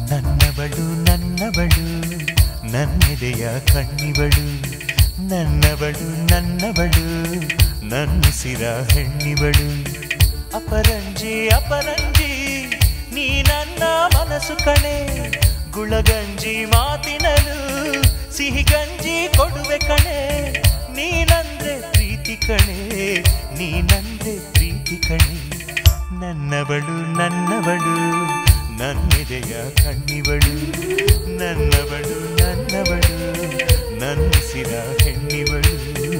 ನನ್ನವಳು ನನ್ನವಳು ನನ್ನೆದೆಯ ಕಣ್ಣಿವಳು ನನ್ನವಳು ನನ್ನವಳು ನನ್ನುಸಿರ ಹೆಣ್ಣಿವಳು ಅಪರಂಜಿ ಅಪರಂಜಿ ನೀ ನನ್ನ ಮನಸ್ಸು ಕಣೆ ಗುಳಗಂಜಿ ಮಾತಿನಲು ಸಿಹಿ ಗಂಜಿ ಕೊಡುವೆ ಕಣೆ ನೀನಂದ್ರೆ ಪ್ರೀತಿ ಕಣೆ ನೀನಂದ್ರೆ ಪ್ರೀತಿ ಕಣೆ ನನ್ನವಳು ನನ್ನವಳು ನನ್ನೆದೆಯ ಕಣ್ಣಿವಳು ನನ್ನವಳು ನನ್ನವಳು ನನ್ನಿಸಿರ ಹೆಣ್ಣಿವಳು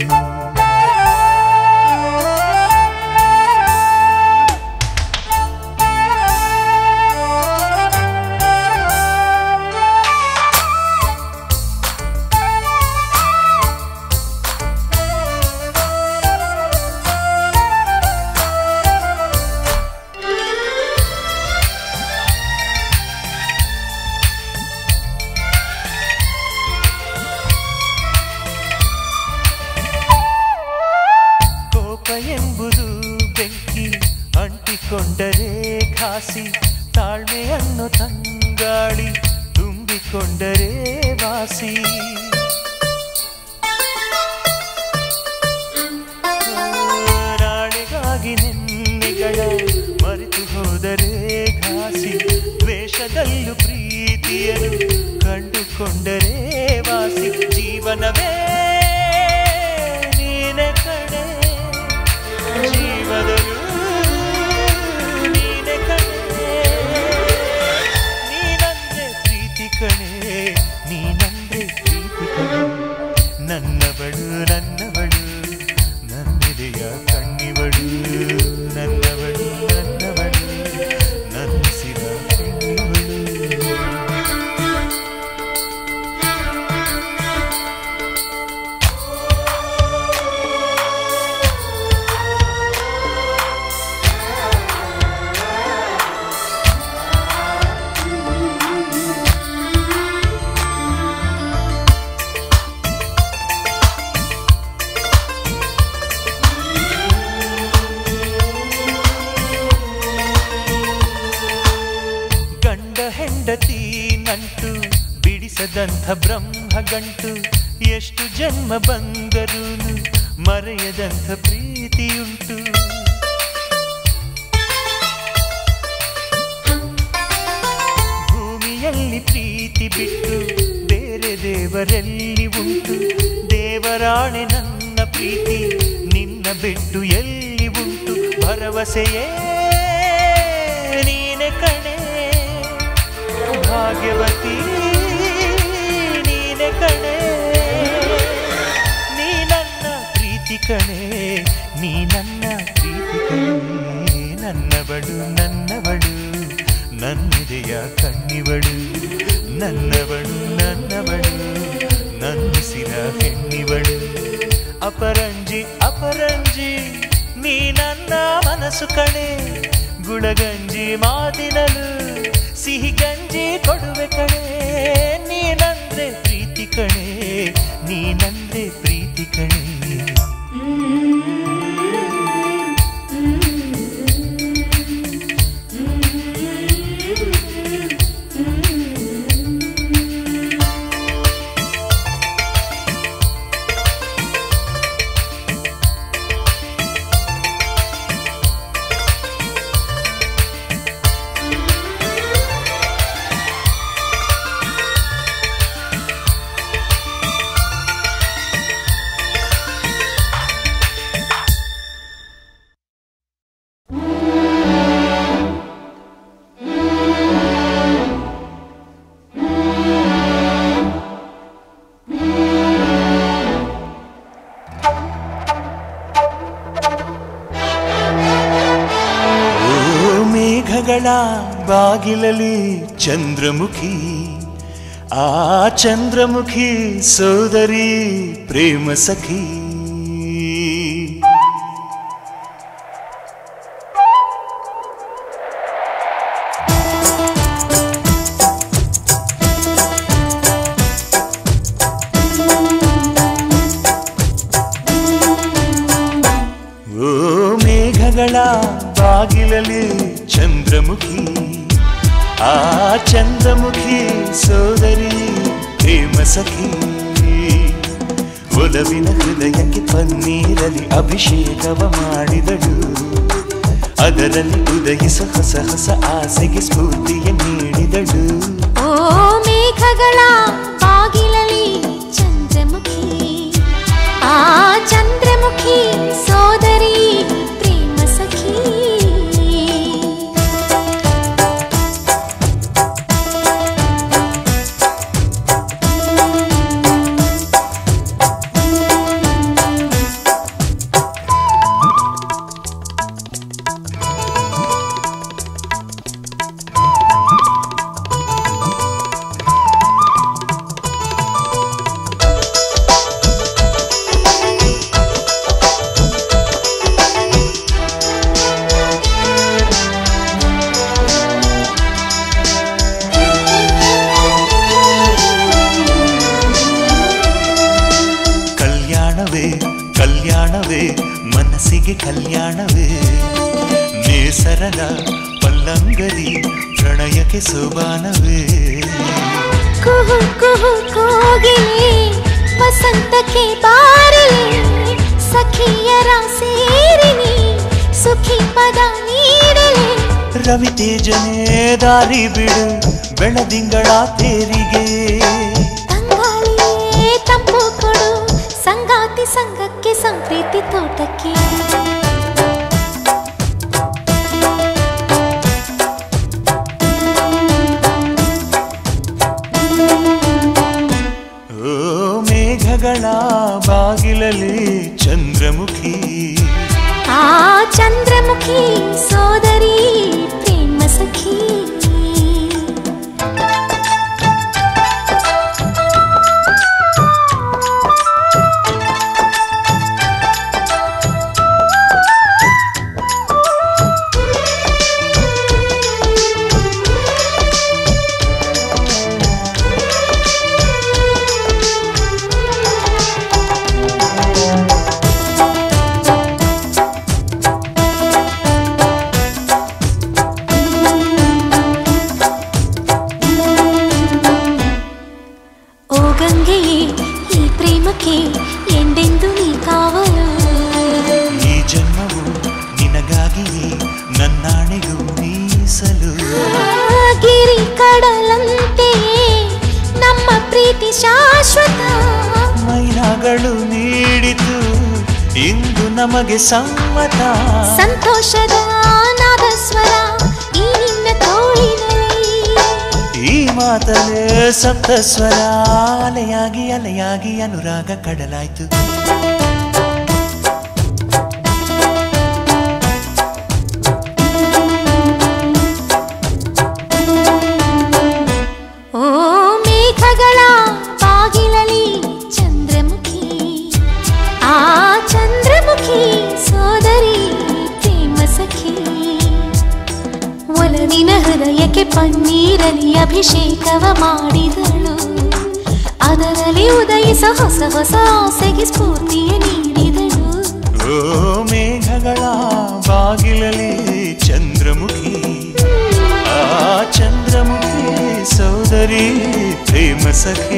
ಕೋಪ ಎಂಬುದು ಬೆಂಕಿ ಅಂಟಿಕೊಂಡರೆ ಘಾಸಿ ತಾಳ್ಮೆಯನ್ನು ತಂಗಾಳಿ ತುಂಬಿಕೊಂಡರೆ ವಾಸಿ ನಾಳೆಗಾಗಿ ನಿನ್ನೆಗಳ ಮರೆತು ಹೋದರೆ ಘಾಸಿ ದ್ವೇಷದಲ್ಲೂ ಪ್ರೀತಿಯನ್ನು ಕಂಡುಕೊಂಡರೆ ವಾಸಿ ಜೀವನವೇ ನೀನೆ ಕಣೆ ಜೀವದಲ್ಲೂ ನೀನೆ ಕಣೆ ನೀನಂದ್ರೆ ಪ್ರೀತಿ ಕಣೆ ನೀನಂದ್ರೆ ಪ್ರೀತಿ ಕಣೆ ನನ್ನವಳು ನನ್ನವಳು ನನ್ನೆದೆಯ ಕಣ್ಣಿವಳು ನನ್ನವಳು ನನ್ನವಳು ನನ್ನಿಸಿದ ಹೆಣ್ಣಿವಳು ಗಂಡ ಹೆಂಡತಿ ನಂಟು ಬಿಡಿಸದಂಥ ಬ್ರಹ್ಮ ಗಂಟು ಎಷ್ಟು ಜನ್ಮ ಬಂದರೂನು ಮರೆಯದಂಥ ಪ್ರೀತಿಯುಂಟು ಭೂಮಿಯಲ್ಲಿ ಪ್ರೀತಿ ಬಿಟ್ಟು ಬೇರೆ ದೇವರೆಲ್ಲಿ ಉಂಟು ದೇವರಾಣೆ ನನ್ನ ಪ್ರೀತಿ ನಿನ್ನ ಬಿಟ್ಟು ಎಲ್ಲಿ ಉಂಟು ಭರವಸೆಯೇ ನೀನೆ ಕಣೆ ಭಾಗ್ಯವತಿ ನೀನೆ ಕಣೆ ನೀ ನನ್ನ ಪ್ರೀತಿ ಕಣೆ ನೀ ನನ್ನ ಪ್ರೀತಿ ಕಣೆ ನನ್ನವಳು ನನ್ನವಳು ನನ್ನಿದೆಯ ಕಣ್ಣಿವಳು ನನ್ನವಳು ನನ್ನವಳು ನನ್ನಿಸಿರ ಹೆಣ್ಣಿವಳು ಅಪರಂಜಿ ಅಪರಂಜಿ ನೀ ನನ್ನ ಮನಸ್ಸು ಕಣೆ ಗುಳಗಂಜಿ ಮಾತಿನಲು ಸಿಹಿ ಗಂಜಿ ಕೊಡುವೆ ಕಣೆ ನೀನಂದ್ರೆ ಪ್ರೀತಿ ಕಣೆ ನೀನಂದ್ರೆ ಪ್ರೀತಿ ಕಣೆ ಓ ಮೇಘಗಳ ಬಾಗಿಲಲ್ಲಿ ಚಂದ್ರಮುಖಿ ಆ ಚಂದ್ರಮುಖಿ ಸೋದರಿ ಪ್ರೇಮ ಸಖಿ ಓ ಮೇಘಗಳ ಬಾಗಿಲಲ್ಲಿ ಚಂದ್ರಮುಖಿ ಆ ಚಂದ್ರಮುಖಿ ಸೋದರಿ ಪ್ರೇಮ ಸಖಿ ಒಲವಿನ ಹೃದಯಕ್ಕೆ ಪನ್ನೀರಲಿ ಅಭಿಷೇಕವ ಮಾಡಿದಳು ಅದರಲ್ಲಿ ಉದಯಿಸ ಹೊಸ ಹೊಸ ಆಸೆಗೆ ಸ್ಫೂರ್ತಿಯ ನೀಡಿದಳು ಓ ಮೇಘಗಳ ಬಾಗಿಲಲಿ ಚಂದ್ರಮುಖಿ ಆ ಚಂದ್ರಮುಖಿ ಸೋದರಿ ಪ್ರೇಮ ಸಖಿ ಕಲ್ಯಾಣವೇ ಕಲ್ಯಾಣವೇ ಮನಸ್ಸಿಗೆ ಕಲ್ಯಾಣವೇ ನೇಸರದ ಪಲ್ಲಂಗರಿ ಪ್ರಣಯಕ್ಕೆ ಸೋಬಾನವೇ ಕುಹು ಕುಹು ಕೋಗಿಲೆ ವಸಂತಕ್ಕೆ ಬಾರಲೆ ಸಖಿಯರ ಸೇರಿನಿ ಸುಖಿ ಪದ ನೀಡಲೆ ರವಿ ತೇಜನೇ ದಾರಿ ಬಿಡು ಬೆಳದಿಂಗಳ ತೇರಿಗೆ ತಂಗಾಳಿಯೇ ತಂಪು ಕೊಡು ಸಂಗಾತಿ ಸಂಘಕ್ಕೆ ಸಂಪ್ರೀತಿ ತೋಟಕ್ಕೆ ಓ ಮೇಘಗಳ ಬಾಗಿಲಲ್ಲಿ ಚಂದ್ರಮುಖಿ ಆ ಚಂದ್ರಮುಖಿ ಸೋದರಿ ಪ್ರೇಮ ಸಖಿ ಓ ಗಂಗೆಯೇ ಈ ಪ್ರೇಮಕ್ಕೆ ಎಂದೆಂದು ನೀ ಕಾವಲು ಈ ಜನ್ಮವು ನಿನಗಾಗಿಯೇ ನನ್ನಾಣೆಗೂ ಮೀಸಲು ಆ ಗಿರಿ ಕಡಲಂತೆಯೇ ನಮ್ಮ ಪ್ರೀತಿ ಶಾಶ್ವತ ಮೈನಾಗಳು ನೀಡಿತು ಇಂದು ನಮಗೆ ಸಮ್ಮತ ಸಂತೋಷದ ನಾದ ಸ್ವರ ಈ ನಿನ್ನ ತೋಳಿನಲ್ಲಿ ಈ ಮಾತಲೇ ಸಪ್ತಸ್ವರ ಅಲೆಯಾಗಿ ಅಲೆಯಾಗಿ ಅನುರಾಗ ಕಡಲಾಯ್ತು ಓ ಮೇಘಗಳ ಬಾಗಿಲಲಿ ಚಂದ್ರಮುಖಿ ಆ ಚಂದ್ರಮುಖಿ ಸೋದರಿ ಪ್ರೇಮ ಸಖಿ ಒಲವಿನ ಹೃದಯಕ್ಕೆ ಪನ್ನೀರಲಿ ಅಭಿಷೇಕವ ಮಾಡಿದಳು ಅದರಲ್ಲಿ ಉದಯಿಸ ಹೊಸ ಹೊಸ ಆಸೆಗೆ ಸ್ಫೂರ್ತಿಯ ನೀಡಿದಳು ಓ ಮೇಘಗಳ ಬಾಗಿಲಲ್ಲಿ ಚಂದ್ರಮುಖಿ ಆ ಚಂದ್ರಮುಖಿ ಸೋದರಿ ಪ್ರೇಮ ಸಖಿ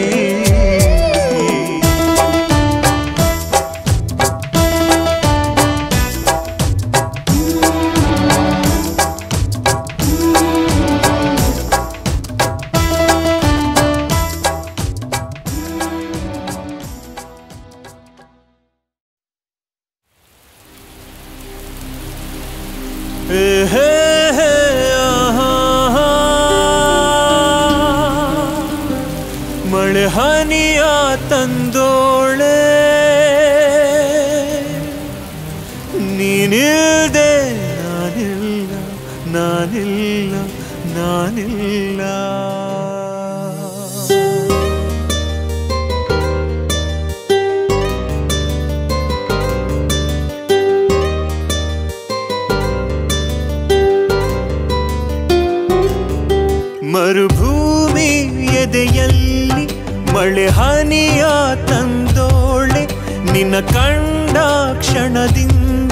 ಮಳೆ ಹನಿಯ ತಂದೋಳೆ ನೀನಿಲ್ದೆ ನಾನಿಲ್ಲ ನಾನಿಲ್ಲ ನಾನಿಲ್ಲ ಮರುಭೂಮಿ ಎದೆಯಲ್ಲಿ ಮಳೆ ಹನಿಯ ತಂದೋಳೆ ನಿನ್ನ ಕಂಡ ಕ್ಷಣದಿಂದ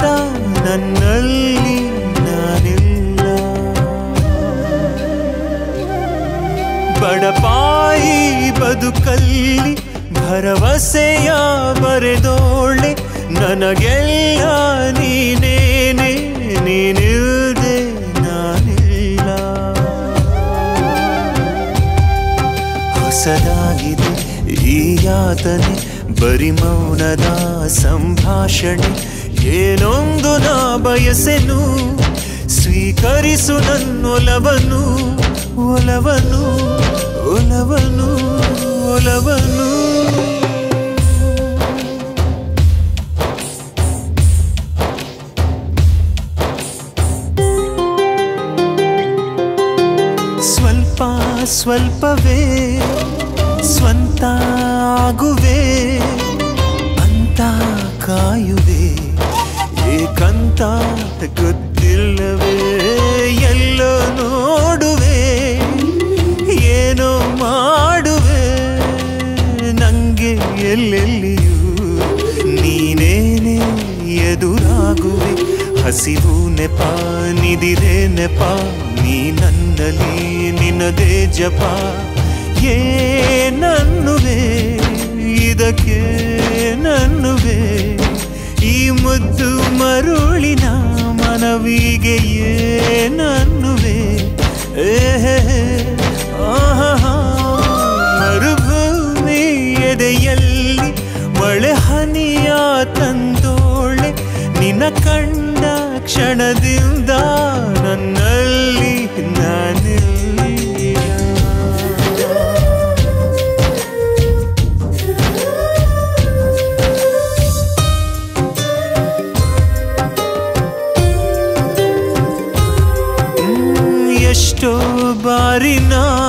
ನನ್ನಲ್ಲಿ ನಾನಿಲ್ಲ ಬಡಪಾಯಿ ಬದುಕಲ್ಲಿ ಭರವಸೆಯ ಬರೆದೋಳೆ ನನಗೆಲ್ಲ ನೀನೇನೆ ನೀನಿಲ್ದೆ ನಾನಿಲ್ಲ ಹೊಸದಾಗಿದೆ ಈ ಯಾತನೆ ಬರಿ ಮೌನದ ಸಂಭಾಷಣೆ ಏನೊಂದು ನಾ ಬಯಸೆನು ಸ್ವೀಕರಿಸು ನನ್ನೊಲವನು ಒಲವನು ಒಲವನು ಒಲವನು ಸ್ವಲ್ಪ ಸ್ವಲ್ಪವೇ ಸ್ವಂತ ಆಗುವೆ ಅಂತ ಕಾಯುವೆ ಏಕಂತ ಗೊತ್ತಿಲ್ಲವೇ ಎಲ್ಲೋ ನೋಡುವೆ ಏನೋ ಮಾಡುವೆ ನಂಗೆ ಎಲ್ಲೆಲ್ಲಿಯೂ ನೀನೇನೆ ಎದುರಾಗುವೆ ಹಸಿವು ನೆಪ ನಿದಿರೆ ನೆಪ ನೀ ನನ್ನಲ್ಲಿ ನಿನ್ನದೇ ಜಪ ಏನನ್ನುವೆ ಇದಕ್ಕೆ ನನ್ನುವೆ ಈ ಮುದ್ದು ಮರುಳಿನ ಮನವಿಗೆ ಏನನ್ನುವೆ ಏಹೇ ಆಹಾ ಮರುಭೂಮಿ ಎದೆಯಲ್ಲಿ ಮಳೆ ಹನಿಯ ತಂದೋಳೆ ನಿನ್ನ ಕಂಡ ಕ್ಷಣದಿಂದ ನನ್ನಲ್ಲಿ ನಾನಿಲ್ಲ ಹ್ಮ್, ಎಷ್ಟೋ ಬಾರಿನ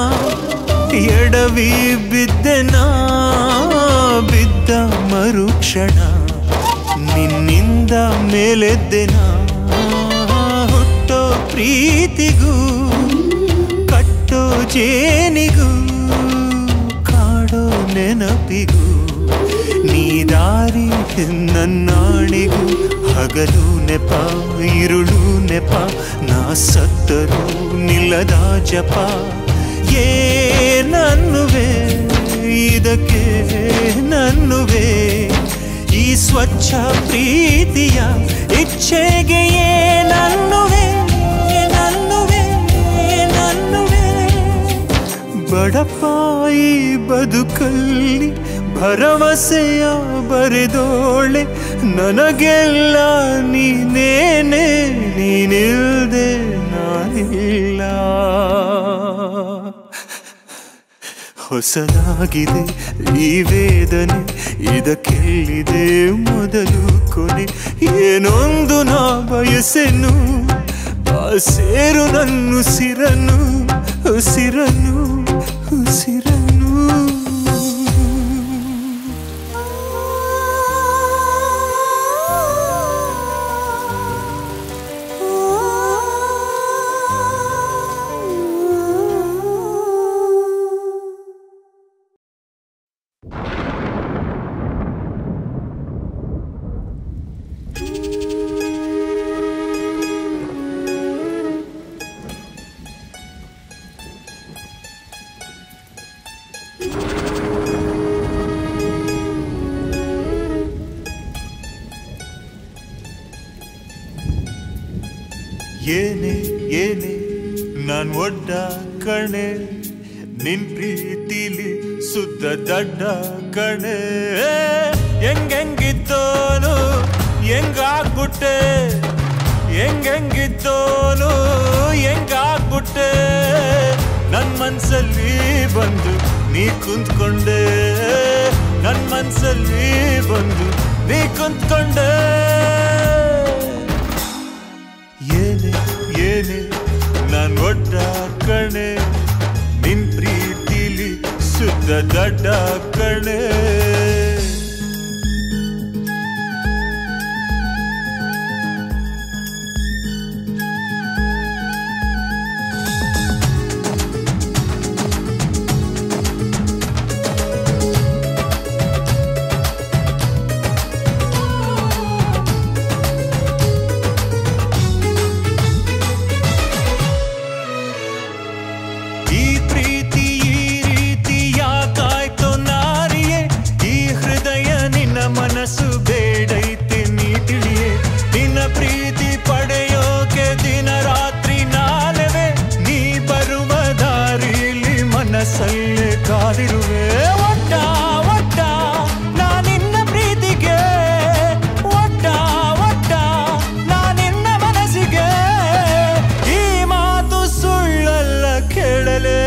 ಎಡವಿ ಬಿದ್ದೆನಾ ಬಿದ್ದ ಮರುಕ್ಷಣ ನಿನ್ನಿಂದ ಮೇಲೆದ್ದೆನ ಹುಟ್ಟೋ ಪ್ರೀತಿಗೂ ಕಟ್ಟೋ ಜೇನಿಗೂ ಕಾಡೋ ನೆನಪಿಗೂ ನೀ ದಾರಿ ನನ್ನಾಣಿಗೂ ಹಗಲು ನೆಪ ಇರುಳು ನೆಪ ನಾ ಸತ್ತರೂ ನಿಲ್ಲದ ಜಪ ಏನನ್ನುವೆ ಇದಕ್ಕೆ ನನ್ನುವೆ ಈ ಸ್ವಚ್ಛ ಪ್ರೀತಿಯ ಇಚ್ಛೆಗೆ ಏನನ್ನುವೆ ನನ್ನುವೆ ನನ್ನುವೆ ಬಡಪಾಯಿ ಬದುಕಲ್ಲಿ ಭರವಸೆಯ ಬರೆದೋಳೆ ನನಗೆಲ್ಲ ನೀನೇನೆ ನೀನಿಲ್ದೆ ನಾನಿಲ್ಲ ಹೊಸದಾಗಿದೆ ಈ ವೇದನೆ ಇದಕ್ಕೆಲ್ಲಿದೆ ಮೊದಲು ಕೊನೆ ಏನೊಂದು ನಾ ಬಯಸೆನು ಆ ಸೇರು ನನ್ನ ಉಸಿರನು ಉಸಿರನು ಉಸಿರನು ಏನೇ ಏನೇ ನಾನ್ ಒಡ್ಡ ಕಣೆ ನಿನ್ ಪ್ರೀತಿಲಿ ಸುದ್ದ ದಡ್ಡ ಕಣೆ ಹೆಂಗೆಂಗಿದ್ದೋನು ಹೆಂಗಾಗ್ಬಿಟ್ಟೆ ಹೆಂಗೆಂಗಿದ್ದೋನು ಹೆಂಗಾಗ್ಬಿಟ್ಟೆ ನನ್ ಮನ್ಸಲ್ಲಿ ಬಂದು ನೀ ಕುಂತ್ಕೊಂಡೆ ನನ್ ಮನ್ಸಲ್ಲಿ ಬಂದು ನೀ ಕುಂತ್ಕೊಂಡೆ ಏನೇ ಏನೇ ನಾನ್ ಒಡ್ಡ ಕಣೆ ನಿನ್ ಪ್ರೀತಿಲಿ ಸುದ್ದ ದಡ್ಡ ಕಣೆ ಈ ಪ್ರೀತಿ ಈ ಕನಸಲ್ಲೇ ಕಾದಿರುವೆ ಒಟ್ಟ ಒಟ್ಟ ನಾನಿನ್ನ ಪ್ರೀತಿಗೆ ಒಟ್ಟ ಒಟ್ಟ ನಾನಿನ್ನ ಮನಸ್ಸಿಗೆ ಈ ಮಾತು ಸುಳ್ಳಲ್ಲ ಕೇಳಲೇ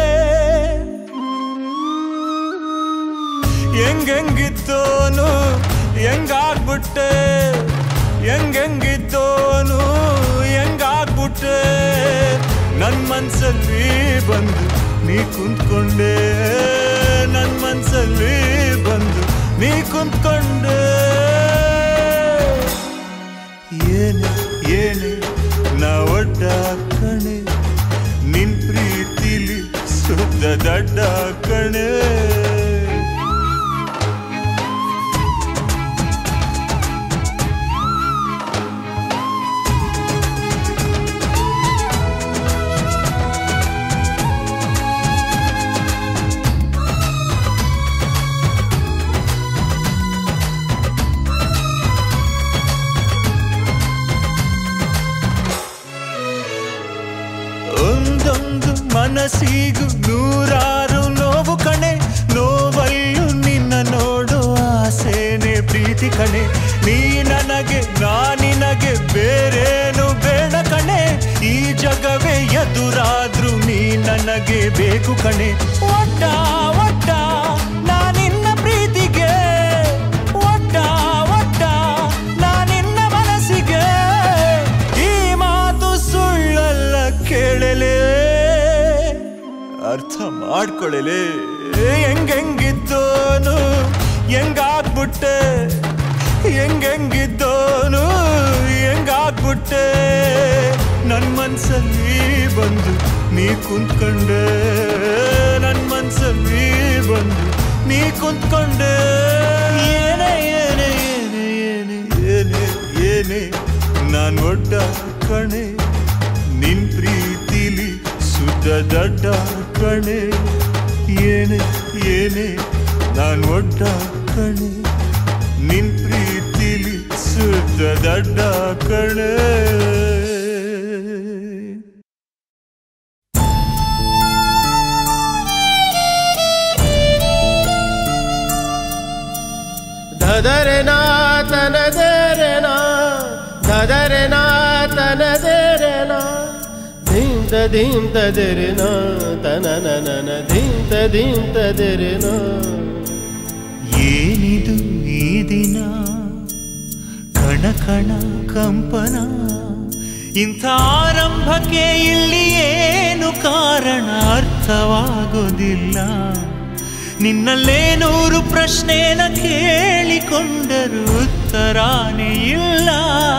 ಹೆಂಗೆಂಗಿದ್ದೋನು ಹೆಂಗಾಗ್ಬಿಟ್ಟೆ ಹೆಂಗೆಂಗಿದ್ದೋನು ಹೆಂಗಾಗ್ಬಿಟ್ಟೆ ನನ್ ಮನ್ಸಲ್ಲಿ ಬಂದು ನೀ ಕುಂತ್ಕೊಂಡೆ ನನ್ ಮನ್ಸಲ್ಲಿ ಬಂದು ನೀ ಕುಂತ್ಕೊಂಡೆ ಏನೆ ಏನೆ ನಾ ಒಡ್ಡ ಕಣೆ ನಿನ್ ಪ್ರೀತಿಲಿ ಸುದ್ದ ದಡ್ಡ ಕಣೆ ಒಂದೊಂದು ಮನಸ್ಸಿಗೂ ನೂರಾರು ನೋವು ಕಣೆ ನೋವಲ್ಲೂ ನಿನ್ನ ನೋಡು ಆಸೆನೆ ಪ್ರೀತಿ ಕಣೆ ನೀ ನನಗೆ ನಾ ನಿನಗೆ ಬೇರೇನು ಬೇಡ ಕಣೆ ಈ ಜಗವೇ ಎದುರಾದ್ರೂ ನೀ ನನಗೆ ಬೇಕು ಕಣೆ ಒಟ್ಟ ಒಟ್ಟ ನಾನಿನ್ನ ಪ್ರೀತಿಗೆ ಒಟ್ಟ ಒಟ್ಟ ನಾನಿನ್ನ ಮನಸ್ಸಿಗೆ ಈ ಮಾತು ಸುಳ್ಳಲ್ಲ ಕೇಳಲೇ ಅರ್ಥ ಮಾಡ್ಕೊಳ್ಳಲೇ ಹೆಂಗೆಂಗಿದ್ದೋನು ಹೆಂಗಾಗ್ಬಿಟ್ಟೆ ಹೆಂಗೆಂಗಿದ್ದೋನು ಹೆಂಗಾಗ್ಬಿಟ್ಟೆ ನನ್ ಮನ್ಸಲ್ಲಿ ಬಂದು ನೀ ಕುಂತ್ಕೊಂಡೆ ನನ್ ಮನ್ಸಲ್ಲಿ ಬಂದು ನೀ ಕುಂತ್ಕೊಂಡೆ ಏನೇ ಏನೇ ಏನೇ ಏನೇ ಏನೇ ಏನೇ ನಾನ್ ಒಡ್ಡ ಕಣೆ ನಿನ್ ಪ್ರೀತಿಲಿ ಸುದ್ದ ದಡ್ಡ ಕಣೆ ಏನೇ ಏನೇ ನಾನ್ ಒಡ್ಡ ಕಣೆ ನಿನ್ ಪ್ರೀತಿಲಿ ಸುದ್ದ ದಡ್ಡ ಕಣೆ ಧದರನಾ ತನದರನಾ ಧದರನಾ ತನದರನಾ ಧೀಂತ ಧೀಂತ ದರನಾ ತನನನನ ಧೀಂತ ಧೀಂತ ದರನಾ ಏನಿದು ಈ ದಿನ ಕಣ ಕಣ ಕಂಪನ ಇಂಥ ಆರಂಭಕ್ಕೆ ಇಲ್ಲಿ ಏನು ಕಾರಣ ಅರ್ಥವಾಗೋದಿಲ್ಲ ನಿನ್ನಲ್ಲೇ ನೂರು ಪ್ರಶ್ನೆನ ಕೇಳಿಕೊಂಡರೂ ಉತ್ತರಾನೇ ಇಲ್ಲ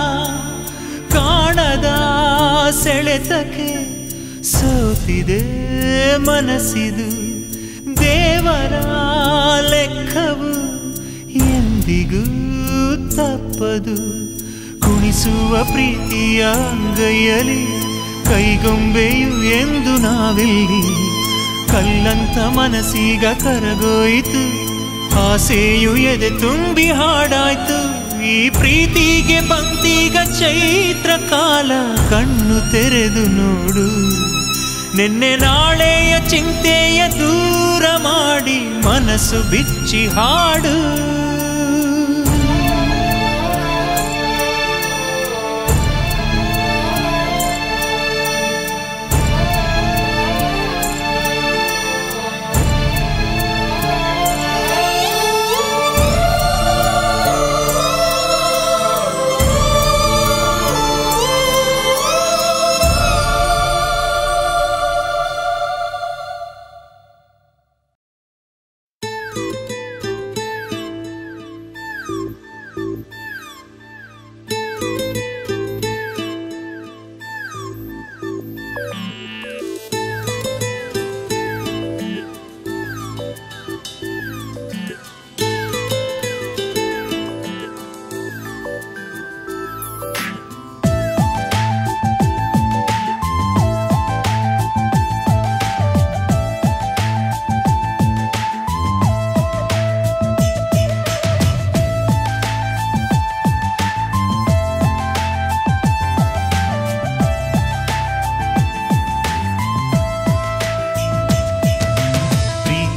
ಕಾಣದ ಸೆಳೆತಕ್ಕೆ ಸೋತಿದೆ ಮನಸ್ಸಿದು ದೇವರ ಲೆಕ್ಕವು ಎಂದಿಗೂ ತಪ್ಪದು ಕುಣಿಸುವ ಪ್ರೀತಿಯ ಅಂಗೈಯಲ್ಲಿ ಕೈಗೊಂಬೆಯು ಎಂದು ನಾವಿಲ್ಲಿ ಕಲ್ಲಂತ ಮನಸ್ಸೀಗ ಕರಗೋಯಿತು ಆಸೆಯು ಎದೆ ತುಂಬಿ ಹಾಡಾಯ್ತು ಈ ಪ್ರೀತಿಗೆ ಬಂತೀಗ ಚೈತ್ರ ಕಾಲ ಕಣ್ಣು ತೆರೆದು ನೋಡು ನಿನ್ನೆ ನಾಳೆಯ ಚಿಂತೆಯ ದೂರ ಮಾಡಿ ಮನಸ್ಸು ಬಿಚ್ಚಿ ಹಾಡು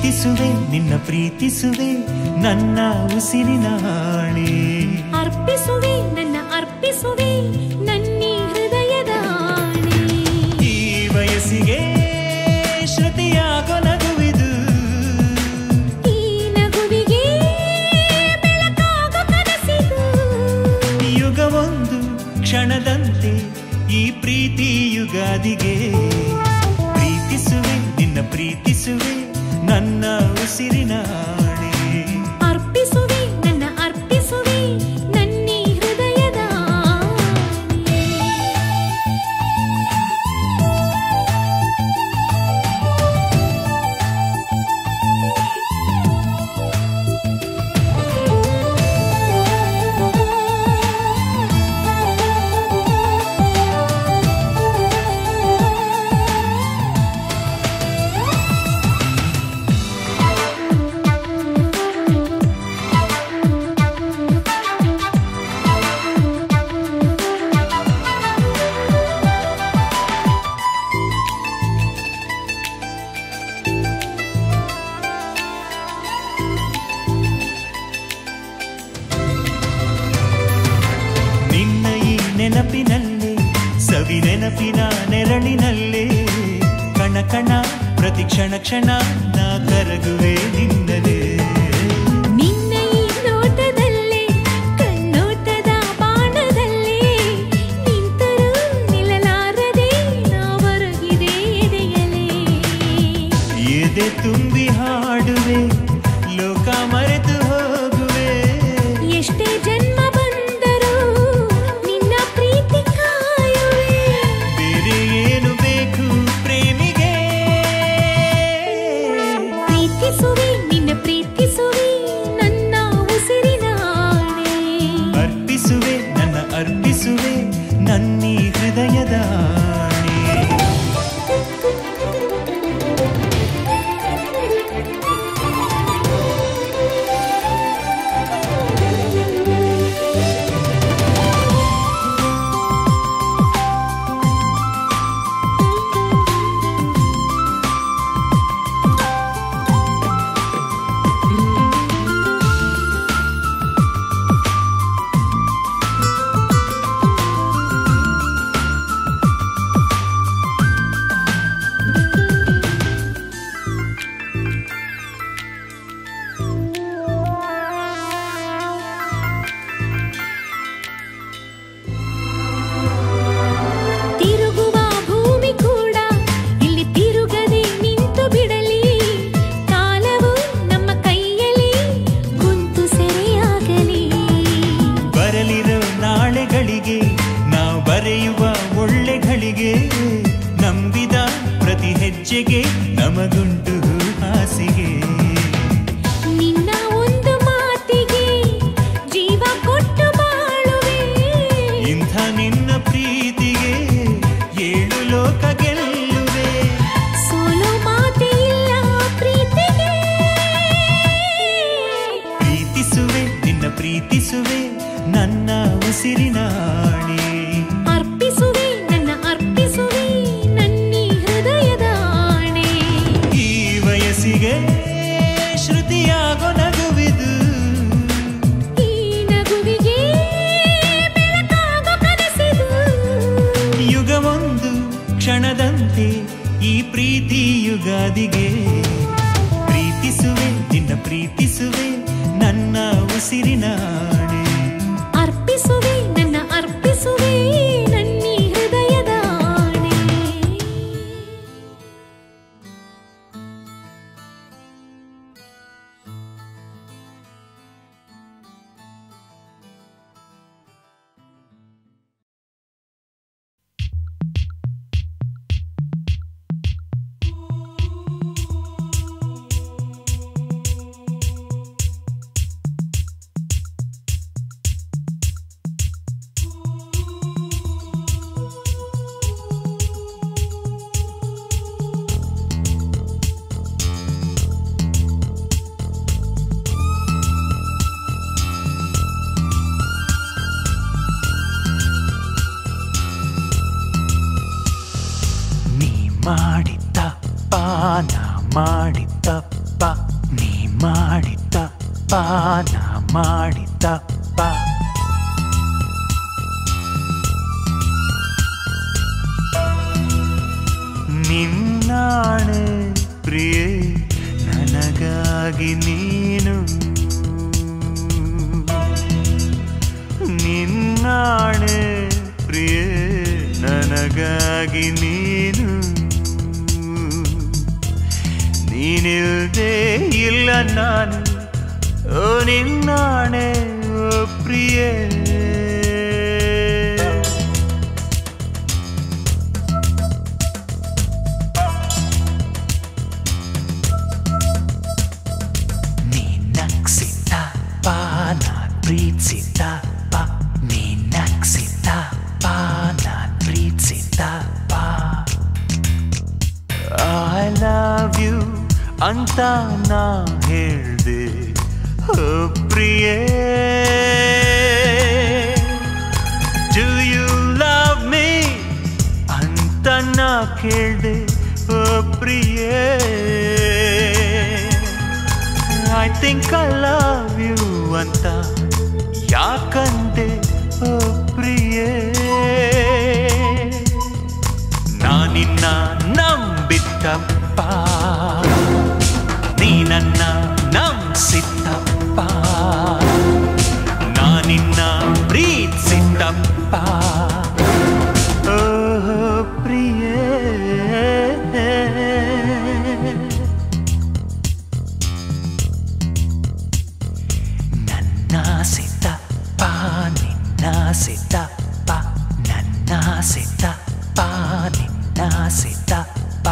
ಪ್ರೀತಿಸುವೆ ನಿನ್ನ ಪ್ರೀತಿಸುವೆ ನನ್ನ ಉಸಿರಿನ ಹಾಳೆ ಅರ್ಪಿಸುವೆ ನನ್ನ ಅರ್ಪಿಸುವೆ ನನ್ನಿ ಹೃದಯದ ಆಣೆ ಈ ವಯಸ್ಸಿಗೆ ಶ್ರುತಿಯಾಗೋ ನಗುವಿದು ಈ ನಗುವಿಗೆ ಬೆಳಕಾಗೋ ಕನಸಿದು ಯುಗವೊಂದು ಕ್ಷಣದಂತೆ ಈ ಪ್ರೀತಿ ಯುಗಾದಿಗೆ ಪ್ರೀತಿಸುವೆ ನಿನ್ನ ಪ್ರೀತಿಸುವೆ ನನ್ನ ಉಸಿರಿನ ಹಾಳೆ ಅರ್ಪಿಸುವೆ ನನ್ನ ಅರ್ಪಿಸುವೆ ನನ್ನಿ ಹೃದಯದ ಆಣೆ ನಿನ್ನ ಈ ನೆನಪಿನಲ್ಲೇ ಸವಿ ನೆನಪಿನ ನೆರಳಿನಲ್ಲೇ ಕಣ ಕಣ ಪ್ರತಿ ಕ್ಷಣ ಕ್ಷಣ ನಾ ಕರಗುವೆ ನಿನ್ನದೇ ನಿನ್ನ ಈ ನೋಟದಲ್ಲೇ ಕಣ್ಣೋಟದ ಬಾಣದಲ್ಲೇ ನಿಂತರೂ ನಿಲ್ಲಲಾರದೆ ನಾವರಗಿದೆ ಎದೆಯಲೇ ಎದೆ ತುಂಬಿ ಹಾಡುವೆ ಲೋಕ ಮರೆತು ಹೋಗುವೆ ಎಷ್ಟೇ ಜನ್ಮ ಬಂದರೂ ನಿನ್ನ ಪ್ರೀತಿ ಕಾಯುವೆ ಬೇರೆ ಏನು ಬೇಕು ಪ್ರೇಮಿಗೆ ಪ್ರೀತಿಸುವೆ ನಿನ್ನ ಪ್ರೀತಿಸುವೆ ನನ್ನ ಉಸಿರಿನ ಆಣೆ ಅರ್ಪಿಸುವೆ ನನ್ನ ಅರ್ಪಿಸುವೆ ನನ್ನೀ ಹೃದಯದ ಆಣೆ. ತಿರುಗುವ ಭೂಮಿ ಕೂಡ ಇಲ್ಲಿ ತಿರುಗದೆ ನಿಂತು ಬಿಡಲಿ ಕಾಲವು ನಮ್ಮ ಕೈಯಲ್ಲಿ ಕುಂತು ಸೆರೆಯಾಗಲಿ ಬರಲಿರೋ ನಾಳೆಗಳಿಗೆ ನಾವು ಬರೆಯುವ ಒಳ್ಳೆಗಳಿಗೆ ನಂಬಿದ ಪ್ರತಿ ಹೆಜ್ಜೆಗೆ ನಮಗುಂಟು ಹಾಸಿಗೆ ನಿನ್ನ ಒಂದು ಮಾತಿಗೆ ಜೀವ ಕೊಟ್ಟು ಬಾಳುವೆ ಇಂಥ ನಿನ್ನ ಪ್ರೀತಿಗೆ ಏಳು ಲೋಕ ಗೆಲ್ಲುವೆ ಸೋಲು ಮಾತೆ ಇಲ್ಲ ಪ್ರೀತಿಗೆ ಪ್ರೀತಿಸುವೆ ನಿನ್ನ ಪ್ರೀತಿಸುವೆ ನನ್ನ ಉಸಿರಿನ ಆಣೆ ಅರ್ಪಿಸುವೆ ನನ್ನ ಅರ್ಪಿಸುವೆ ನನ್ನಿ ಹೃದಯದ ಆಣೆ ಈ ವಯಸ್ಸಿಗೆ ಶ್ರುತಿಯಾಗೋ ನಗುವಿದು ಈ ನಗುವಿಗೆ ಬೆಳಕಾಗೋ ಕನಸಿದು ಯುಗವೊಂದು ಕ್ಷಣದಂತೆ ಈ ಪ್ರೀತಿ ಯುಗಾದಿಗೆ ಪ್ರೀತಿಸುವೆ ನಿನ್ನ ಪ್ರೀತಿಸುವೆ ನನ್ನ ಉಸಿರಿನ ಆಣೆ ಅರ್ಪಿಸುವೆ ನನ್ನ ಅರ್ಪಿಸುವೆ ನನ್ನಿ ಹೃದಯದ ಆಣೆ ಆ ತಪ್ಪ ನೀ ಮಾಡಿ ತಪ್ಪ ನಾ ಮಾಡಿ ತಪ್ಪ ನಿನ್ನಾಣೆ ಪ್ರಿಯೆ ನನಗಾಗಿ ನೀನು ನಿನ್ನಾಣೆ ಪ್ರಿಯೆ ನನಗಾಗಿ ನೀನು ನೀನಿಲ್ದೇ ಇಲ್ಲ ನಾನು ಓ ನಿನ್ನಾಣೆ ಓ ಪ್ರಿಯೇ ನೀ ನಗ್ಸಿದ್ದಪ್ಪ ನಾನ್ ಪ್ರೀತಿಸಿದ್ದಪ್ಪ ನೀ ನಗ್ಸಿದ್ದಪ್ಪ ನಾನ್ ಪ್ರೀತಿಸಿದ್ದಪ್ಪ ಐ ಲವ್ ಯು ಅಂತ ನಾ ಹೇಳ್ದೆ ಓ ಪ್ರಿಯೇ ಡು ಯು ಲವ್ ಮೀ ಅಂತ ನಾ ಕೇಳ್ದೆ ಓ ಪ್ರಿಯೇ I think I love you ಅಂತ ಯಾಕಂದೆ ಓ ಪ್ರಿಯೇ ನಾನಿನ್ನ ನಂಬಿದ್ದಪ್ಪ ನೀ ನನ್ನ ನಂಬಿಸಿದ್ದಪ್ಪ ನಾನಿನ್ನ ಪ್ರೀತಿಸಿದ್ದಪ್ಪ ಓ ಪ್ರಿಯೇ ನನ್ನ ಸಿದ್ದಪ್ಪ ನಿನ್ನ ಸಿದ್ದಪ್ಪ ನನ್ನ ಸಿದ್ದಪ್ಪ ನಿನ್ನ ಸಿದ್ದಪ್ಪ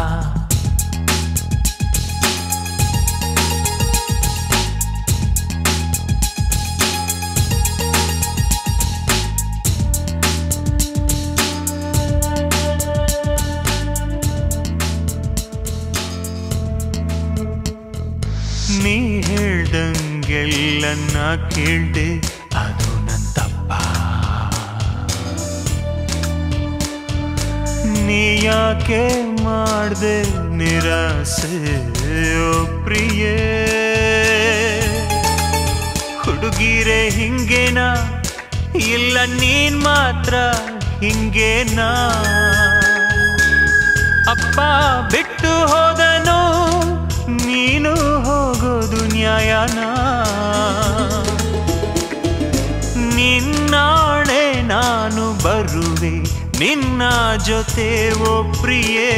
ನೀ ಹೇಳ್ದಂಗೆಲ್ಲ ನಾ ಕೇಳ್ದೆ ಅದು ನನ್ನ ತಪ್ಪ ನೀ ಯಾಕೆ ಮಾಡ್ದೆ ನಿರಾಸೆ ಓ ಪ್ರಿಯೇ ಹುಡುಗಿರೆ ಹಿಂಗೇನಾ ಇಲ್ಲ ನೀನ್ ಮಾತ್ರ ಹಿಂಗೇನಾ ಅಪ್ಪ ಬಿಟ್ಟು ಹೋದನು ನೀನು ಹೋಗೋದು ನ್ಯಾಯನ ನಿನ್ನಾಣೆ ನಾನು ಬರುವೆ ನಿನ್ನ ಜೊತೆ ಓ ಪ್ರಿಯೇ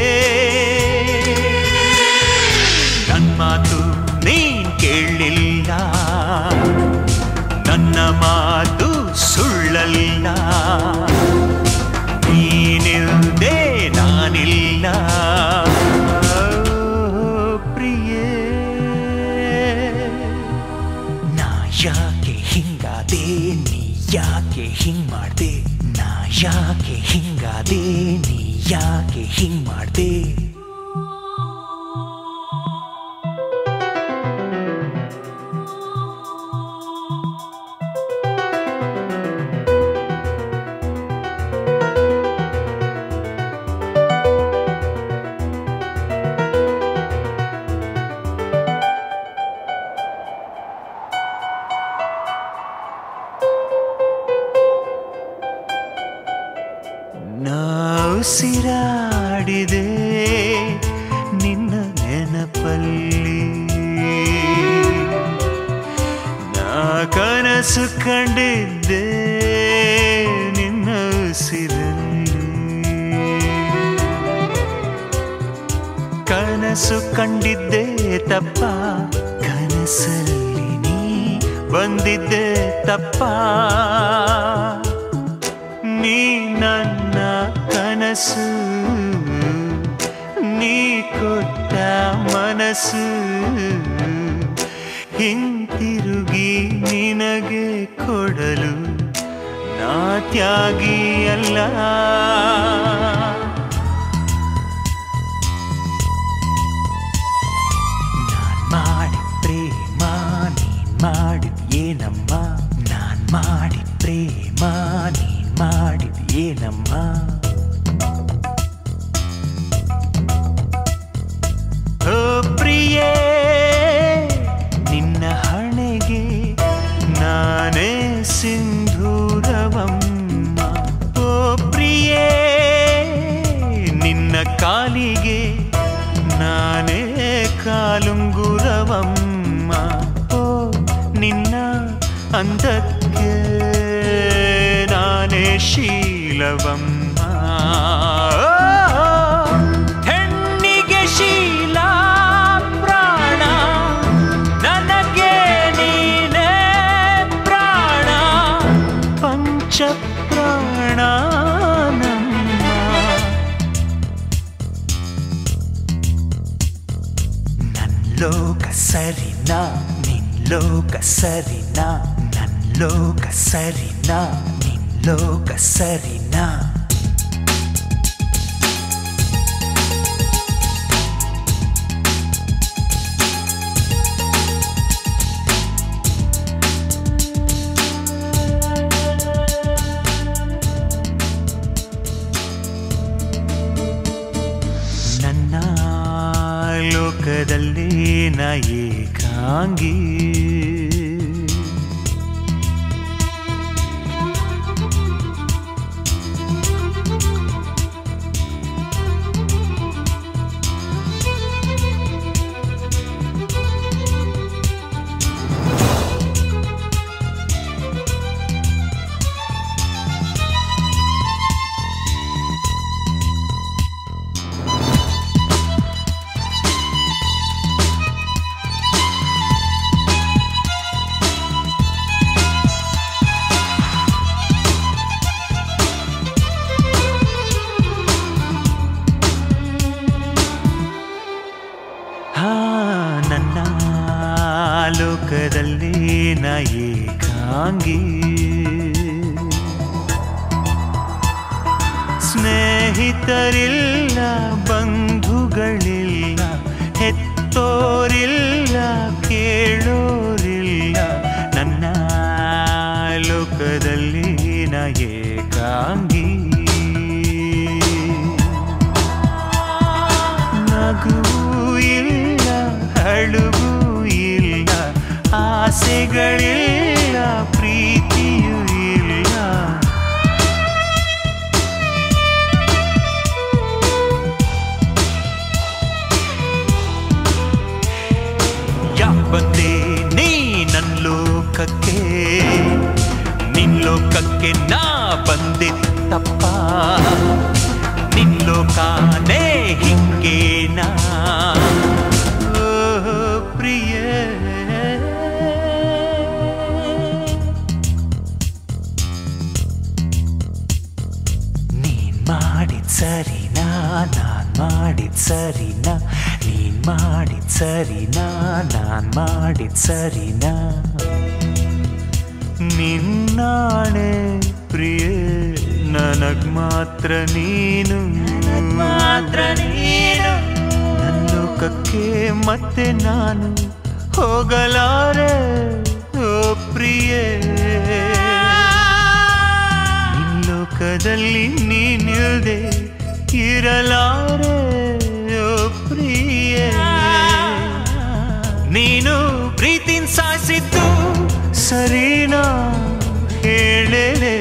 ನನ್ನ ಮಾತು ನೀನ್ ಕೇಳಲಿಲ್ಲ ನನ್ನ ಮಾತು ಸುಳ್ಳಲ್ಲ ನೀನಿಲ್ದೆ ನಾನಿಲ್ಲ ಪ್ರಿಯೇ ನಾ ಯಾಕೆ ಹಿಂಗಾದೆ ನೀ ಯಾಕೆ ಹಿಂಗ್ ಮಾಡ್ದೆ ನಾ ಯಾಕೆ ಹಿಂಗಾದೆ ನೀ ಯಾಕೆ ಹಿಂಗ್ ಮಾಡ್ದೆ ಉಸಿರಾಡಿದೆ ನಿನ್ನ ನೆನಪಲ್ಲಿ ನಾ ಕನಸು ಕಂಡಿದ್ದೆ ನಿನ್ನ ಉಸಿರಲ್ಲಿ ಕನಸು ಕಂಡಿದ್ದೆ ತಪ್ಪ ಕನಸಲ್ಲಿ ನೀ ಬಂದಿದ್ದೆ ತಪ್ಪ ನೀ ನನ್ನ ಕನಸು ನೀ ಕೊಟ್ಟ ಮನಸ್ಸು ಹಿಂತಿರುಗಿ ನಿನಗೆ ಕೊಡಲು ನಾ ತ್ಯಾಗಿ ಅಲ್ಲ ನಾನ್ ಮಾಡಿ ಪ್ರೇಮ ನೀನ್ ಮಾಡಿದ್ ಏನಮ್ಮ ನಾನ್ ಮಾಡಿ ಪ್ರೇಮ ನೀನ್ ಮಾಡಿದ್ ಏನಮ್ಮ ಓ ಪ್ರಿಯೇ ಅಂದಕ್ಕೆ ನಾನೇ ಶೀಲವಮ್ಮ ಹೆಣ್ಣಿಗೆ ಶೀಲ ಪ್ರಾಣ ನನಗೆ ನೀನೇ ಪ್ರಾಣ ಪಂಚ ಪ್ರಾಣ ನಮ್ಮ ನನ್ ಲೋಕ ಸರಿನಾ ನಿನ್ ಲೋಕ ಸರಿನಾ ನನ್ ಲೋಕ ಸರಿನಾ ನಿನ್ ಲೋಕ ಸರಿನಾ ನನ್ನ ಲೋಕದಲ್ಲಿ ನ ಏಕಾಂಗಿ ಹಾ ನನ್ನ ಲೋಕದಲ್ಲಿ ನ ಏಕಾಂಗಿ ಸ್ನೇಹಿತರಿಲ್ಲ ಬಂಧುಗಳಿಲ್ಲ ಹೆತ್ತೋರಿಲ್ಲ ಕೇಳೋರಿಲ್ಲ ನನ್ನ ಲೋಕದಲ್ಲಿ ನ ಏಕಾಂಗಿ ನಗುವೂ ಇಲ್ಲ ಅಳುವೂ ಇಲ್ಲ ಆಸೆಗಳಿಲ್ಲ ಪ್ರೀತಿಯೂ ಇಲ್ಲ ಯಾವಂದೆ ನೀ ನನ್ ಲೋಕಕ್ಕೆ ನಿನ್ ಲೋಕಕ್ಕೆ ನಾ ಬಂದಿತ್ತಪ್ಪ ನಿನ್ ಲೋಕಾನೇ ಹಿಂಗೇನಾ ಓ ಪ್ರಿಯ ನೀನ್ ಮಾಡಿದ್ ಸರಿನಾ ನಾನ್ ಮಾಡಿದ್ ಸರಿನಾ ನೀನ್ ಮಾಡಿದ್ ಸರಿನಾ ನಾನ್ ಮಾಡಿದ್ ಸರಿನಾ ನಿನ್ನಾಣೆ ಪ್ರಿಯ ನನಗ್ ಮಾತ್ರ ನೀನು ಮಾತ್ರ ನೀನು ನನ್ನ ಲೋಕಕ್ಕೆ ಮತ್ತೆ ನಾನು ಹೋಗಲಾರೆ ಓ ಪ್ರಿಯೇ ನಿನ್ ಲೋಕದಲ್ಲಿ ನೀನಿಲ್ದೆ ಇರಲಾರೆ ಓ ಪ್ರಿಯೇ ನೀನು ಪ್ರೀತಿನ್ ಸಾಯಿಸಿದ್ದು ಸರಿನಾ ಹೇಳಲೆ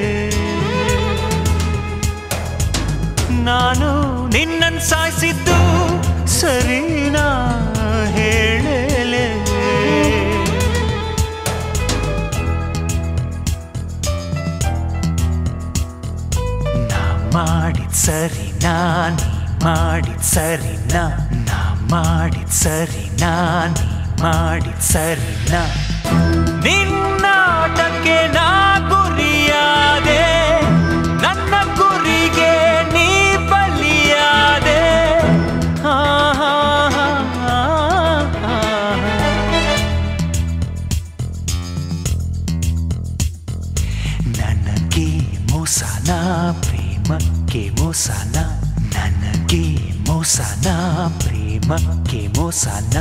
ನಾನು ನಿನ್ನನ್ ಸಾಯಿಸಿದ್ದು ಸರಿನಾ ಹೇಳಲೆ ನಾ ಮಾಡಿದ್ ಸರಿನಾ ನೀ ಮಾಡಿದ್ ಸರಿನಾ ನಾ ಮಾಡಿದ್ ಸರಿನಾ ನೀ ಮಾಡಿದ್ ಸರಿನಾ ನಿನ್ನಾಟಕ್ಕೆ ನಾ ಗುರಿಯಾದೆ ನನ್ನ ಗುರಿಗೆ ನೀ ಬಲಿಯಾದೆ ಆ, ಆ, ಆ, ಆ, ಆ. ನನಗೆ ಮೋಸನ ಪ್ರೇಮಕ್ಕೆ ಮೋಸನ ನನಗೆ ಮೋಸನ ಪ್ರೇಮಕ್ಕೆ ಮೋಸನ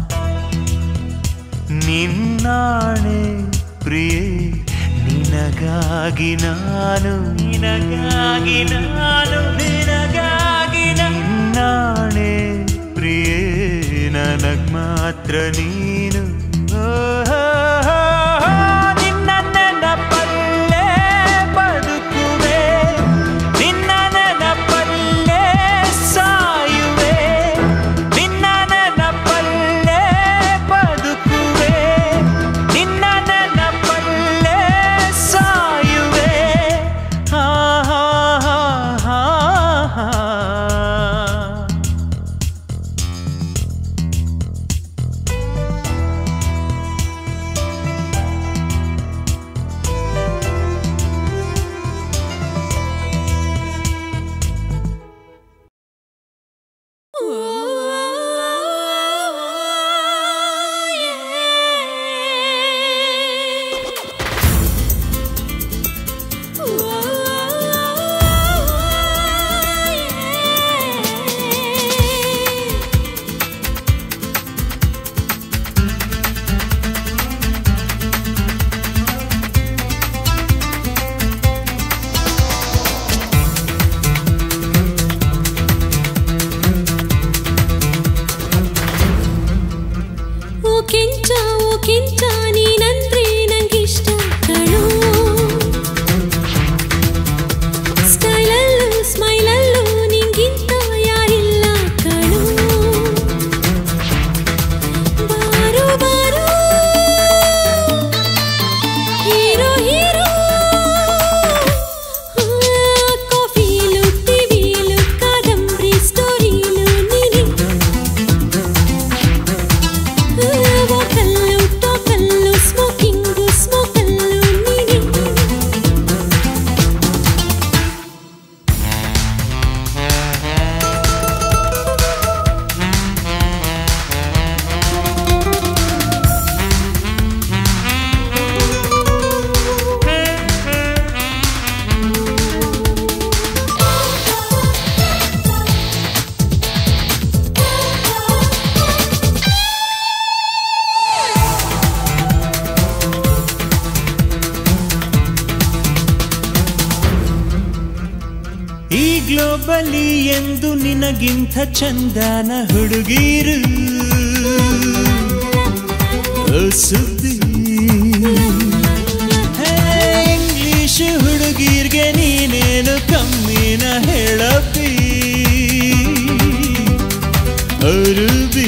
ನಿನ್ನಾಣೆ ಪ್ರಿಯೆ ನಿನಗಾಗಿ ನಾನು ನಿನಗಾಗಿ ನಾನು ನಿನಗಾಗಿ ನಿನ್ನಾಣೆ ಪ್ರಿಯೆ ನನಗ್ ಮಾತ್ರ ನೀನು ನಿನ್ನ ನೆನಪಲ್ಲೇ ಬದುಕುವೆ ನಿನ್ನ ನೆನಪಲ್ಲೇ ಸಾಯುವೆ ನಿನ್ನ ನೆನಪಲ್ಲೇ ಬದುಕುವೆ ನಿನ್ನ ನೆನಪಲ್ಲೇ ಕೆಂಚ ಓ ಕೆಂಚ ನೀನಂದ್ರೆ ನಂಗಿಷ್ಟ ಕಣೋ ಸ್ಟೈಲಲ್ಲೂ ಸ್ಮೈಲಲ್ಲೂ ನಿಂಗಿಂತ ಯಾರಿಲ್ಲ ಕಣೋ ಬಾರೋ ಬಾರೋ ಹೀರೋ ಹೀರೋ ಕಾಫಿಲು ಟಿವಿಲು ಕಾದಂಬರಿ ಸ್ಟೋರಿಲು ನೀನೆ ವಾಕಲ್ಲು ಟಾಕಲ್ಲು ಸ್ಮೋಕಿಂಗು ಸ್ಮೋಕಲ್ಲು ನೀನೆ ಈ ಗ್ಲೋಬಲಿ ಎಂದು ನಿನಗಿಂತ ಚಂದನ ಹುಡುಗೀರು ಓ ಸುದ್ದಿ ಹೇ, ಇಂಗ್ಲಿಷ್ ಹುಡುಗೀರ್ಗೆ ನೀನೇನು ಕಮ್ಮಿನ ಹೇಳಪ್ಪಿ ಅರುಬಿ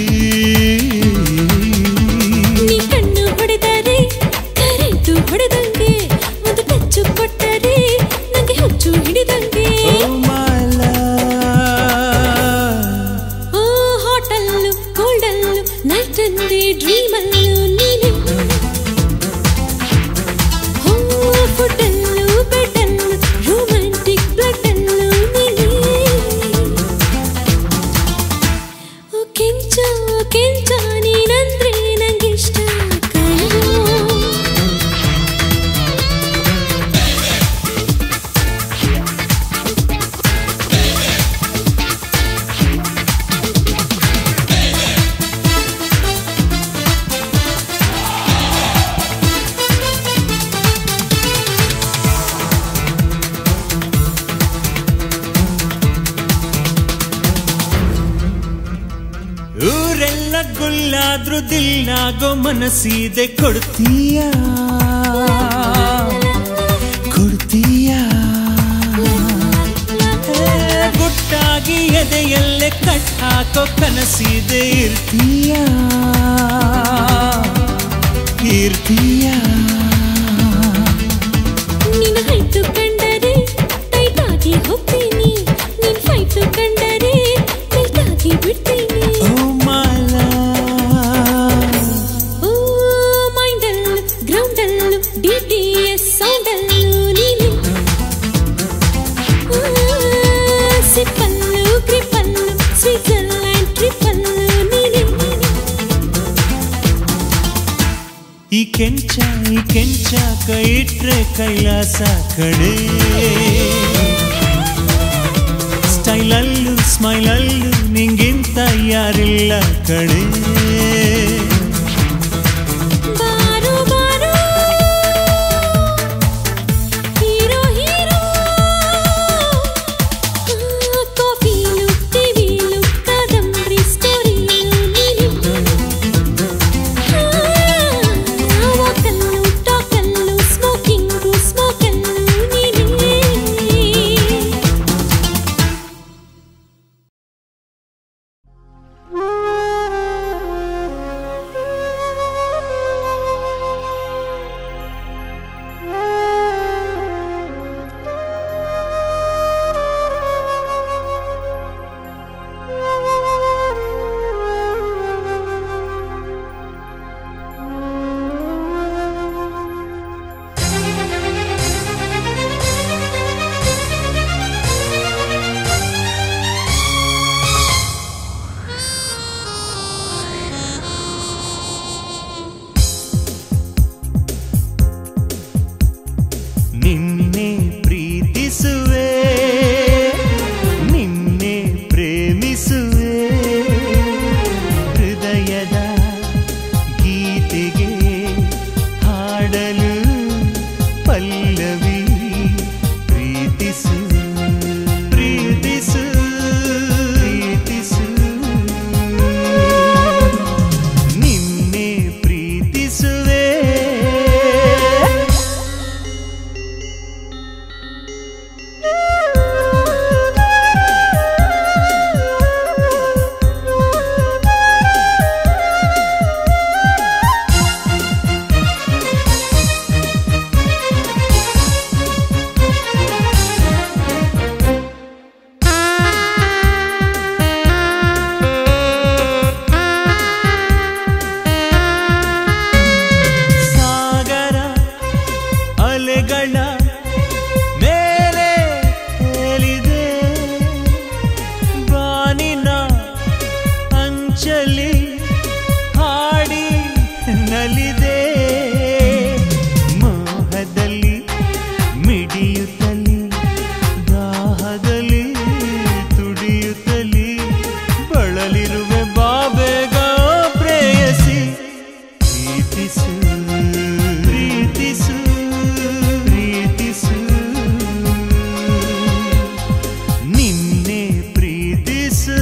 ನೀ ಕಣ್ಣು ಹೊಡೆದರೆ ಕರೆಂಟು ಹೊಡೆದಂಗೆ ಒಂದು ಟಚ್ಚು ಕೊಟ್ಟರೆ ನಂಗೆ ಹುಚ್ಚು ಹಿಡಿದಂಗೆ ಓ ಮಾಲ ಓ ಹೋಟಲ್ಲು ಕೋಲ್ಡಲ್ಲು ನೈಟ್ ಅಂದೇ ಡ್ರೀಮಲ್ಲು ನೀನೆ ಓ ಫುಡ್ಡಲ್ಲು ಬೆಡ್ಡಲ್ಲು ರೊಮ್ಯಾಂಟಿಕ್ ಬ್ಲಡ್ಡಲ್ಲು ನೀನೆ ಓ ಕೆಂಚ ಓ ಕೆಂಚ ನೀನಂದ್ರೆ ನಂಗಿಷ್ಟ ಕಣೋ ಊರೆಲ್ಲ ಗುಲ್ಲಾದ್ರೂ ದಿಲ್ಲಾಗೋ ಮನಸ್ಸಿದೆ ಕೊಡ್ತೀಯ ಕೊಡ್ತೀಯ ಹೇ, ಗುಟ್ಟಾಗಿ ಎದೆಯಲ್ಲೇ ಕಟ್ ಹಾಕೋ ಕನಸಿದೆ ಇರ್ತೀಯ ಇರ್ತೀಯ ನಿನ್ನ ಹೈಟು ಕಂಡರೆ ಟೈಟ್ ಆಗಿ ಹೋಗ್ತೀನಿ ನಿನ್ ಫೈಟು ಕಂಡರೆ ಟೈಟ್ ಆಗಿ ಬಿಡ್ತೀನಿ ಓ ಮಾಲ ಓ ಮೈಂಡಲ್ಲು ಗ್ರೌಂಡಲ್ಲು ಡಿ ಟಿ ಎಸ್ ಸೌಂಡಲ್ಲು ನೀನೆ ಆ, ಸಿಪ್ಪಲ್ಲು ಗ್ರಿಪ್ಪಲ್ಲು ಸ್ವಿಟ್ಜರ್ಲ್ಯಾಂಡ್ ಟ್ರಿಪ್ಪಲ್ಲು ನೀನೆ ಈ ಕೆಂಚ ಈ ಕೆಂಚ ಕೈ ಇಟ್ರೆ ಕೈಲಾಸ ಕಡೆ ಸ್ಟೈಲಲ್ಲೂ ಸ್ಮೈಲಲ್ಲೂ ನಿಂಗಿಂತ ಯಾರಿಲ್ಲ ಕಡೆ ಬಾರೋ ಬಾರೋ ಹೀರೋ ಹೀರೋ ಕಾಫಿಲು ಟಿವಿಲು ಕಾದಂಬರಿ ಸ್ಟೋರಿಲು ನೀನೆ ವಾಕಲ್ಲು ಟಾಕಲ್ಲು ಸ್ಮೋಕಿಂಗು ಸ್ಮೋಕಲ್ಲು ನೀನೆ ಆ ನಲಿದೆ ಮೋಹದಲ್ಲಿ ಮಿಡಿಯುತ್ತಲಿ ದಾಹದಲ್ಲಿ ತುಡಿಯುತ್ತಲಿ ಬಳಲಿರುವೆ ಬಾಬೇಗ ಪ್ರೇಯಸಿ ಪ್ರೀತಿಸು ಪ್ರೀತಿಸು ಪ್ರೀತಿಸು ನಿನ್ನೆ ಪ್ರೀತಿಸು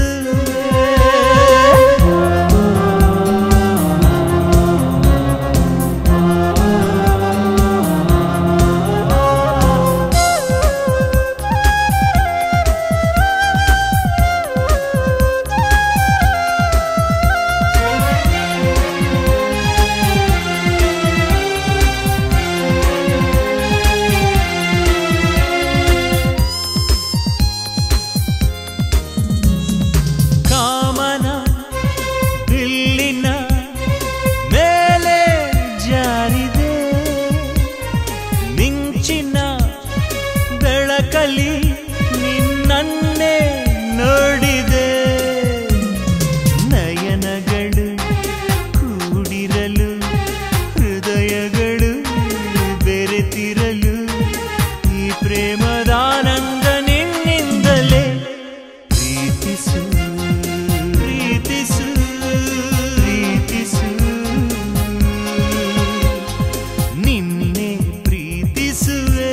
ಕಾಮನ ಬಿಲ್ಲಿನ ಮೇಲೆ ಜಾರಿದೆ ಮಿಂಚಿನ ಬೆಳಕಲಿ ನಿನ್ನನ್ನೇ ನೋಡಿದೆ ನಯನಗಳು ಕೂಡಿರಲು ಹೃದಯಗಳು ಬೆರೆತಿರಲು ಈ ಪ್ರೇಮದಾನಂದ ನಿನ್ನಿಂದಲೇ ಪ್ರೀತಿಸು ಪ್ರೀತಿಸು ಪ್ರೀತಿಸು ನಿನ್ನೆ ಪ್ರೀತಿಸುವೆ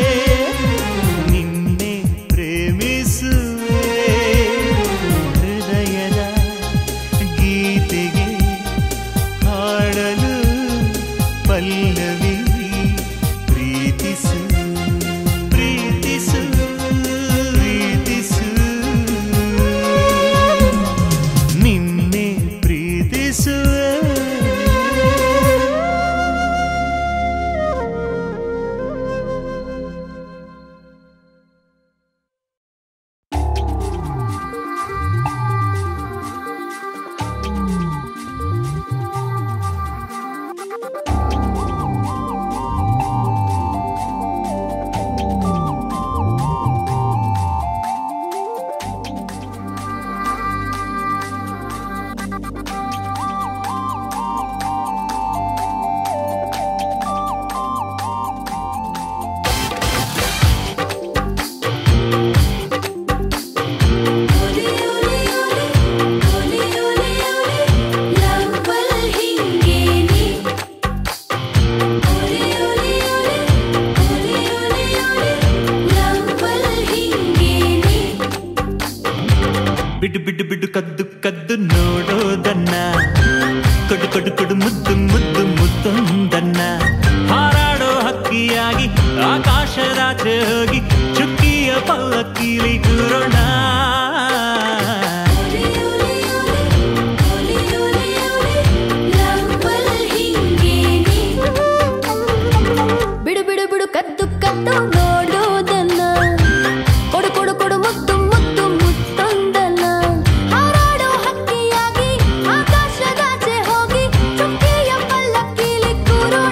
ನಿನ್ನೆ ಪ್ರೇಮಿಸುವೆ ಹೃದಯದ ಗೀತೆಗೆ ಹಾಡಲು ಪಲ್ಲವಿ ಪ್ರೀತಿಸು ಪ್ರೀತಿಸು ಪ್ರೀತಿಸು ನಿನ್ನೆ ಪ್ರೀತಿಸುವೆ ಬಿಡು ಬಿಡು ಬಿಡು ಕದ್ದು ಕದ್ದು ನೋಡೋದನ್ನ ಕೊಡು ಕೊಡು ಕೊಡು ಮುದ್ದು ಮುದ್ದು ಮುತ್ತೊಂದನ್ನ ಹಾರಾಡೋ ಹಕ್ಕಿಯಾಗಿ ಆಕಾಶದಾಚೆ ಹೋಗಿ ಚುಕ್ಕಿಯ ಪಲ್ಲಕ್ಕಿಲಿ ಕೂರೋಣ ಬಿಡು ಬಿಡು ಬಿಡು ಕದ್ದು ಕದ್ದು ನೋಡೋದನ್ನ ಕೊಡು ಕೊಡು ಕೊಡು ಮುದ್ದು ಮುದ್ದು ಮುತ್ತೊಂದನ್ನ ಹಾರಾಡೋ ಹಕ್ಕಿಯಾಗಿ ಆಕಾಶದಾಚೆ ಹೋಗಿ ಚುಕ್ಕಿಯ ಪಲ್ಲಕ್ಕಿಲಿ ಕೂರೋಣ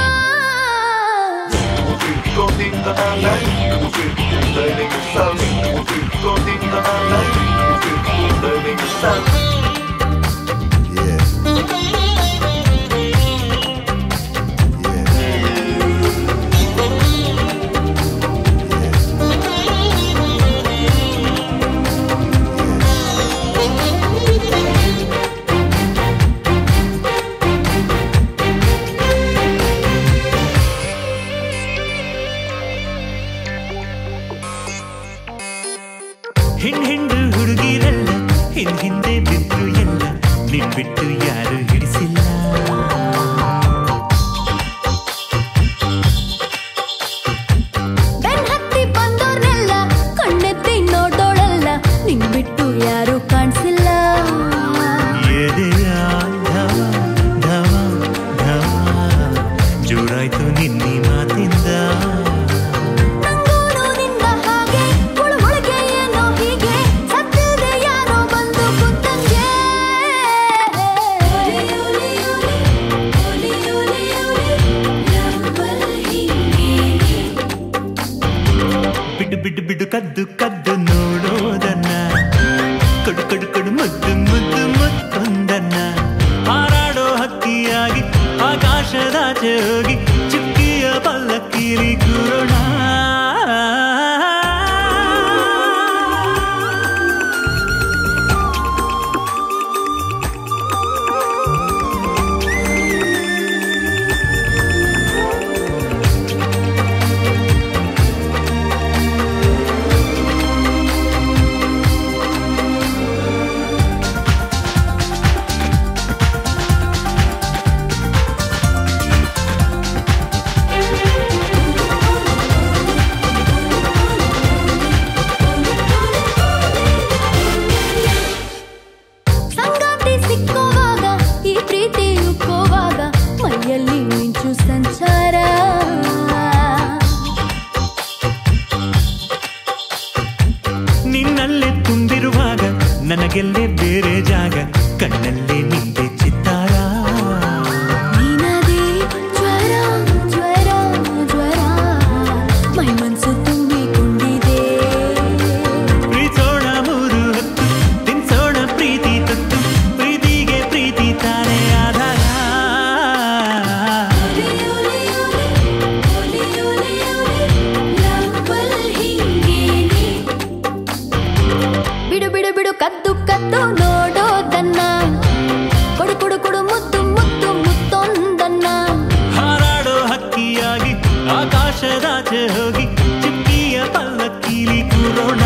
ಹಿಂಡ್ ಹಿಂಡು ಹುಡುಗಿರಲ್ಲ ಹಿಂದ್ ಹಿಂದೆ ಬಿದ್ರು ಎಲ್ಲ ನಿನ್ ಬಿಟ್ಟು ಯಾರು ಹಿಡಿಸಿಲ್ಲ ಬೆನ್ ಹತ್ತಿ ಬಂದೋರ್ನೆಲ್ಲ ಕಣ್ಣೆತ್ತಿ ನೋಡೋಳಲ್ಲ ನಿನ್ ಬಿಟ್ಟು ಯಾರು ಕಾಣಿಸಿಲ್ಲ ಎದೆಯ ಧವ ಧವ ಧವ ಜೋರಾಯ್ತು ನಿನ್ನಿ ಮಾತಿಂದ ನಂಗೂನು ನಿನ್ನ ಹಾಗೆ ಒಳ ಒಳಗೆ ಏನೋ ಹೀಗೆ ಸತ್ತಿಲ್ದೆ ಯಾರೋ ಬಂದು ಕೂತಂಗೆ ಬಿಡು ಬಿಡು ಬಿಡು ಕದ್ದು ಕದ್ದು ನೋಡೋದನ್ನ ಕೊಡು ಕೊಡು ಕೊಡು ಮುದ್ದು ಮುದ್ದು ಮುತ್ತೊಂದನ್ನ ಹಾರಾಡೋ ಹಕ್ಕಿಯಾಗಿ ಆಕಾಶದಾಚೆ ಹೋಗಿ ಚುಕ್ಕಿಯ ಪಲ್ಲಕ್ಕಿಲಿ ಕೂರೋಣ ಸಂಗಾತಿ ಸಿಕ್ಕುವಾಗ ಈ ಪ್ರೀತಿ ಉಕ್ಕೋವಾಗ ಮೈಯಲ್ಲಿ ಮಿಂಚು ಸಂಚಾರ ನಿನ್ನಲ್ಲೇ ತುಂಬಿರುವಾಗ ನನಗೆಲ್ಲೇ ಬೇರೆ ಜಾಗ ಕಣ್ಣಲ್ಲೇ ನಿಂದೆ ಚಿತ್ತಾರ ನೀನದೇ ಜ್ವರ ಜ್ವರ ಜ್ವರ ಮೈ ಮನಸ್ಸು ತುಂಬಿಕೊಂಡಿದೆ ಪ್ರೀತೋಣ ಮೂರು ಹೊತ್ತು ತಿನ್ಸೋಣ ಪ್ರೀತಿ ತತ್ತು ಪ್ರೀತಿಗೆ ಪ್ರೀತಿ ತಾನೇ ಆಧಾರ ಬಿಡು ಬಿಡು ಬಿಡು ಕದ್ದು ಕದ್ದು ನೋಡೋದನ್ನ ಕೊಡು ಕೊಡು ಕೊಡು ಮುತ್ತು ಮುತ್ತು ಮುತ್ತೊಂದನ್ನ ಹಾರಾಡೋ ಹಕ್ಕಿಯಾಗಿ ಆಕಾಶದಾಚೆ ಹೋಗಿ ಚುಕ್ಕಿಯ ಪಲ್ಲಕ್ಕೀಲಿ ಕೂರೋಣ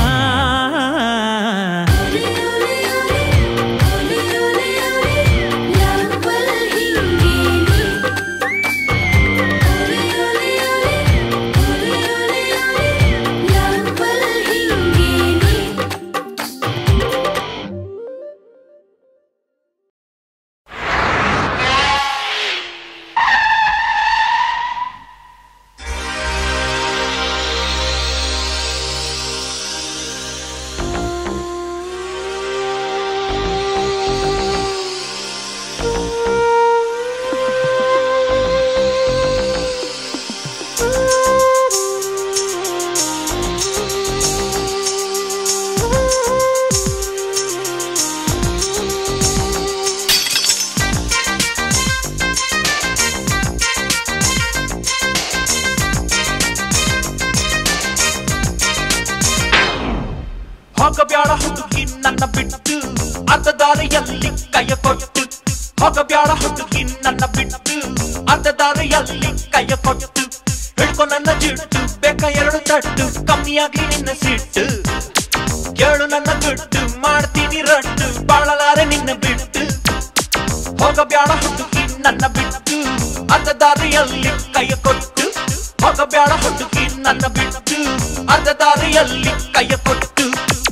ಹೋಗಬ್ಯಾಡ ಹುಡುಗಿ ನನ್ನ ಬಿಟ್ಟು ಅರ್ಧ ದಾರಿಯಲ್ಲಿ ಕೈಯ ಕೊಟ್ಟು ಹೋಗಬ್ಯಾಡ ಹುಡುಗಿ ನನ್ನ ಬಿಟ್ಟು ಅರ್ಧ ದಾರಿಯಲ್ಲಿ ಕೈಯ ಕೊಟ್ಟು ಹಿಡ್ಕೊ ನನ್ನ ಜಿಟ್ಟು ಬೇಕ ಎರಡು ತಟ್ಟು ಕಮ್ಮಿಯಾಗಿ ನಿನ್ನ ಸಿಟ್ಟು ಕೇಳು ನನ್ನ ದುಡ್ಡು ಮಾಡ್ತೀನಿ ರಟ್ಟು ಬಾಳಲಾರೆ ನಿನ್ನ ಬಿಟ್ಟು ಹೋಗಬ್ಯಾಡ ಹುಡುಗಿ ನನ್ನ ಬಿಟ್ಟು ಅರ್ಧ ದಾರಿಯಲ್ಲಿ ಕೈಯ ಕೊಟ್ಟು ಹೋಗಬ್ಯಾಡ ಹುಡುಗಿ ನನ್ನ ಬಿಟ್ಟು ಅರ್ಧ ದಾರಿಯಲ್ಲಿ ಕೈಯ ಕೊಟ್ಟು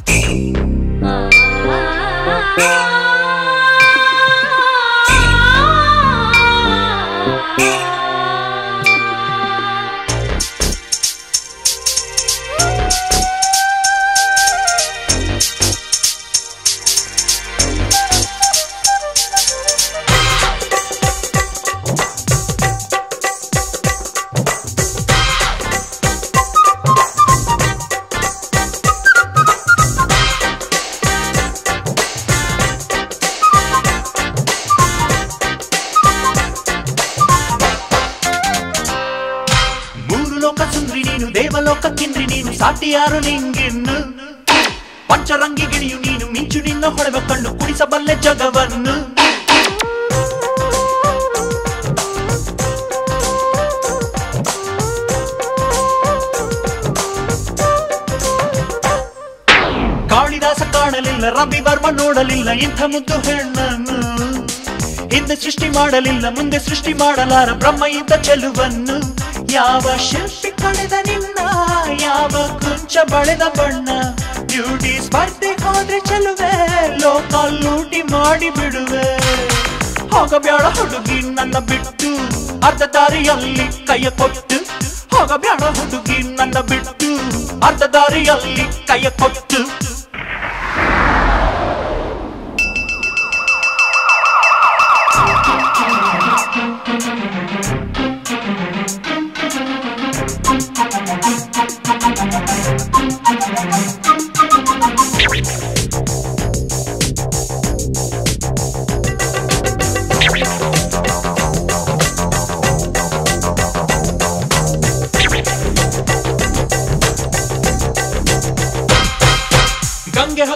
ಮೂರು ಲೋಕ ಸುಂದ್ರಿ ನೀನು ದೇವಲೋಕ ಕಿಂದ್ರಿ ನೀನು ಸಾಟಿ ಯಾರು ನಿಂಗಿನ್ನು ಪಂಚರಂಗಿ ಗಿಳಿಯು ನೀನು ಮಿಂಚು ನಿನ್ನ ಹೊಳೆವ ಕಣ್ಣು ಕುಡಿಸಬಲ್ಲೆ ಜಗವನ್ನು ಕಾಳಿದಾಸ ಕಾಣಲಿಲ್ಲ ರವಿ ವರ್ಮ ನೋಡಲಿಲ್ಲ ಇಂಥ ಮುದ್ದು ಹೆಣ್ಣನ್ನು ಹಿಂದೆ ಸೃಷ್ಟಿ ಮಾಡಲಿಲ್ಲ ಮುಂದೆ ಸೃಷ್ಟಿ ಮಾಡಲಾರ ಬ್ರಹ್ಮ ಇದ್ದ ಚೆಲುವನ್ನು ಯಾವ ಶಿಲ್ಪಿ ಕಳೆದ ನಿನ್ನ ಯಾವ ಕುಂಚ ಬಳೆದ ಬಣ್ಣ ಬ್ಯೂಟಿ ಸ್ಪರ್ಧೆ ಹೋದ್ರೆ ಚೆಲುವೆ ಲೋಕ ಲೂಟಿ ಮಾಡಿ ಬಿಡುವೆ ಹೋಗಬ್ಯಾಡ ಹುಡುಗಿ ನನ್ನ ಬಿಟ್ಟು ಅರ್ಧ ದಾರಿಯಲ್ಲಿ ಕೈಯ ಕೊಟ್ಟು ಹೋಗಬ್ಯಾಡ ಹುಡುಗಿ ನನ್ನ ಬಿಟ್ಟು ಅರ್ಧ ದಾರಿಯಲ್ಲಿ ಕೈಯ ಕೊಟ್ಟು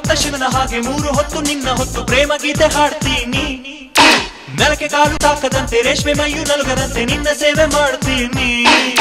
ಸತ್ತ ಶಿವನ ಹಾಗೆ ಮೂರು ಹೊತ್ತು ನಿನ್ನ ಹೊತ್ತು ಪ್ರೇಮ ಗೀತೆ ಹಾಡ್ತೀನಿ ನೆಲಕ್ಕೆ ಕಾಲು ತಾಕದಂತೆ ರೇಷ್ಮೆ ಮೈಯು ನಲುಗದಂತೆ ನಿನ್ನ ಸೇವೆ ಮಾಡ್ತೀನಿ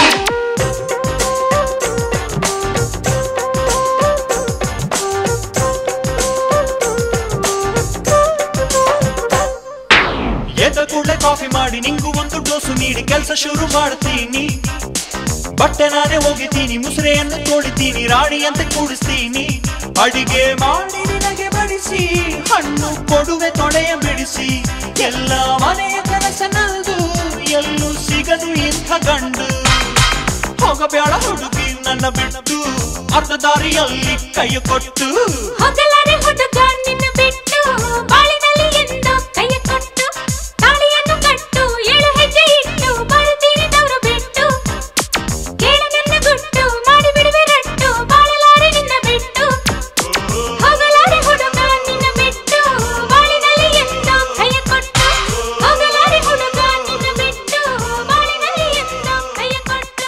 ಎದ್ದ ಕೂಡಲೇ ಕಾಫಿ ಮಾಡಿ ನಿಂಗೂ ಒಂದು ಡೋಸು ನೀಡಿ ಕೆಲಸ ಶುರು ಮಾಡ್ತೀನಿ ಬಟ್ಟೆ ನಾನೇ ಹೋಗಿದ್ದೀನಿ ಮುಸುರೆಯನ್ನು ತೋಡಿತೀನಿ ರಾಣಿಯಂತೆ ಕೂಡಿಸ್ತೀನಿ ಅಡಿಗೆ ಮಾಡಿ ನಿನಗೆ ಬಡಿಸಿ ಹಣ್ಣು ಕೊಡುವೆ ತೊಡೆಯ ಬಿಡಿಸಿ ಎಲ್ಲ ಮನೆಯ ಕನಸನದು ಎಲ್ಲೂ ಸಿಗದು ಇಂಥ ಗಂಡು ಹೋಗಬೇಡ ಹುಡುಗಿ ನನ್ನ ಬಿಟ್ಟು ಅರ್ಧ ದಾರಿಯಲ್ಲಿ ಕೈ ಕೊಟ್ಟು ಹೋಗಲಾರೆ ಹುಡುಗ ನಿನ್ನ ಬಿಟ್ಟು ಬಾಳಿನಲ್ಲಿ ಎಂದು ಕೈಯ ಕೊಟ್ಟು ತಾಳಿಯನ್ನು ಕಟ್ಟು ಏಳು ಹೆಜ್ಜೆ ಇಟ್ಟು ಬರುತ್ತೀನಿ ದವರು ಬಿಟ್ಟು ಕೇಳ ನನ್ನ ಗುಟ್ಟು ಮಾಡಿ ಬಿಡುವೆ ರಟ್ಟು ಬಾಳಲಾರೆ ನಿನ್ನ ಬಿಟ್ಟು ಹೋಗಲಾರೆ ಹುಡುಗ ನಿನ್ನ ಬಿಟ್ಟು ಬಾಳಿನಲ್ಲಿ ಎಂದು ಕೈಯ ಕೊಟ್ಟು ಹೋಗಲಾರೆ ಹುಡುಗ ನಿನ್ನ ಬಿಟ್ಟು ಬಾಳಿನಲ್ಲಿ ಎಂದು ಕೈಯ ಕೊಟ್ಟು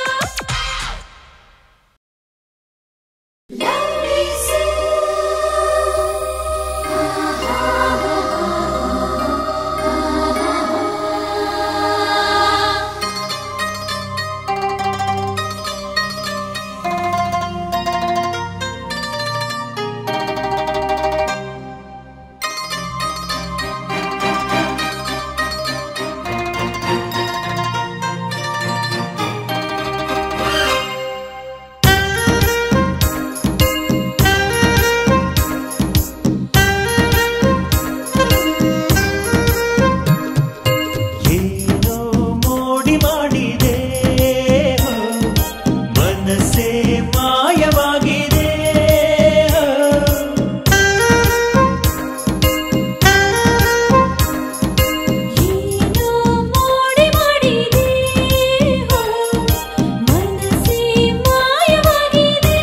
ಏನೋ ಮೋಡಿ ಮಾಡಿದೆ ಮನಸ್ಸೇ ಮಾಯವಾಗಿದೆ ಏನೋ ಮೋಡಿ ಮಾಡಿದೆ ಹೋ ಮನಸ್ಸೇ ಮಾಯವಾಗಿದೆ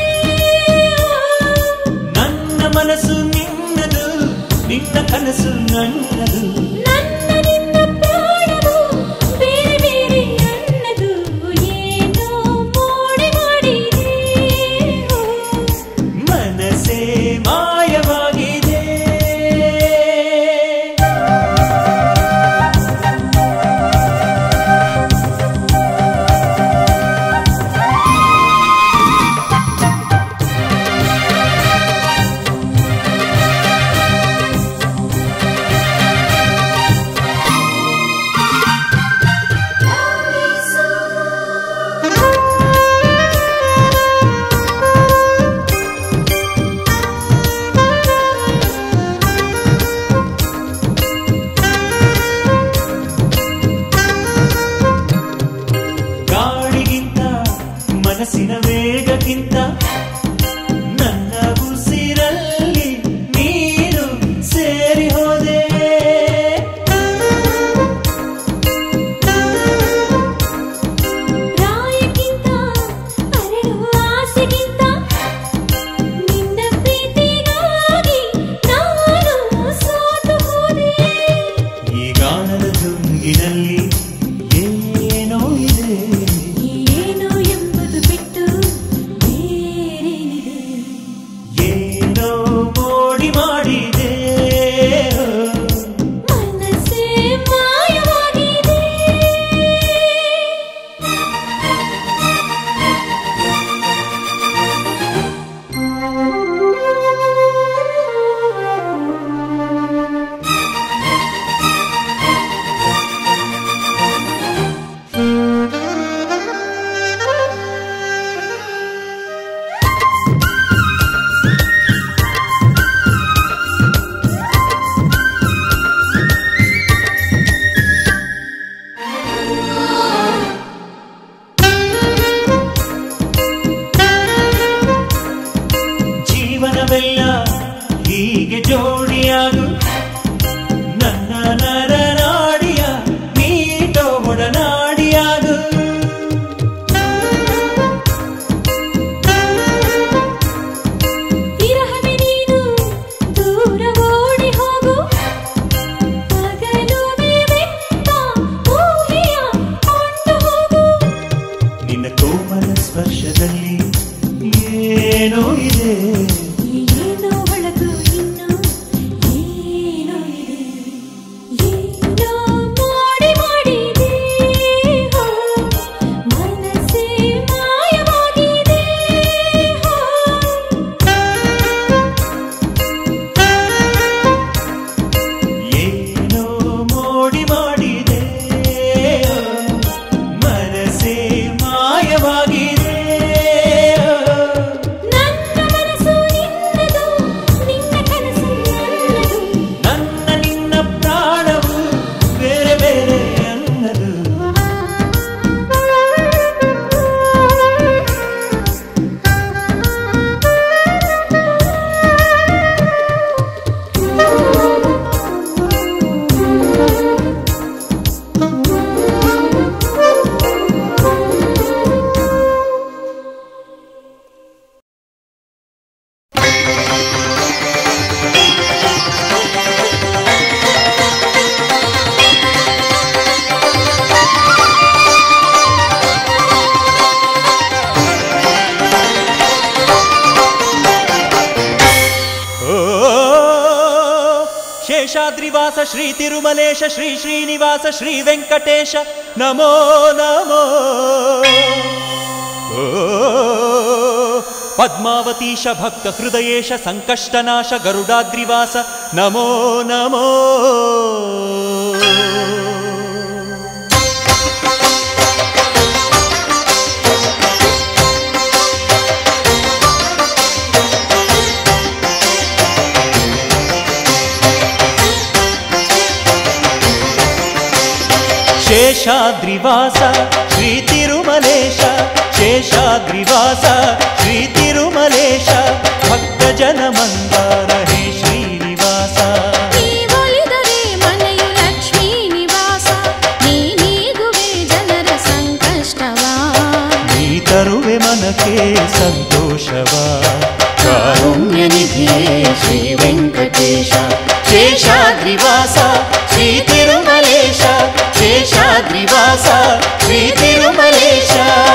ನನ್ನ ಮನಸ್ಸು ನಿನ್ನದು ನಿನ್ನ ಕನಸು ನನ್ನದು ನನ್ನ ನಿನ್ನ ಪ್ರಾಣವು ಬೇರೆ ಬೇರೆ ಅನ್ನದು ಏನೋ ಮೋಡಿ ಮಾಡಿದೆ ಹೋ ಮನಸ್ಸೇ ಮಾಯವಾಗಿದೆ ಗಾಳಿಗಿಂತ ಮನಸ್ಸಿನ ವೇಗಕ್ಕಿಂತ ನನ್ನ ಉಸಿರಲ್ಲಿ ನೀನು ಸೇರಿ ಹೋದೆ ಪ್ರಾಯಕ್ಕಿಂತ ಅರಳುವ ಆಸೆಗಿಂತ ನಿನ್ನ ಪ್ರೀತಿಗಾಗಿ ನಾನು ಸೋತು ಹೋದೆ ಈ ಗಾನದ ಜುಂಗಿನಲ್ಲಿ ಏನೋ ಇದೆ ಏನು ಎಂಬುದು ಬಿಟ್ಟು ಶೇಷಾದ್ರಿವಾಸ ಶ್ರೀ ತಿರುಮಲೇಶ ಶ್ರೀ ಶ್ರೀನಿವಾಸ ಶ್ರೀ ವೆಂಕಟೇಶ ನಮೋ ನಮೋ ಓ, ಪದ್ಮಾವತೀಶ ಭಕ್ತ ಹೃದಯೇಶ ಸಂಕಷ್ಟನಾಶ ಗರುಡಾದ್ರಿವಾಸ ನಮೋ ನಮೋ ಶೇಷಾದ್ರಿವಾಸ ಶ್ರೀ ತಿರುಮಲೇಶ ಶೇಷಾದ್ರಿವಾಸ ಶ್ರೀ ತಿರುಮಲೇಶ ಭಕ್ತ ಜನ ಮಂದಾರ ಹೇ ಶ್ರೀನಿವಾಸ ನೀವೊಲಿದರೆ ಮನೆಯು ಲಕ್ಷ್ಮೀ ನಿವಾಸ ನೀ ನೀಗುವೆ ಜನರ ಸಂಕಷ್ಟವಾ ನೀ ತರುವೆ ಮನಕ್ಕೆ ಸಂತೋಷವ ಕಾರುಣ್ಯ ನಿಧಿಯೇ ಶ್ರೀ ವೆಂಕಟೇಶ ಶೇಷಾದ್ರಿವಾಸ ಶ್ರೀ ತಿರುಮಲೇಶ ಶೇಷಾದ್ರಿವಾಸ ಶ್ರೀ ತಿರುಮಲೇಶ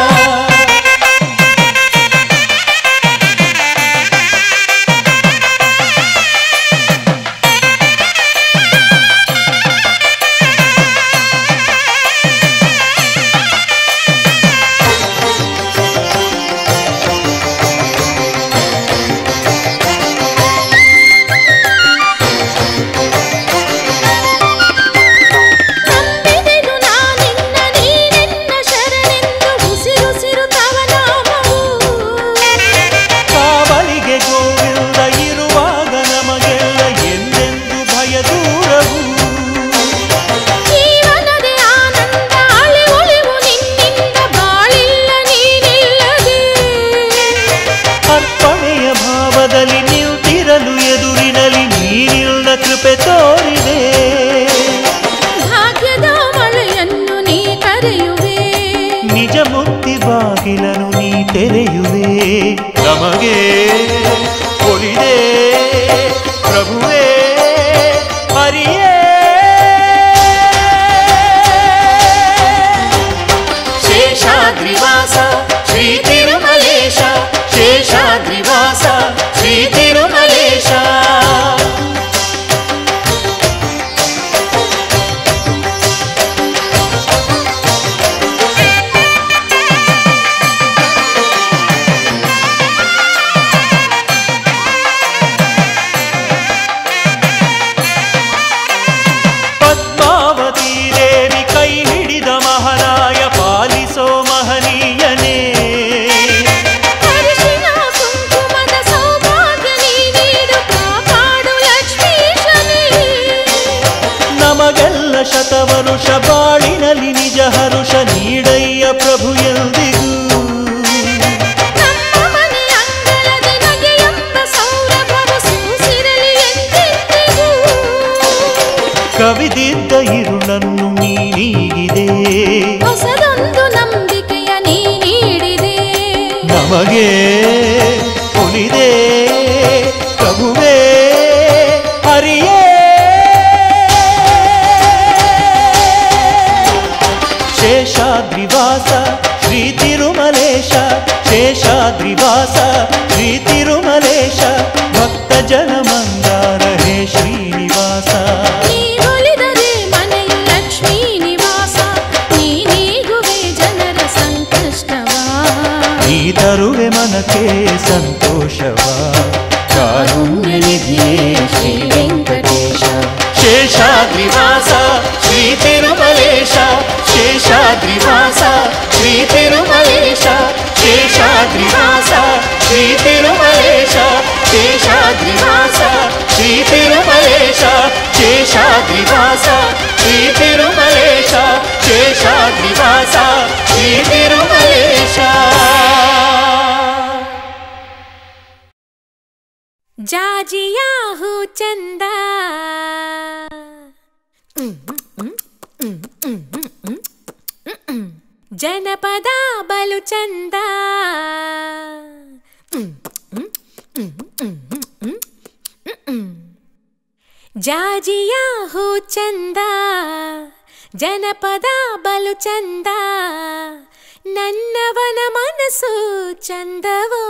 ನಂಬಿದೆನು ನಾನಿನ್ನ ನೀನೆನ್ನ ಶರಣೆಂದು ಉಸಿರುಸಿರು ತವ ನಾಮವು ಕಾವಲಿಗೆ ಗೋವಿಂದ ಇರುವಾಗ ನಮಗೆಲ್ಲ ಎಂದೆಂದು ಭಯ ದೂರವು ಜೀವನದೇ ಆನಂದ ಅಳಿ ಒಳಿವು ನಿನ್ನಿಂದ ಬಾಳಿಲ್ಲ ನೀನಿಲ್ಲದೆ ಅರ್ಪಣೆಯ ಭಾವದಲ್ಲಿ ನಿಂತಿರಲು ಎದುರಿನಲ್ಲಿ ನೀನಿಲ್ಲ ಕೃಪೆ ತೋರಿದೆ ಭಾಗ್ಯದ ಮಳೆಯನ್ನು ನೀ ಕರೆಯುವೆ ನಿಜ ಮುಕ್ತಿ ಬಾಗಿಲನು ನೀ ತೆರೆಯುವೆ ನಮಗೆ ಒಲಿದೆ ಪ್ರಭುವೇ ಹರಿಯೇ ಶೇಷಾದ್ರಿವಾಸ ಶ್ರೀ ತಿರುಮಲೇಶ ಶೇಷಾದ್ರಿವಾಸ ಶ್ರೀ ತಿರುಮಲೇಶ ಪದ್ಮಾವತಿ ದೇವಿ ಕೈ ಹಿಡಿದ ಮಹಾರಾಯ ಪಾಲಿಸೋ ಮಹನೀಯನೇ ಅರಿಶಿನ ಕುಂಕುಮದ ಸೌಭಾಗ್ಯ ನೀ ನೀಡು ಕಾಪಾಡು ಲಕ್ಷ್ಮೀಶನೇ ನಮಗೆಲ್ಲ ಶತವರುಷ ಬಾಳಿನಲ್ಲಿ ನಿಜ ಹರುಷ ನೀಡಯ್ಯ ಪ್ರಭು ಎಂದಿಗೂ ನಮ್ಮ ಮನೆ ಅಂಗಳದಿ ನಗೆಯೆಂಬ ಸೌರಭವ ಸೂಸಿರಲಿ ಎಂದೆಂದಿಗೂ ಕವಿದಿದ್ದ ಇರುಳನ್ನು ನೀ ನೀಗಿದೆ ಹೊಸದೊಂದು ನಂಬಿಕೆಯ ನೀ ನೀಡಿದೆ ನಮಗೆ ಒಲಿದೆ ಪ್ರಭುವೇ ಹರಿಯೇ ಶೇಷಾದ್ರಿವಾಸ ಶ್ರೀ ತಿರುಮಲೇಶ ಶೇಷಾದ್ರಿವಾಸ ಶ್ರೀ ತಿರುಮಲೇಶ ಭಕ್ತ ಜನ ಮಂದಾರ ಹೇ ಶ್ರೀನಿವಾಸ ನೀ ಒಲಿದರೆ ಮನೆಯು ಲಕ್ಷ್ಮೀ ನಿವಾಸ ನೀ ನೀಗುವೆ ಜನರ ಸಂಕಷ್ಟವಾ ನೀ ತರುವೆ ಮನಕ್ಕೆ ಸಂತೋಷವ ಕಾರುಣ್ಯ ನಿಧಿಯೇ ಶ್ರೀ ವೆಂಕಟೇಶ ಶೇಷಾದ್ರಿವಾಸ ಶ್ರೀ ತಿರುಮಲೇಶ ಶೇಷಾದ್ರಿವಾಸ ಶ್ರೀ ತಿರುಮಲೇಶ ಶೇಷಾದ್ರಿವಾಸ ಶ್ರೀ ತಿರುಮಲೇಶ ಶೇಷಾದ್ರಿವಾಸ ಶ್ರೀ ತಿರುಮಲೇಶ ಶೇಷಾದ್ರಿವಾಸ ಶ್ರೀ ತಿರುಮಲೇಶ ಶೇಷಾದ್ರಿವಾಸ ಶ್ರೀ ತಿರುಮಲೇಶ ಜಾಜಿಯಾ ಹೂ ಚಂದ ಜನಪದ ಬಲು ಚಂದ ಜಾಜಿಯಾ ಹೂ ಚಂದ ಜನಪದ ಬಲು ಚಂದ ನನ್ನವನ ಮನಸ್ಸು ಚಂದವೋ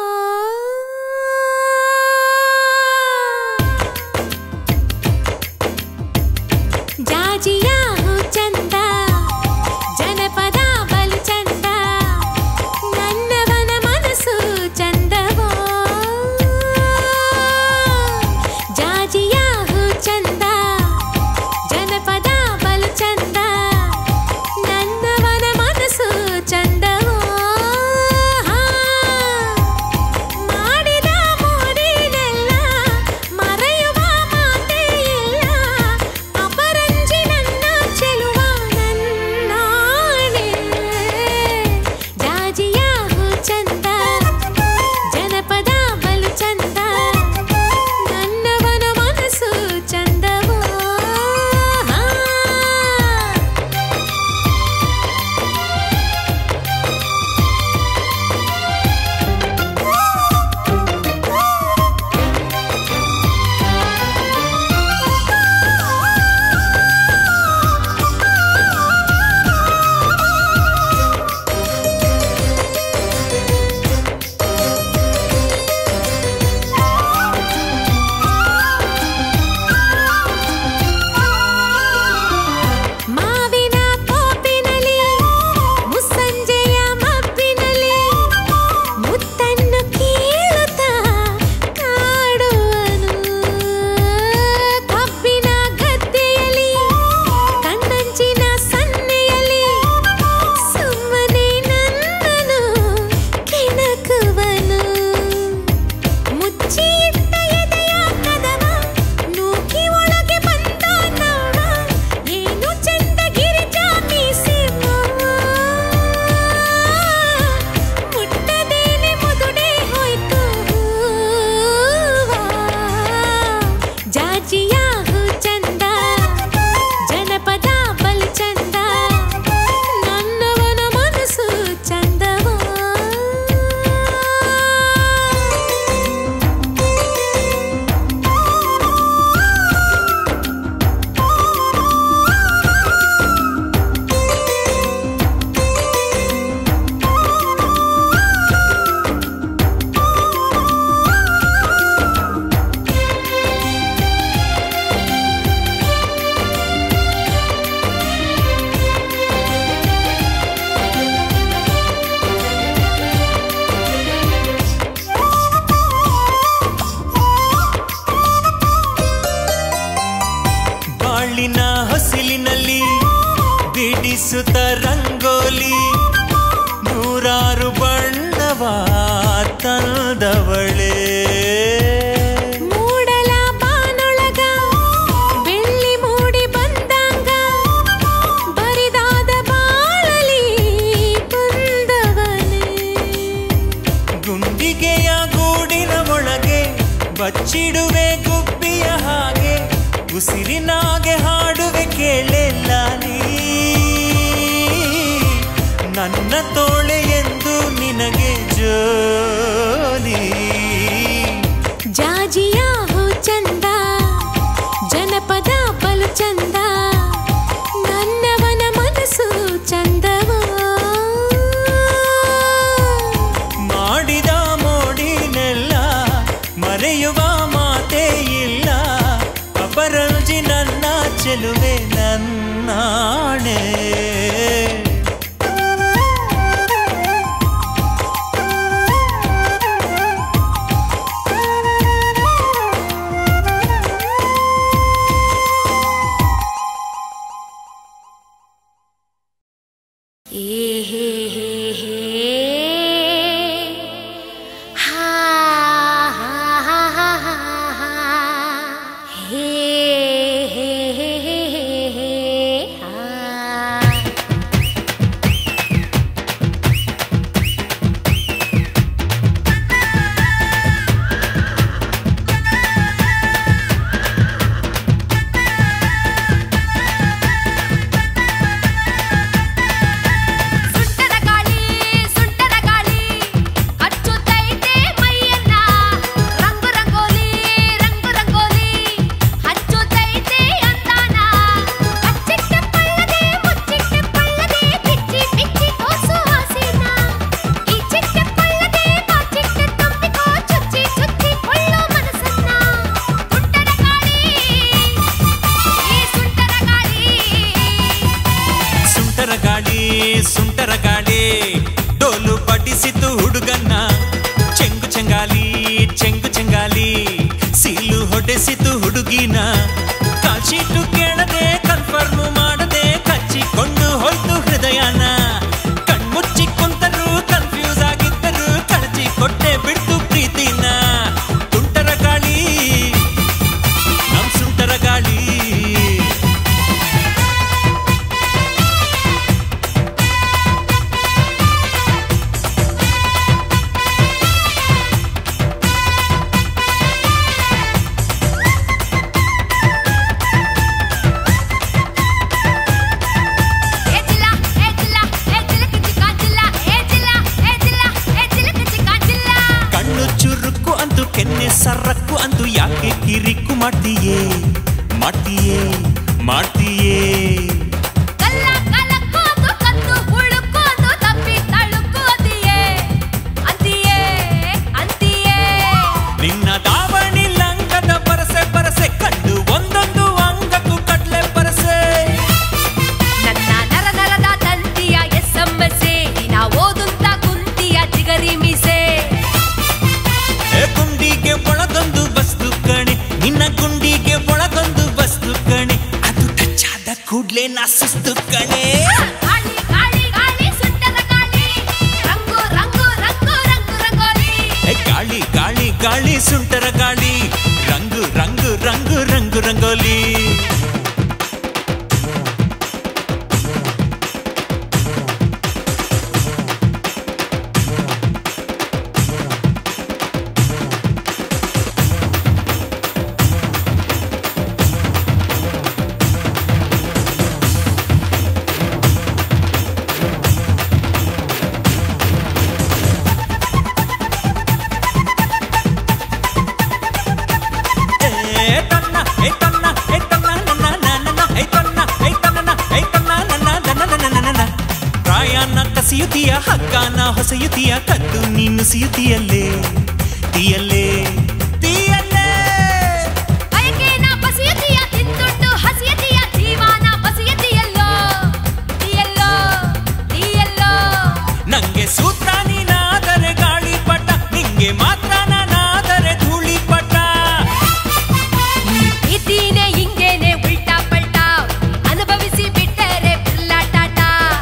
ಮುಚ್ಚಿಡುವೆ ಗುಬ್ಬಿಯ ಹಾಗೆ ಉಸಿರಿನಾಗೆ ಹಾಡುವೆ ಕೇಳೆಲ್ಲ ನೀ ನನ್ನ ತೋಳೆ ಎಂದು ನಿನಗೆ ಜೋಲಿ ಜಾಜಿಯ ಹೂ ಚಂದ ಜನಪದ ಬಲು ಚಂದ ನನ್ನವನ ಮನಸ್ಸು ಚಂದವೋ ಮಾಡಿದ ಮೋಡಿನೆಲ್ಲ ಮರೆಯುವ ಮಾತೇ ಇಲ್ಲ ಅಪರಂಜಿ ನನ್ನ ಚೆಲುವೆ ನನ್ನಾಣೆ ಏ ಹೇ ಹೇ ಹೇ ಹಾ ಹಾ ಹಾ ಹಾ ಹಾ ಹಾ ಹೇ ಹೇ ಹೇ ಹೇ ಹೇ ಹೇ ಹಾ ಸುಂಟರ ಗಾಳಿ ಸುಂಟರ ಗಾಳಿ ಹಚ್ಚುತ್ತೈತೆ ಮೈಯನ್ನ ರಂಗು ರಂಗೋಲಿ ರಂಗು ರಂಗೋಲಿ ಹಚ್ಚುತ್ತೈತೆ ಅಂದಾನ ಅಚ್ಚಿಟ್ಟ ಪಳ್ಳದೆ ಮುಚ್ಚಿಟ್ಟ ಪಳ್ಳದೆ ಬಿಚ್ಚಿ ಬಿಚ್ಚಿ ತೋರ್ಸು ಹಸಿನ ಈ ಚಿಟ್ಟ ಪಳ್ಳದೆ ಬಾಚಿಟ್ಟ ತುಂಬಿಕೋ ಚುಚ್ಚಿ ಚುಚ್ಚಿ ಕೊಳ್ಳೋ ಮನಸ್ಸನ್ನ ಸುಂಟರ ಗಾಳಿ ಈ ಸುಂಟರ ಗಾಳಿ ಸುಂಟರ ಗಾಳಿ ಸುಂಟರ ಗಾಳಿ ಡೋಲು ಪಡಿಸಿತು ಹುಡುಗನ್ನ ಚೆಂಗು ಚೆಂಗಾಲಿ ಚೆಂಗು ಚೆಂಗಾಲಿ ಸೀಲು ಹೊಡೆಸಿತು ಹುಡುಗಿನ ಕಾಶೀಟು ಕೇಳದೆ ಕನ್ಫರ್ಮ್ ಮಾಡದೆ ಕಚ್ಚಿಕೊಂಡು ಹೋಯ್ತು ಹೃದಯನ ಕಣ್ಮುಚ್ಚಿ ಕುಂತರು ಕನ್ಫ್ಯೂಸ್ ಆಗಿದ್ದರು ಕಳಚಿ ಕೊಟ್ಟೆ ಬಿಡ್ತು ಪ್ರೀತಿನ ತುಂಟರ ಗಾಳಿ ನಮ್ ಸುಂಟರ ಗಾಳಿ ಏಜಿಲ್ಲ ಏಜಿಲ್ಲ ಏಜಿಲ್ಲ ಕಿಚ್ಚಿ ಕಾಜಿಲ್ಲ ಏಜಿಲ್ಲ ಏಜಿಲ್ಲ ಏಜಿಲ್ಲ ಕಿಚ್ಚಿ ಕಾಜಿಲ್ಲ ಕಣ್ಣು ಚುರುಕು ಅಂದು ಕೆನ್ನೆ ಸರಕ್ಕು ಅಂದು ಯಾಕೆ ಕಿರಿಕು ಮಾಡ್ತೀಯೇ ಮಾಡ್ತೀಯೇ ಮಾಡ್ತೀಯೇ ಕಲ್ಲ ಕಲಕ್ಕೋದು ಕತ್ತು ಹುಳುಕೋದು ತಪ್ಪಿ ತಳುಕು ಅಂತೀಯೇ ಅಂತೀಯೇ ಅಂತೀಯೇ ನಿನ್ನ ದಾವಣಿ ಲಂಗದ ಪರಸೆ ಪರಸೆ ಕಂಡು ಒಂದೊಂದು ಅಂಗಕ್ಕೂ ಕಡ್ಲೆ ಪರಸೆ ನನ್ನ ನರ ನರದ ತಂತಿಯ ಎಸ್ಸಮ್ಮಸೆ ದಿನ ಓದುತ್ತ ಕುಂತಿಯ ಚಿಗರಿ ಮೀಸೆ ಏ ಗುಂಡಿಗೆ ಒಳಗೊಂದು ವಸ್ತು ಕಣೆ ನಿನ್ನ ಗುಂಡಿಗೆ ಒಳಗೊಂದು ವಸ್ತು ಕಣೆ ಅದು ಟಚ್ ಆದ ಕೂಡ್ಲೆ ನಾ ಸುಸ್ತು ಕಣೆ ಗಾಳಿ ಗಾಳಿ ಗಾಳಿ ಸುಂಟದ ಗಾಳಿ ರಂಗು ರಂಗು ರಂಗು ರಂಗು ರಂಗೋಲಿ ಏ ಗಾಳಿ ಗಾಳಿ ಗಾಳಿ ಸುಂಟರ ಗಾಳಿ ರಂಗು ರಂಗು ರಂಗು ರಂಗು ರಂಗೋಲಿ ಏ ತನ್ನ ಏ ತನ್ನ ಏ ತನ್ನ ನನ್ನ ನನ್ನ ಏ ತನ್ನ ಏ ತನ್ನ ಏ ತನ್ನ ನನ್ನ ನನ್ನ ನನ್ನ ನನ್ನ ಪ್ರಾಯನ ಕಸಿಯುತ್ತೀಯ ಹಗ್ಗನ ಹೊಸೆಯುತ್ತೀಯ ಕದ್ದು ನೀನು ಸಿಯುತ್ತೀಯಲ್ಲೇ ತೀಯಲ್ಲೇ ತೀಯಲ್ಲೇ ಬಯಕೆನ ಬಸಿಯತಿಯ ತಿಂದುಂಡು ಹಸಿಯತಿಯ ಜೀವನ ಬಸಿಯತಿಯಲ್ಲೋ ನೀಯಲ್ಲೋ ನೀಯಲ್ಲೋ ನಂಗೆ ಸೂತ್ರ ನೀನಾದರೆ ಗಾಳಿ ಪಟ ನಿಂಗೆ ಮಾತ್ರ ನಾನಾದರೆ ಧೂಳಿ ಪಟ ಈ ಪ್ರೀತಿನೇ ಹಿಂಗೇನೆ ಉಲ್ಟಾ ಪಲ್ಟಾ ಅನುಭವಿಸಿ ಬಿಟ್ಟರೆ ಬಿರ್ಲಾಟಾಟ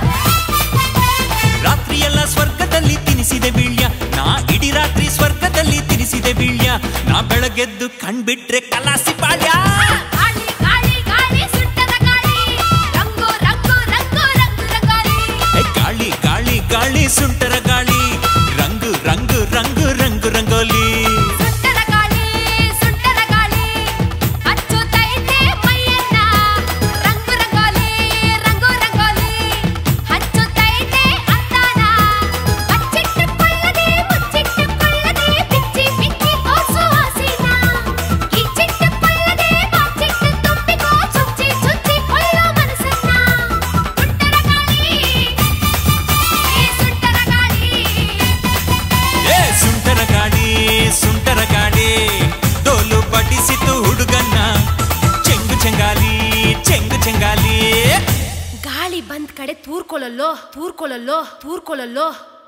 ರಾತ್ರಿಯೆಲ್ಲ ಸ್ವರ್ಗದಲ್ಲಿ ತಿನಿಸಿದೆ ಬೀಳ್ಯ ನಾ ಇಡೀ ರಾತ್ರಿ ಸ್ವರ್ಗದಲ್ಲಿ ತಿನಿಸಿದೆ ಬೀಳ್ಯ ನಾ ಬೆಳಗೆದ್ದು ಕಣ್ಬಿಟ್ರೆ ಕಲಾಸಿ ಪಾಳ್ಯ ಗಾಳಿ ಗಾಳಿ ಗಾಳಿ ಸುಟ್ಟದ ಗಾಳಿ ರಂಗು ರಂಗು ರಂಗು ರಂಗು ರಂಗೋಲಿ ಏ ಗಾಳಿ ಗಾಳಿ ಗಾಳಿ ಸುಂಟರ ಗಾಳಿ ರಂಗು ರಂಗು ರಂಗು ರಂಗು ರಂಗೋಲಿ ಸುಟ್ಟದ ಗಾಳಿ ಸುಟ್ಟದ ಬೀಸಿತು ಹುಡುಗನ್ನ ಚೆಂಗು ಚೆಂಗಾಲಿ ಚೆಂಗು ಚೆಂಗಾಲಿ ಗಾಳಿ ಬಂದ್ ಕಡೆ ತೂರ್ಕೊಳ್ಳಲ್ಲೋ ತೂರ್ಕೊಳ್ಳಲ್ಲೋ ತೂರ್ಕೊಳ್ಳಲ್ಲೋ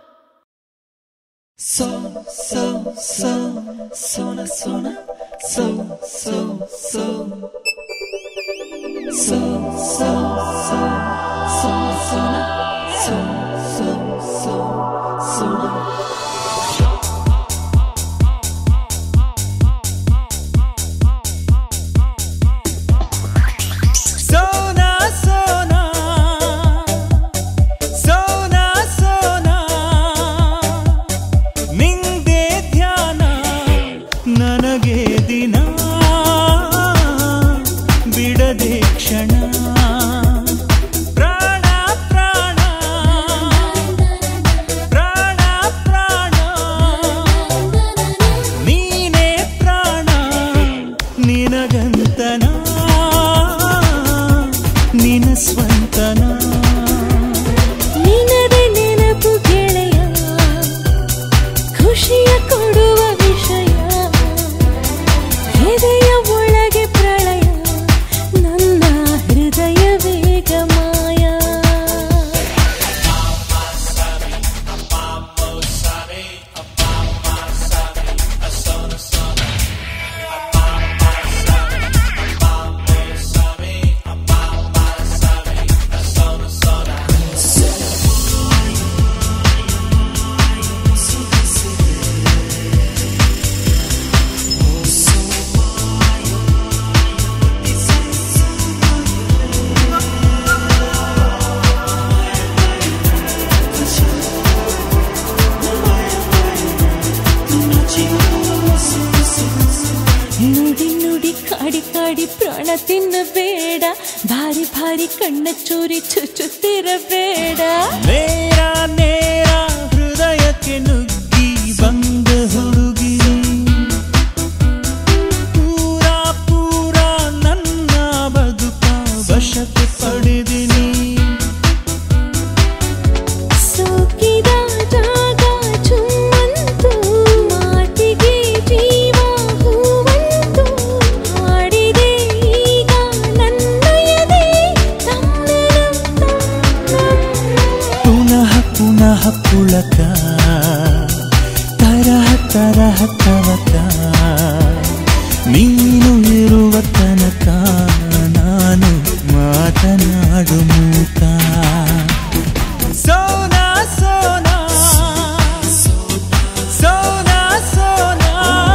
ಸೋನಾ ಸೋನಾ ಸೋನಾ ಸೋನಾ ನಿಂದೆ ಧ್ಯಾನ ನನಗೆ ದಿನ ಬಿಡದೆ ಕ್ಷಣ ಪ್ರಾಣ ಪ್ರಾಣ ಪ್ರಾಣ ಪ್ರಾಣ ನೀನೇ ಪ್ರಾಣ ನಿನಗಂತನ ನಿನ ಸ್ವಂತನ ನಿನದೆ ನೆನಪು ಗೆಳೆಯ ಖುಷಿಯ ಕೊಡುವ ವಿಷಯ ಎದೆಯ ಒಳಗೆ ಪ್ರಳಯ ನನ್ನ ಹೃದಯ ವೇಗ ಮಾಯ ನುಡಿ ನುಡಿ ಕಾಡಿ ಕಾಡಿ ಪ್ರಾಣ ತಿನ್ನಬೇಡ ಭಾರಿ ಭಾರಿ ಕಣ್ಣ ಚೂರಿ ಚುಚ್ಚುತ್ತಿರಬೇಡ ನೇರ ನೇರ ಹೃದಯಕ್ಕೆ ನುಗ್ಗಿ ಬಂದ ಹುಡುಗಿ ಪೂರ ಪೂರ ನನ್ನ ಬದುಕ ವಶಕ್ಕೆ ಪಡೆದಿನಿ ಸೋಕಿದ ಜಾಗ ಚುಮ್ಮಂತು ಮಾತಿಗೆ ಜೀವ ಹೂವಂತು ಹಾಡಿದೆ ಈಗ ನನ್ನ ಎದೆ ತಮ್ಮನಂ ಪುನಃ ಪುನಃ ಪುಳಕ ತರಹ ತರಹ ತವಕ ನೀನು ಇರುವ ತನಕ ನಾನು ಮಾತನಾಡು ಮೂಕ ಸೋನಾ ಸೋನಾ ಸೋನಾ ಸೋನಾ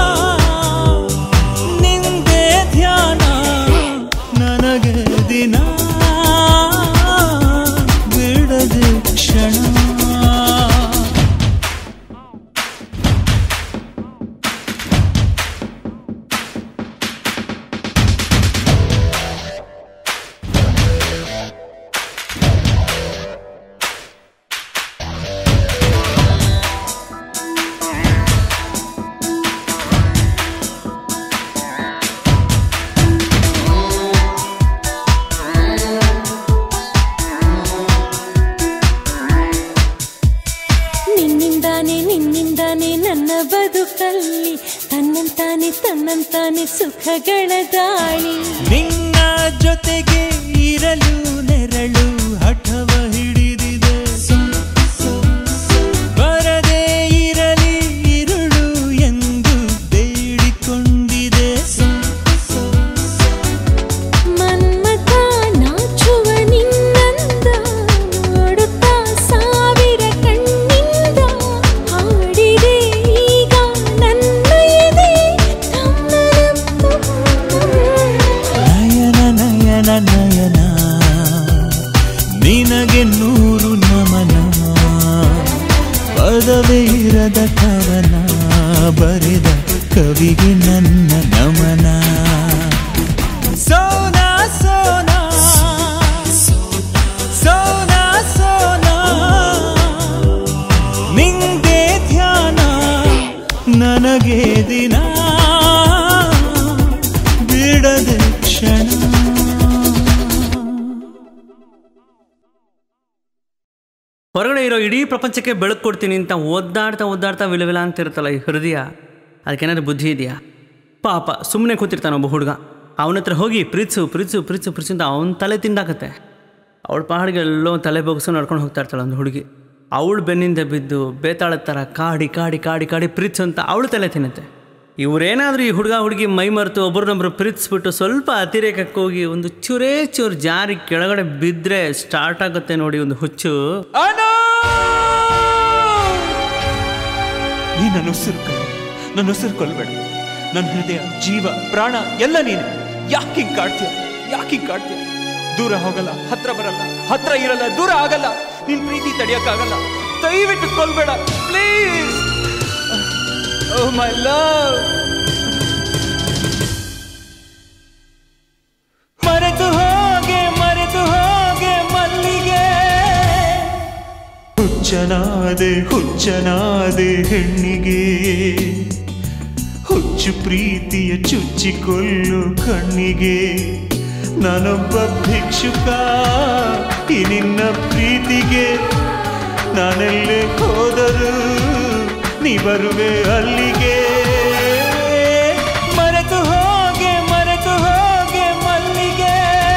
ನಿಂದೆ ಧ್ಯಾನ ನನಗೆ ದಿನ ಬಿಡದೆ ಕ್ಷಣ ನಿನ್ನಿಂದಾನೆ ನಿನ್ನಿಂದಾನೆ ನನ್ನ ಬದುಕಲ್ಲಿ ತನ್ನಂತಾನೆ ತನ್ನಂತಾನೆ ಸುಖಗಳ ದಾಳಿ ನಿನ್ನ ಜೊತೆಗೆ ಇರಲು ನೆರಳು ಹಠವ ಹಿಡಿದಿದೆ ಬರದೇ ಇರಲಿ ಇರುಳು ಎಂದು ಬೇಡಿಕೊಂಡಿದೆ ಮನ್ಮಥ ನಾಚುವ ನಿನ್ನಂದ ನೋಡುತ್ತಾ ಸಾವಿರ ಕಣ್ಣಿಂದ ಹಾಡಿದೆ ಈಗ ನನ್ನ ಎದೆ ತಮ್ಮನಂ ನಯನ ನಯನ ನಯನ ನಿನಗೆ ನೂರು ನಮನ ಪದವೇ ಇರದ ಕವನ ಬರೆದ ಕವಿಗೆ ನನ್ನ ನಮನ ಸೋನಾ ಸೋನಾ ಸೋನಾ ಸೋನಾ ನಿಂದೆ ಧ್ಯಾನ ನನಗೆ ದಿನ ಬಿಡದೆ ಕ್ಷಣ ಹೊರಗಡೆ ಇರೋ ಇಡೀ ಪ್ರಪಂಚಕ್ಕೆ ಬೆಳಕು ಕೊಡ್ತೀನಿ ಅಂತ ಒದ್ದಾಡ್ತಾ ಒದ್ದಾಡ್ತಾ ವಿಲವಿಲ ಅಂತ ಇರುತ್ತಲ್ಲ ಈ ಹೃದಯ ಅದಕ್ಕೇನಾದ್ರು ಬುದ್ಧಿ ಇದೆಯಾ ಪಾಪ ಸುಮ್ಮನೆ ಕೂತಿರ್ತಾನೆ ಒಬ್ಬ ಹುಡುಗ ಅವನ ಹತ್ರ ಹೋಗಿ ಪ್ರೀತ್ಸು ಪ್ರೀತ್ಸು ಪ್ರೀತ್ಸು ಪ್ರೀತ್ಸು ಅಂತ ಅವನ ತಲೆ ತಿಂದಾಕತ್ತೆ ಅವಳ ಪಾಡಿಗೆ ಎಲ್ಲೋ ತಲೆ ಬಗ್ಸು ನಡ್ಕೊಂಡು ಹೋಗ್ತಾ ಇರ್ತಾಳೆ ಒಂದು ಹುಡುಗಿ ಅವಳು ಬೆನ್ನಿಂದ ಬಿದ್ದು ಬೇತಾಳದ ಥರ ಕಾಡಿ ಕಾಡಿ ಕಾಡಿ ಕಾಡಿ ಪ್ರೀತ್ಸು ಅಂತ ಅವಳು ತಲೆ ತಿನ್ನುತ್ತೆ ಇವರೇನಾದರೂ ಈ ಹುಡುಗ ಹುಡುಗಿ ಮೈ ಮರೆತು ಒಬ್ರನ್ನೊಬ್ರು ಪ್ರೀತಿಸ್ಬಿಟ್ಟು ಸ್ವಲ್ಪ ಅತಿರೇಕಕ್ಕೆ ಹೋಗಿ ಒಂದು ಚೂರೇ ಚೂರು ಜಾರಿ ಕೆಳಗಡೆ ಬಿದ್ದರೆ ಸ್ಟಾರ್ಟ್ ಆಗುತ್ತೆ ನೋಡಿ ಒಂದು ಹುಚ್ಚು ನೀ ನನ್ನ ಉಸಿರು ಕೈ ನನ್ನ ಉಸಿರು ಕೊಲ್ಬೇಡ ನನ್ನ ಹೃದಯ ಜೀವ ಪ್ರಾಣ ಎಲ್ಲ ನೀನು ಯಾಕೆ ಹಿಂಗ್ ಕಾಡ್ತೀಯ ಯಾಕೆ ಹಿಂಗ್ ಕಾಡ್ತೀಯ ದೂರ ಹೋಗಲ್ಲ ಹತ್ರ ಬರಲ್ಲ ಹತ್ರ ಇರಲ್ಲ ದೂರ ಆಗಲ್ಲ ನಿನ್ ಪ್ರೀತಿ ತಡಿಯಕ್ಕಾಗಲ್ಲ ದಯವಿಟ್ಟು ಕೊಲ್ಬೇಡ ಪ್ಲೀಸ್ ಓ ಮೈ ಲವ್ ಮರೆತು ಹೋಗೆ ಮರೆತು ಹೋಗೆ ಮಲ್ಲಿಗೆ ಹುಚ್ಚನಾದೆ ಹುಚ್ಚನಾದೆ ಹೆಣ್ಣಿಗೆ ಹುಚ್ಚು ಪ್ರೀತಿಯ ಚುಚ್ಚಿಕೊಲ್ಲು ಕಣ್ಣಿಗೆ ನಾನೊಬ್ಬ ಭಿಕ್ಷುಕ ಈ ನಿನ್ನ ಪ್ರೀತಿಗೆ ನಾನೆಲ್ಲೇ ಹೋದರೂ ನೀ ಬರುವೆ ಅಲ್ಲಿಗೆ ಮರೆತು ಹೋಗೆ ಮರೆತು ಹೋಗೆ ಮಲ್ಲಿಗೆ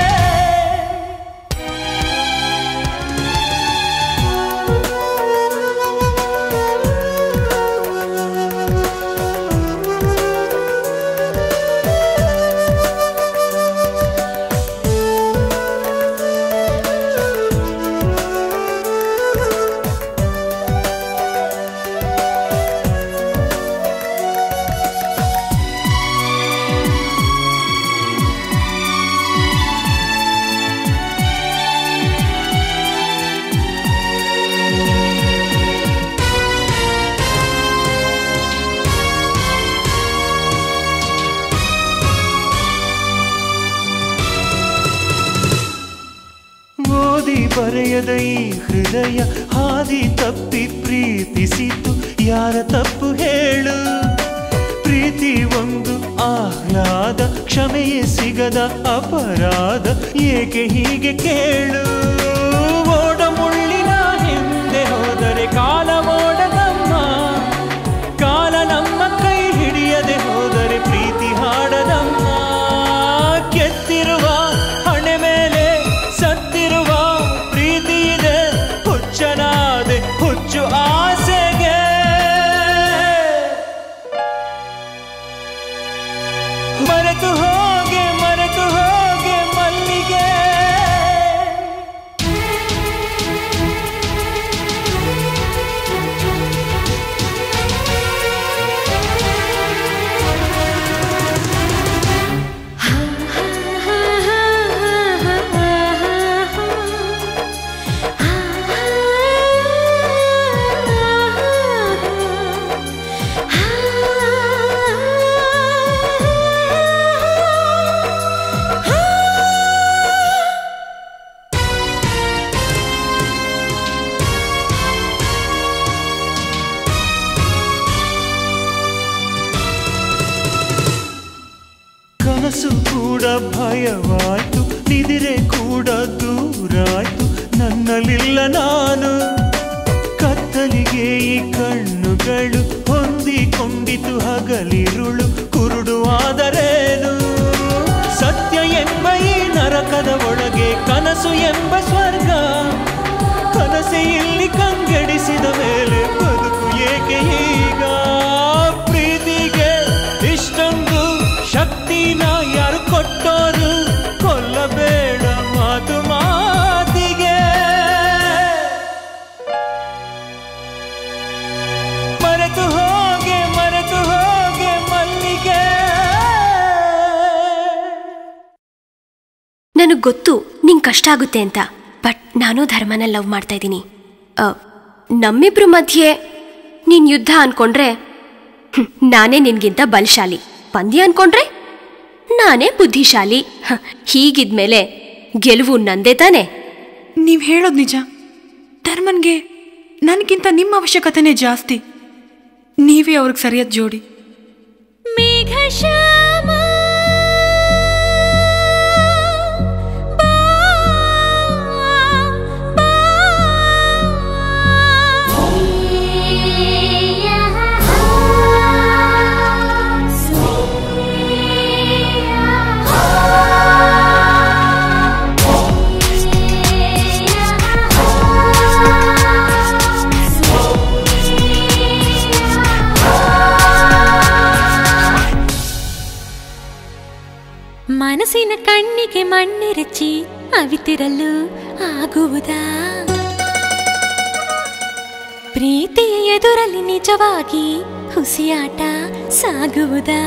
ಓದಿ ಬರೆಯದ ಈ ಹೃದಯ ಹಾದಿ ತಪ್ಪಿ ಪ್ರೀತಿಸಿತು ಯಾರ ತಪ್ಪು ಹೇಳು ಪ್ರೀತಿ ಒಂದು ಆಹ್ಲಾದ ಕ್ಷಮೆಯೇ ಸಿಗದ ಅಪರಾಧ ಏಕೆ ಹೀಗೆ ಕೇಳು ಓಡ ಮುಳ್ಳಿನ ಹಿಂದೆ ಹೋದರೆ ಕಾಲ ಮೋಡದಮ್ಮ ಕಾಲ ನಮ್ಮ ಕೈ ಹಿಡಿಯದೆ ಹೋದರೆ ಪ್ರೀತಿ ಹಾಡದಮ್ಮ ಕೆತ್ತಿರುವ ಹಣೆ ಮೇಲೆ ಸತ್ತಿರುವ ಪ್ರೀತಿ ಇದೆ ಹುಚ್ಚನಾದೆ ಹುಚ್ಚು ಆಸೆಗೆ ಮರೆತು ಹೋಗೆ ಮರೆತು ಹೋಗೆ ಮಲ್ಲಿಗೆ ಕನಸು ಕೂಡ ಭಯವಾಯ್ತು ನಿದಿರೆ ಕೂಡ ದೂರಾಯ್ತು ನನ್ನಲ್ಲಿಲ್ಲ ನಾನು ಕತ್ತಲಿಗೆ ಈ ಕಣ್ಣುಗಳು ಹೊಂದಿಕೊಂಡಿತು ಹಗಲಿರುಳು ಕುರುಡು ಆದರೇನು ಸತ್ಯ ಎಂಬ ಈ ನರಕದ ಒಳಗೆ ಕನಸು ಎಂಬ ಸ್ವರ್ಗ ಕನಸೆ ಇಲ್ಲಿ ಕಂಗೆಡಿಸಿದ ಮೇಲೆ ಬದುಕು ಏಕೆ ಈಗ ಪ್ರೀತಿಗೆ ಇಷ್ಟೊಂದು ಶಕ್ತಿನ ಯಾರು ಕೊಟ್ಟೋರು ಕೊಲ್ಲಬೇಡ ಮಾತು ಮಾತಿಗೆ ಮರೆತು ಹೋಗೆ ಮರೆತು ಹೋಗೆ ಮಲ್ಲಿಗೆ ನನಗೆ ಗೊತ್ತು ನಿಂಗೆ ಕಷ್ಟ ಆಗುತ್ತೆ ಅಂತ ಬಟ್ ನಾನು ಧರ್ಮನ ಲವ್ ಮಾಡ್ತಾ ಇದ್ದೀನಿ ನಮ್ಮಿಬ್ರ ಮಧ್ಯೆ ನೀನ್ ಯುದ್ಧ ಅನ್ಕೊಂಡ್ರೆ ಹ್ಮ್, ನಾನೇ ನಿನ್ಗಿಂತ ಬಲಶಾಲಿ ಪಂದ್ಯ ಅನ್ಕೊಂಡ್ರೆ ನಾನೇ ಬುದ್ಧಿಶಾಲಿ ಹ, ಹೀಗಿದ್ಮೇಲೆ ಗೆಲುವು ನಂದೇ ತಾನೆ ನೀವು ಹೇಳೋದು ನಿಜ ಧರ್ಮನ್ಗೆ ನನಗಿಂತ ನಿಮ್ಮ ಅವಶ್ಯಕತೆನೇ ಜಾಸ್ತಿ ನೀವೇ ಅವ್ರಿಗೆ ಸರಿಯಾದ ಜೋಡಿ ಮೇಘ ಶ್ಯಾಮ ಬಾ, ಬಾ. ಕಣ್ಣಿಗೆ ಮಣ್ಣೆರಚಿ ಅವಿತಿರಲು ಆಗುವುದಾ ಪ್ರೀತಿಯ ಎದುರಲ್ಲಿ ನಿಜವಾಗಿ ಹುಸಿಯಾಟ ಸಾಗುವುದಾ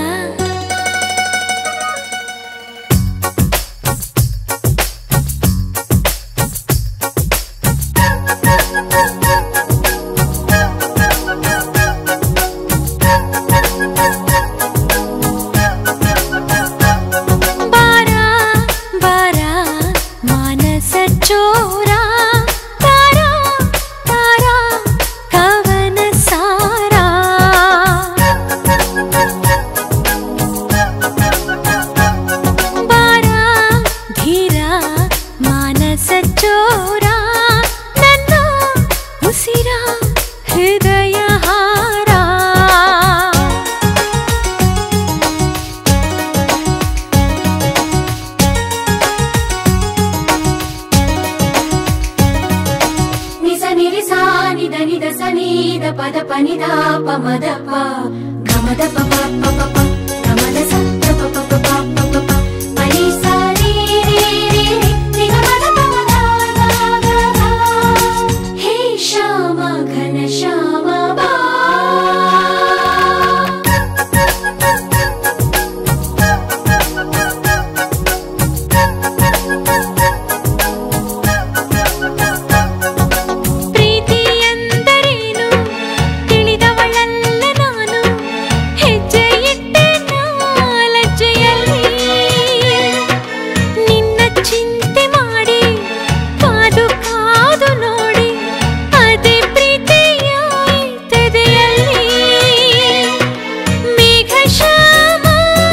ಬಾರ ಬಾರ ಮಾನಸ ಚೋರ ತಾರ ತಾರ ಕವನ ಸಾರ ಬಾರ ಧೀರ ಮಾನಸ ಚೋರ ನನ್ನ ಉಸಿರ ಹೃದಯ ಹಾರ ನಿಸ ನಿರಿ ಸಾ ನಿದ ನಿದ ಸ ನೀದ ಪದ ಪ ನಿದ ಪ ಮದ ಪ ಗಮದ ಪ ಪ ಪ ಪ ಪ ಗಮದ ಸ ದ ಪ ಪ ಪ ಪ ಪ ಪ ಪ ಪ ನಿ ಸ ರೀ ರೀ ರೀ ರೀ ನಿ ಗ ಮದ ಪ ಮ ದ ಗ ಗ ಗ. ಹೇ ಶ್ಯಾಮ ಘನ ಶ್ಯಾಮ ಬಾ ಪ್ರೀತಿ ಎಂದರೇನು ತಿಳಿದವಳಲ್ಲ ನಾನು ಹೆಜ್ಜೆ ಇಟ್ಟೆ ಲಜ್ಜೆಯಲ್ಲಿ ನಿನ್ನ ಚಿಂತೆ ಮಾಡಿ ಕಾದು ಕಾದು ನೋಡಿ ಅದೇ ಪ್ರೀತಿಯಾಯ್ತದೆಯಲ್ಲಿ ಮೇಘ ಶ್ಯಾಮ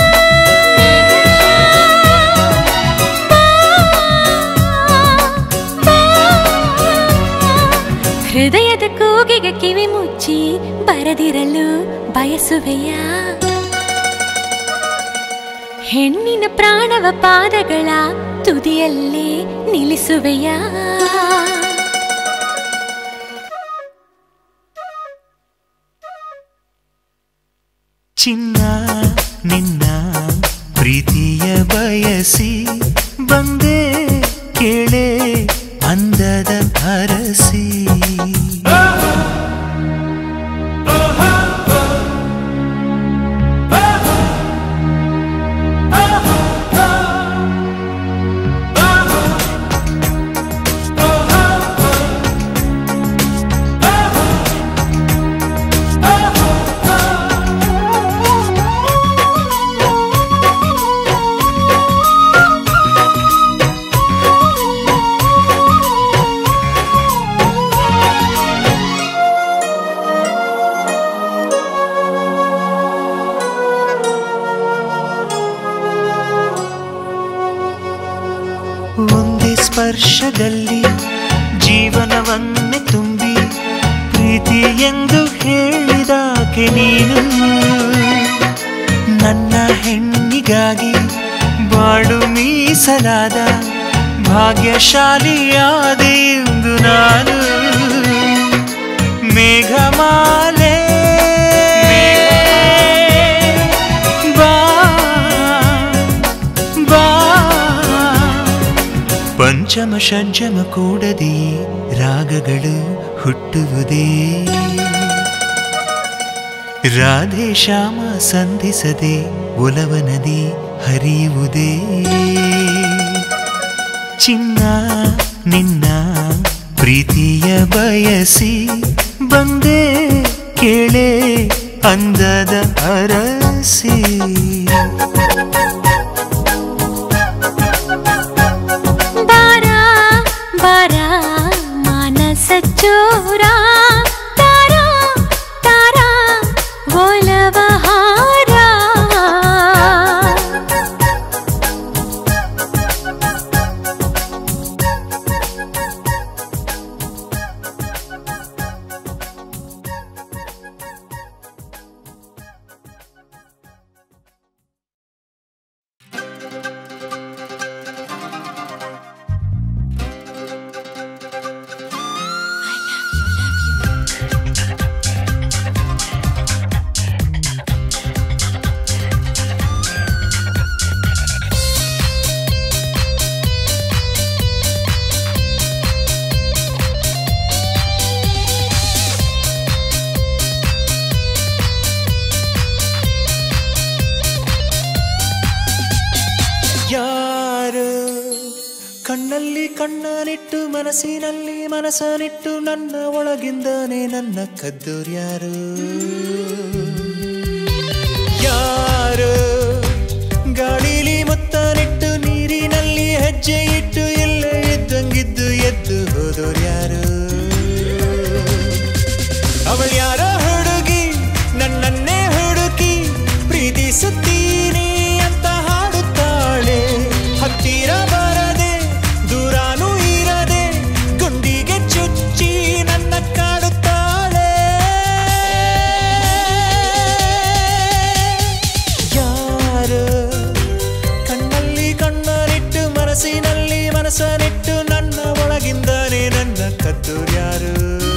ಹೃದಯದ ಕೂಗಿಗೆ ಕಿವಿ ಮುಚ್ಚಿ ಬರದಿರಲು ಬಯಸುವೆಯ ಹೆಣ್ಣಿನ ಪ್ರಾಣವ ಪಾದಗಳ ತುದಿಯಲ್ಲೇ ನಿಲ್ಲಿಸುವೆಯ ಚಿನ್ನ ನಿನ್ನ ಪ್ರೀತಿಯ ಬಯಸಿ ಬಂದೆ ಕೇಳೆ ಅಂದದ ಅರಸಿ ಒಂದೇ ಸ್ಪರ್ಶದಲ್ಲಿ ಜೀವನವನ್ನೇ ತುಂಬಿ ಪ್ರೀತಿ ಎಂದು ಹೇಳಿದಾಕೆ ನೀನು ನನ್ನ ಹೆಣ್ಣಿಗಾಗಿ ಬಾಳು ಮೀಸಲಾದ ಭಾಗ್ಯಶಾಲಿಯಾದೆ ಎಂದು ನಾನು ಮೇಘಮಾಲೆ ಬಾ ಬಾ ಪಂಚಮ ಷಡ್ಜಮ ಕೂಡದೆ ರಾಗಗಳು ಹುಟ್ಟುವುದೇ ರಾಧೆ ಶ್ಯಾಮ ಸಂಧಿಸದೆ ಒಲವ ನದಿ ಹರಿಯುವುದೇ ಚಿನ್ನ ನಿನ್ನ ಪ್ರೀತಿಯ ಬಯಸಿ ಬಂದೆ ಕೇಳೆ ಅಂದದ ಅರಸಿ ಬಾರ ಬಾರ ಮಾನಸ ಚೋರ ತಾರ ತಾರ ಒಲವ ಕಣ್ಣಲ್ಲಿ ಕಣ್ಣನಿಟ್ಟು ಮನಸ್ಸಿನಲ್ಲಿ ಮನಸ್ಸನಿಟ್ಟು ನನ್ನ ಒಳಗಿಂದಾನೆ ನನ್ನ ಕದ್ದೋರ್ಯಾರು ಯಾರು ಗಾಳಿಲಿ ಮುತ್ತನಿಟ್ಟು ನೀರಿನಲ್ಲಿ ಹೆಜ್ಜೆ ಇಟ್ಟು ಎಲ್ಲ ಇದ್ದಂಗಿದ್ದು ಎದ್ದು ಹೋದೋರ್ಯಾರು ಅವಳು ಯಾರ ಹುಡುಗಿ ನನ್ನನ್ನೇ ಹುಡುಕಿ ಪ್ರೀತಿಸುತ್ತೀನಿ ಅಂತ ಹಾಡುತ್ತಾಳೆ ಹತ್ತಿರ ಬರದೆ ದೂರಾನು ಇರದೆ ಗುಂಡಿಗೆ ಚುಚ್ಚಿ ನನ್ನ ಕಾಡುತ್ತಾಳೆ ಯಾರು ಕಣ್ಣಲ್ಲಿ ಕಣ್ಣನಿಟ್ಟು ಮನಸ್ಸಿನಲ್ಲಿ ಮನಸ್ಸನಿಟ್ಟು ನನ್ನ ಒಳಗಿಂದಾನೆ ನನ್ನ ಕದ್ದೋರ್ಯಾರು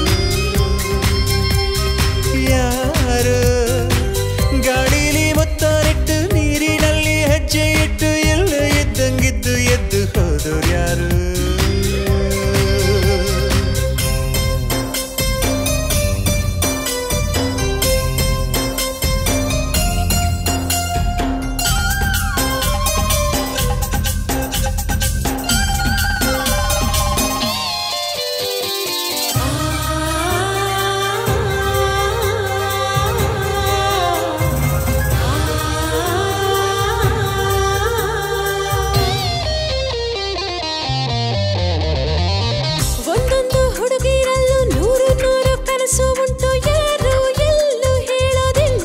ಯಾರು ಗಾಳಿಲಿ ಮುತ್ತನಿಟ್ಟು ನೀರಿನಲ್ಲಿ ಹೆಜ್ಜೆ ಇಟ್ಟು ಎಲ್ಲ ಇದ್ದಂಗಿದ್ದು ಎದ್ದು ಹೋದೋರು ಯಾರು ಒಂದೊಂದು ಹುಡುಗಿರಲ್ಲೂ ನೂರು ನೂರು ಕನಸು ಉಂಟು ಯಾರು ಎಲ್ಲೂ ಹೇಳೋದಿಲ್ಲ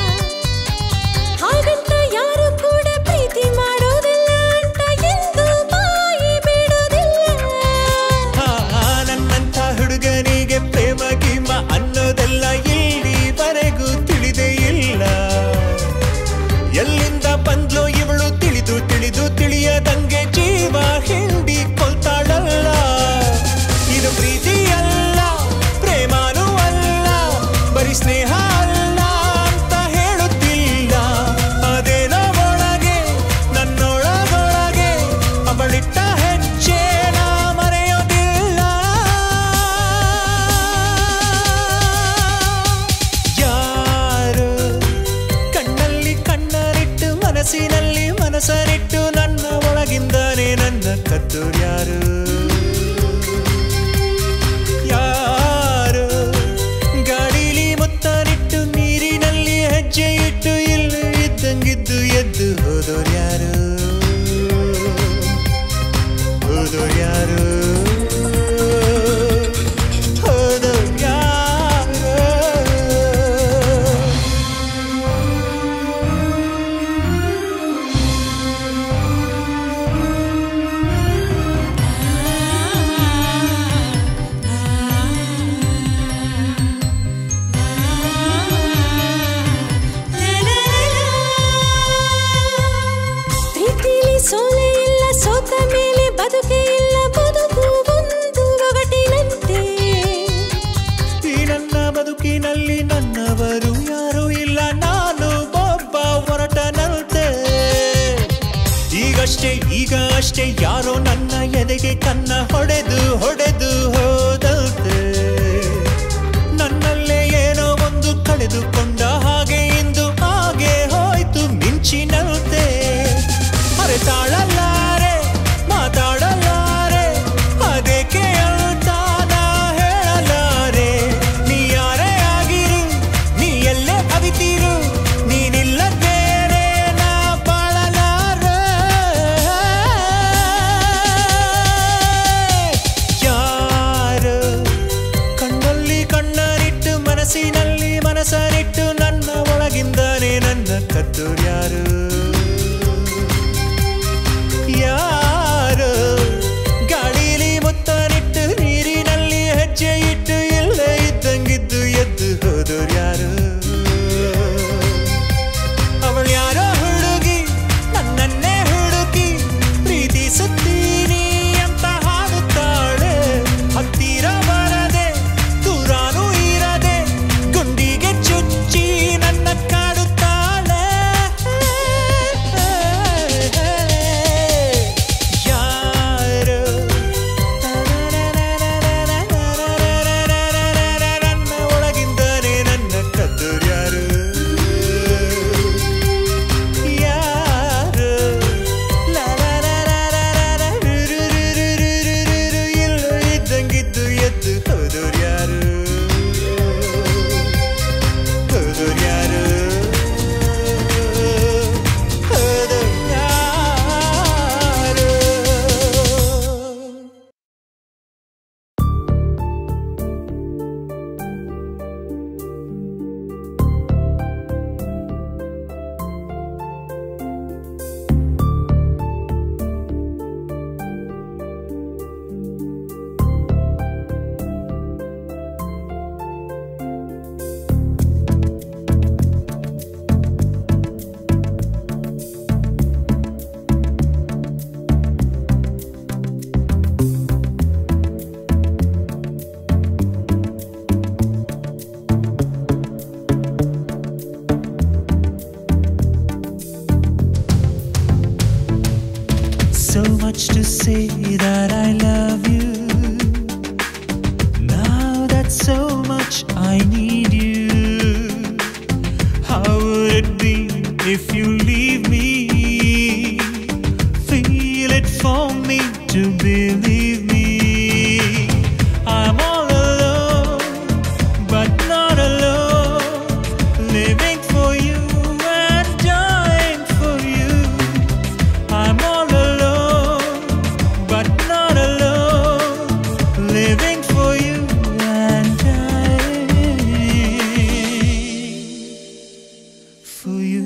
ಹಾಗಂತ ಯಾರು ಕೂಡ ಪ್ರೀತಿ ಮಾಡೋದಿಲ್ಲ ಅಂತ ಎಂದು ಬಾಯಿ ಬಿಡೋದಿಲ್ಲ ಆ, ನನ್ನಂಥ ಹುಡುಗನಿಗೆ ಪ್ರೇಮ ಗಿಮ ಅನ್ನೋದೆಲ್ಲ ಇಲ್ಲಿವರೆಗೂ ತಿಳಿದೇ ಇಲ್ಲ ಎಲ್ಲಿಂದ ಬಂದ್ಲೋ ಇವಳು ತಿಳಿದು ತಿಳಿದು ತಿಳಿಯದಂಗೆ ಜೀವ ಹಿಂಡಿ ಕೊಲ್ತಾಳಲ್ಲ ಇದು ಪ್ರೀತಿ ಅಲ್ಲ ಪ್ರೇಮಾನೂ ಅಲ್ಲ ಬರೀ ಸ್ನೇಹ ಅಲ್ಲ ಅಂತ ಹೇಳುತ್ತಿಲ್ಲ ಅದೇನೋ ಒಳಗೆ ನನ್ನೊಳಗೊಳಗೆ ಅವಳಿಟ್ಟ ಹೆಜ್ಜೆ ನಾ ಮರೆಯೋದಿಲ್ಲ ಯಾರು ಕಣ್ಣಲ್ಲಿ ಕಣ್ಣರಿಟ್ಟು ಮನಸ್ಸಿನಲ್ಲಿ ಮನಸ್ಸರಿಟ್ಟು ನನ್ನ ಒಳಗಿಂದಾನೆ ನನ್ನ ಕದ್ದೋರ್ಯಾರು ಯಾರು ಗಾಳಿಲಿ ಮುತ್ತನಿಟ್ಟು ನೀರಿನಲ್ಲಿ ಹೆಜ್ಜೆ ಇಟ್ಟು ಇಲ್ಲ ಇದ್ದಂಗಿದ್ದು ಎದ್ದು ಹೋದೋರ್ಯಾರು ಹೋದೋರ್ಯಾರು ಹೋದೋರ್ಯಾರು ಪ್ರೀತಿಲಿ ಸೋಲೆ ಇಲ್ಲ ಸೋತ ಮೇಲೆ ಬದುಕೆ ಇಲ್ಲ ಬದುಕು ಒಂದು ಒಗಟಿನಂತೆ ಈ ನನ್ನ ಬದುಕಿನಲ್ಲಿ ನನ್ನವರು ಯಾರು ಇಲ್ಲ ನಾನು ಒಬ್ಬ ಹೊರಟನಂತೆ ಈಗಷ್ಟೇ ಈಗ ಅಷ್ಟೇ ಯಾರೋ ನನ್ನ ಎದೆಗೆ ಕನ್ನ ಹೊಡೆದು ಹೊಡೆದು ಹೋದಂತೆ ನನ್ನಲ್ಲೇ ಏನೋ ಒಂದು ಕಳೆದುಕೊಂಡ ಹಾಗೆ ಇಂದು ಹಾಗೆ ಹೋಯ್ತು ಮಿಂಚಿನಂತೆ ಅರೆತಾಳಲಾರೆ ಮಾತಾಡಲಾರೆ ಅದಕ್ಕೆ ಅಂತ ನಾ ಹೇಳಲಾರೆ ನೀ ಯಾರೇ ಆಗಿರು ನೀ ಎಲ್ಲೇ ಅವಿತಿರು ನೀನಿಲ್ಲದೇನೆ ನಾ ಬಾಳಲಾರೆ ಯಾರು ಕಣ್ಣಲ್ಲಿ ಕಣ್ಣನಿಟ್ಟು ಮನಸ್ಸಿನಲ್ಲಿ ಮನಸ್ಸನಿಟ್ಟು ನನ್ನ ಒಳಗಿಂದಾನೆ ನನ್ನ ಕದ್ದೋರ್ಯಾರು ಯಾರು ಗಾಳಿಲಿ ಮುತ್ತನಿಟ್ಟು ನೀರಿನಲ್ಲಿ ಹೆಜ್ಜೆ ಇಟ್ಟು ಎಲ್ಲ ಇದ್ದಂಗಿದ್ದು ಎದ್ದು ಹೋದೋರ್ಯಾರು ಅವಳು ಯಾರೋ ಹುಡುಗಿ ನನ್ನನ್ನೇ ಹುಡುಕಿ ಪ್ರೀತಿಸುತ್ತೀನಿ ಅಂತ ಹಾಡುತ್ತಾಳೆ ಹತ್ತಿರ ಬರದೆ ದೂರಾನು ಇರದೆ ಗುಂಡಿಗೆ ಚುಚ್ಚಿ ನನ್ನ ಕಾಡುತ್ತಾಳೆ much to say that I love you. Now that so much I need you. How would it be if you leave me? Feel it for me to believe me. I'm all alone, but not alone. Living for you and dying for you. I'm all alone, but not alone. Living for you and dying for you.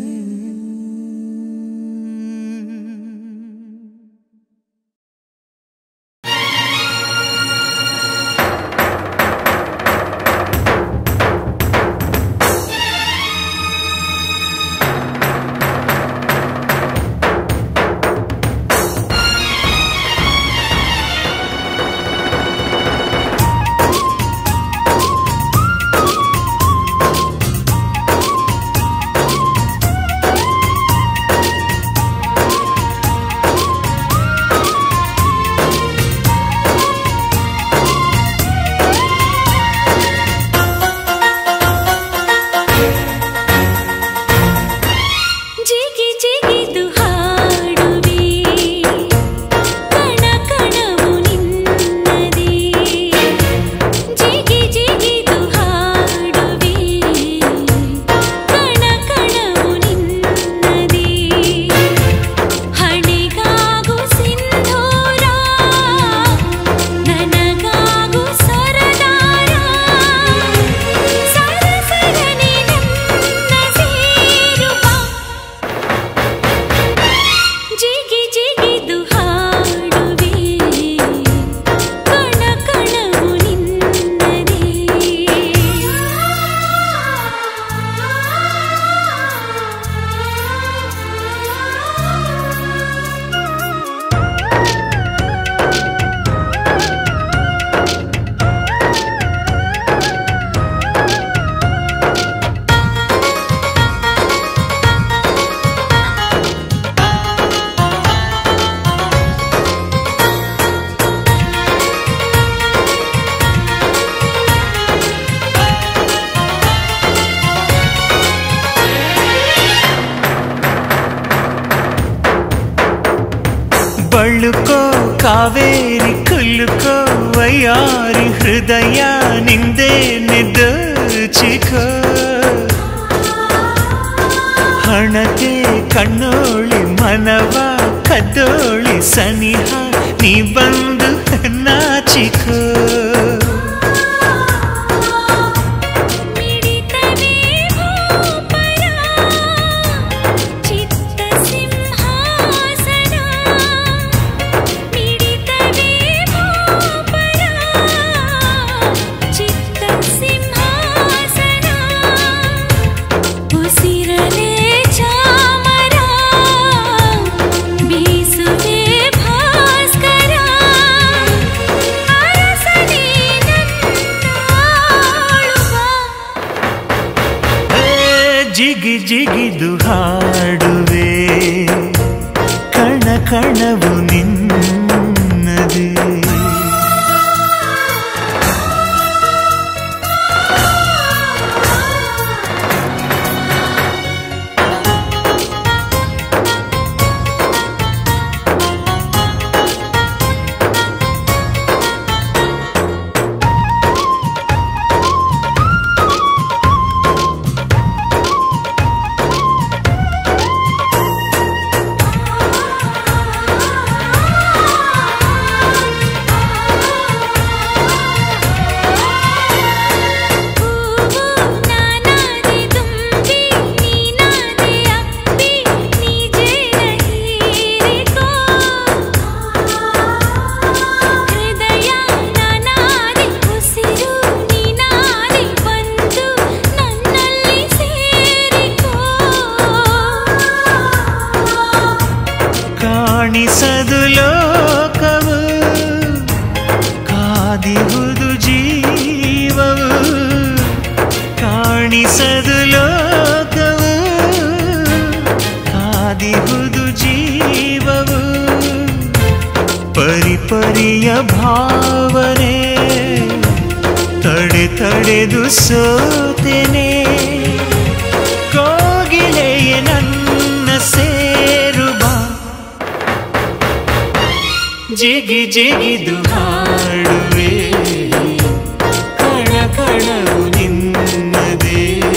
ಜಿಗಿ ಜಿಗಿದು ಹಾಡುವೆ ಕಣ ಕಣವು ನಿನ್ನದೇ ಜಿಗಿ ಜಿಗಿದು ಹಾಡುವೆ ಕಣ ಕಣವು ನಿನ್ನದೇ ಹಣೆಗಾಗು ಸಿಂಧೂರ ನನಗಾಗು ಸರದಾರ ಸರಸರನೆ ನನ್ನ ಸೇರುವ ಜಿಗಿ ಜಿಗಿದು ಹಾಡುವೆ ಕಣ ಕಣವು ನಿನ್ನದೇ ಬಳುಕೋ ಕಾವೇರಿ ಕುಲುಕೋ ವಯ್ಯಾರಿ ಹೃದಯ ನಿಂದೆ ಚಿಕೋ ಹಣತೆ ಕಣ್ಣೋಳಿ ಮನವ ಕದ್ದೋಳಿ ಸನಿಹ ನೀ ಬಂದು ನಾಚಿಕೋ ಮಿಡಿತವೇ ಭೂಪರ ಚಿತ್ತ ಸಿಂಹಾಸನ ಮಿಡಿತವೇ ಭೂಪರ ಚಿತ್ತ ಸಿಂಹಾಸನ ಉಸಿರಲೇ ಚಾಮರ ಬೀಸುವೆ ಭಾಸ್ಕರ ಅರಸನೇ ನನ್ನಾಳುವ ಏ, ಜಿಗಿ ಜಿಗಿದು ಹಾಡುವೆ ಕಣ ಕಣವು ನಿನ್ನದೇ ಹೂವು ನಾನಾದೆ ತುಂಬಿ ನೀನಾದೆ ಅಪ್ಪಿ ನೀಜೇನ ಹೀರಿಕೋ ಹೃದಯ ನಾನಾದೆ ಉಸಿರು ನೀನಾದೆ ಬಂದು ನನ್ನಲ್ಲಿ ಸೇರಿಕೋ ಕಾಣಿಸದು ಲೋಕವು ಕಾದಿಹುದು ಜೀವವು ಕಾಣಿಸದು ಲೋಕವು ಕಾದಿಹುದು ಜೀವವು ಪರಿ ಪರಿಯ ಭಾವನೆ ತಡೆ ತಡೆದು ಸೋತೆನೆ ಕೋಗಿಲೆಯೇ ನನ್ನ ಸೇರು ಬಾ ಜಿಗಿ ಜಿಗಿದು ಹಾಡುವೆ ಕಣ ಕಣವು ನಿನ್ನದೇ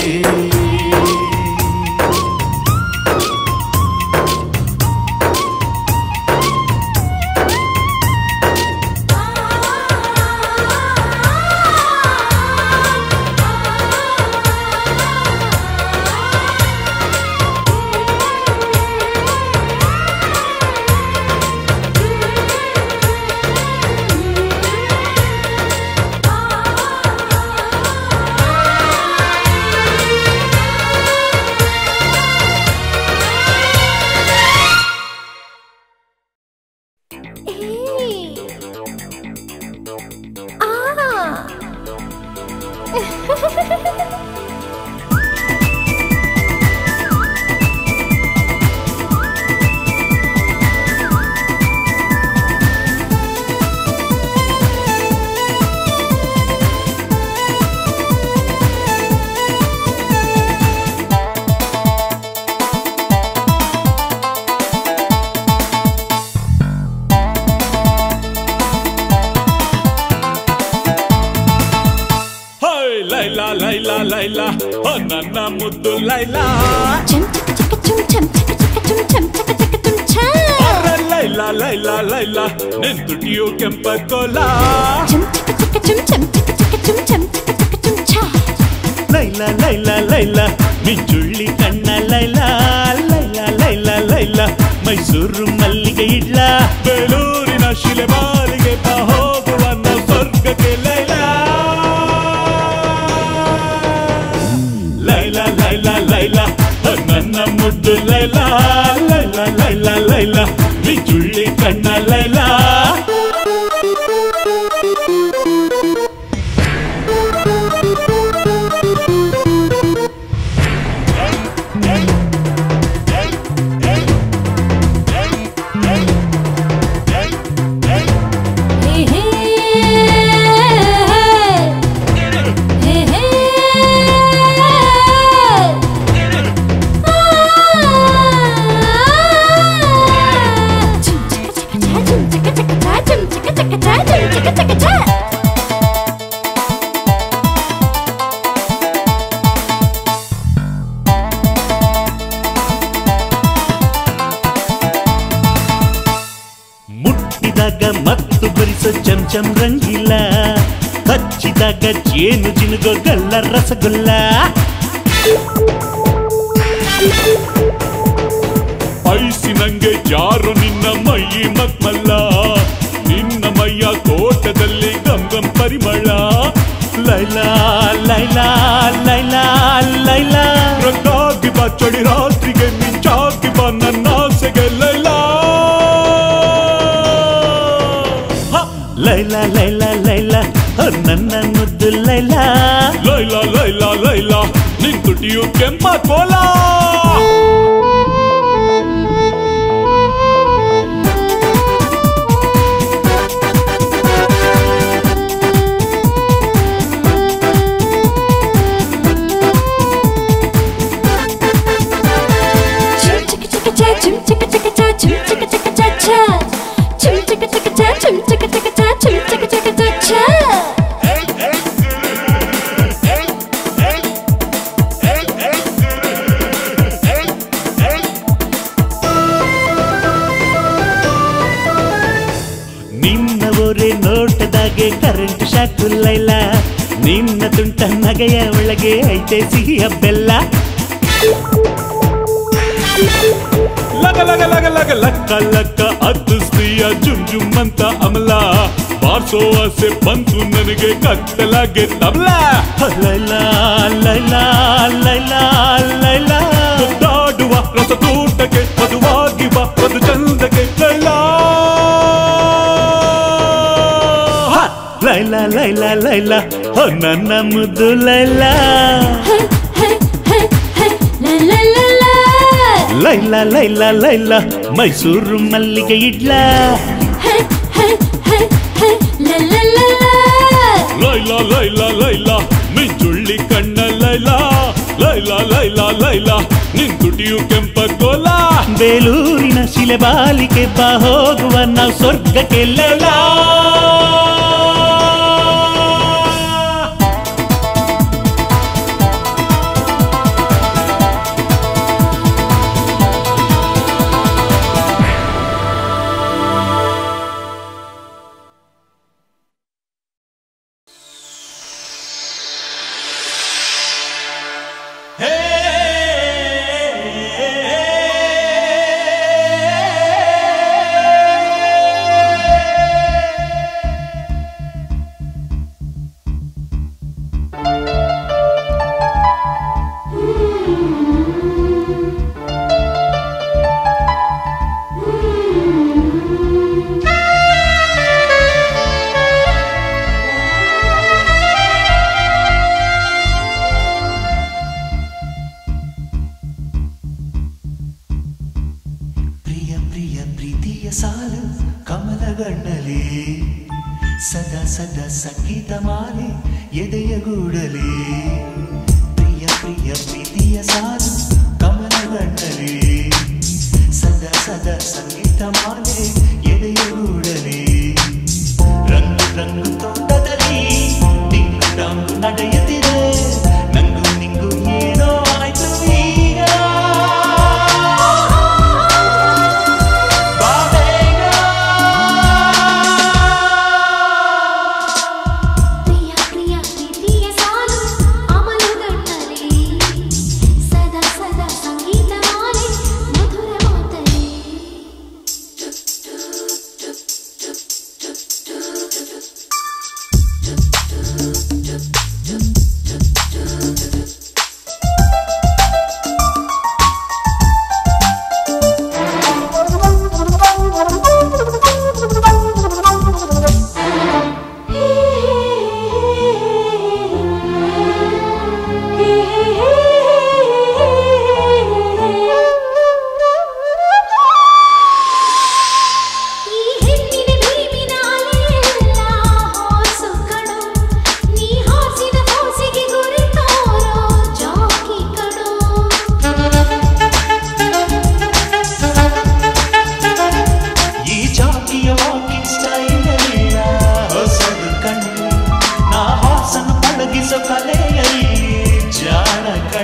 ಹೈ ಲೈಲಾ ಲೈಲಾ ಲೈಲಾ ಓ ನನ್ನ ಮುದ್ದು ಲೈಲಾ ಅರೆ ಲೈಲಾ ಲೈಲಾ ಲೈಲಾ ನಿನ್ ತುಟಿಯು ಕೆಂಪ ಕೋಲ ಲೈಲಾ ಲೈಲಾ ಲೈಲಾ ಮಿಂಚುಳ್ಳಿ ಕಣ್ಣ ಲೈಲಾ ಲೈಲಾ ಲೈಲಾ ಲೈಲಾ ಮೈಸೂರು ಮಲ್ಲಿಗೆ ಇಡ್ಲ ಬೇಲೂರಿನ ಶಿಲೆ ಬಾಲಿಗೆ ಬಾ ಹೋಗುವ ನ ಸ್ವರ್ಗಕ್ಕೆ ಲೈಲಾ ಲೈಲಾ ಲೈಲಾ ಲೈಲಾ ಓ ನನ್ನ ಮುದ್ದು ಲೈಲಾ ಲೈಲಾ ಲೈಲಾ ಲೈಲಾ ಮಿಂಚುಳ್ಳಿ ಕಣ್ಣ ಲೈಲಾ ಮುಟ್ಟಿದಾಗ ಮತ್ತು ಬರಿಸೋ ಚಮ್ ಚಮ್ ರಂಗಿಲ್ಲ ಹಚ್ಚಿದಾಗ ಜೇನು ಜಿನುಗೋ ಗಲ್ಲ ರಸಗುಲ್ಲ ಐಸಿನಂಗೆ ಯಾರು ನಿನ್ನ ಮೈ ಮಕ್ಕಲ್ಲ ನಿನ್ನ ಮೈಯ ತೋಟದಲ್ಲಿ ಗಮ್ ಗಮ್ ಪರಿಮಳ ಲೈಲಾ ಲೈಲಾ ಲೈಲಾ ಲೈಲಾ ರಂಗಾಗಿ ಬಾ ಚಳಿ ರಾತ್ರಿಗೆ ಮಿಂಚಾಗಿ ಬಾ ನನ್ನ ಆಸೆಗೆ ಲೈಲಾ ಹ! ಲೈಲಾ ಲೈಲಾ ಲೈಲಾ ಓ ನನ್ನ ಮುದ್ದು ಲೈಲಾ ಲೈಲಾ ಲೈಲಾ ಲೈಲಾ ನಿನ್ ತುಟಿಯು ಕೆಂಪ ಕೋಲ ನಿನ್ನ ಒರೆ ನೋಟದಾಗೆ ಕರೆಂಟ್ ಶಾಕ್ ಲೈಲಾ ನಿನ್ನ ತುಂಟ ನಗೆಯ ಒಳಗೆ ಐತೆ ಸಿಹಿಯ ಬೆಲ್ಲ ಲಗ ಲಗ ಲಗ ಲಗ ಲಕ್ಕ ಲಕ್ಕ ಅತ್ತಿಸ್ತೀಯ ಜುಮ್ ಜುಮ್ ಅಂತ ಅಮಲ ಬಾರ್ಸೋ ಆಸೆ ಬಂತು ನನಗೆ ಕತ್ತಲಾಗೆ ತಬಲ ಲೈಲಾ ಲೈಲಾ ಲೈಲಾ ಲೈಲಾ ಮುದ್ದಾಡುವ ರಸತೂಟಕ್ಕೆ ಮಧುವಾಗಿ ಬಾ ಮಧು ಚಂದಕ್ಕೆ ಲೈಲಾ ಹ! ಲೈಲಾ ಲೈಲಾ ಲೈಲಾ ಓ ನನ್ನ ಮುದ್ದು ಲೈಲಾ ಲೈಲಾ ಲೈಲಾ ಲೈಲಾ ಮೈಸೂರು ಮಲ್ಲಿಗೆ ಇಡ್ಲ ಲೈಲಾ ಲೈಲಾ ಮಿಂಚುಳ್ಳಿ ಕಣ್ಣ ಲೈಲಾ ಲೈಲಾ ಲೈಲಾ ಲೈಲಾ ನಿನ್ ತುಟಿಯು ಕೆಂಪ ಕೋಲ ಬೇಲೂರಿನ ಶಿಲೆ ಬಾಲಿಕೆ ಬಾ ಹೋಗುವ ನಾವು ಸ್ವರ್ಗಕ್ಕೆ ಲೈಲಾ ಪ್ರಿಯ ಪ್ರಿಯ ಪ್ರೀತಿಯ ಸಾಲು ಕಮಲಗಣ್ಣಲಿ ಸದಾ ಸದಾ ಸಂಗೀತ ಮಾಲೆ ಎದೆಯ ಗೂಡಲಿ ಪ್ರಿಯ ಪ್ರಿಯ ಪ್ರೀತಿಯ ಸಾಲು ಕಮಲಗಣ್ಣಲಿ ಸದಾ ಸದಾ ಸಂಗೀತ ಮಾಲೆ ಎದೆಯ ಗೂಡಲಿ ರಂಗು ರಂಗು ತೋಟದಲ್ಲಿ ಟಿಂಗು ಟಾಂಗು ನಡೆಯುತ್ತಿದೆ ನಂಗು ನಿಂಗು ಏನೋ ಆಯ್ತು ಈಗ ಪ್ರಿಯ ಪ್ರಿಯ ಪ್ರೀತಿಯ ಸಾಲು ಅಮಲುಗಣ್ಣಲಿ ಸದಾ ಸದಾ ಸಂಗೀತ ಮಾಲೆ ಮಧುರ ಮಾತಲಿ ಈ ಹೆಣ್ಣಿನ ಭೀಮಿನ ಅಲೆಯೆಲ್ಲ ಹೋಸು ಕಣೋ ನೀ ಹಾಸಿದ ಹೋಸಿಗೆ ಗುರಿ ತೋರೋ ಜಾಕಿ ಕಣೋ ಈ ಜಾತಿಯ ವಾಕಿಂಗ್ ಸ್ಟೈಲ್ ಎಲ್ಲ ಹೊಸದು ಕಣ್ಣು ನಾ ಹಾಸನ ಪಳಗಿಸೋ ಕಲೆಯಲ್ಲಿ ಜಾಣ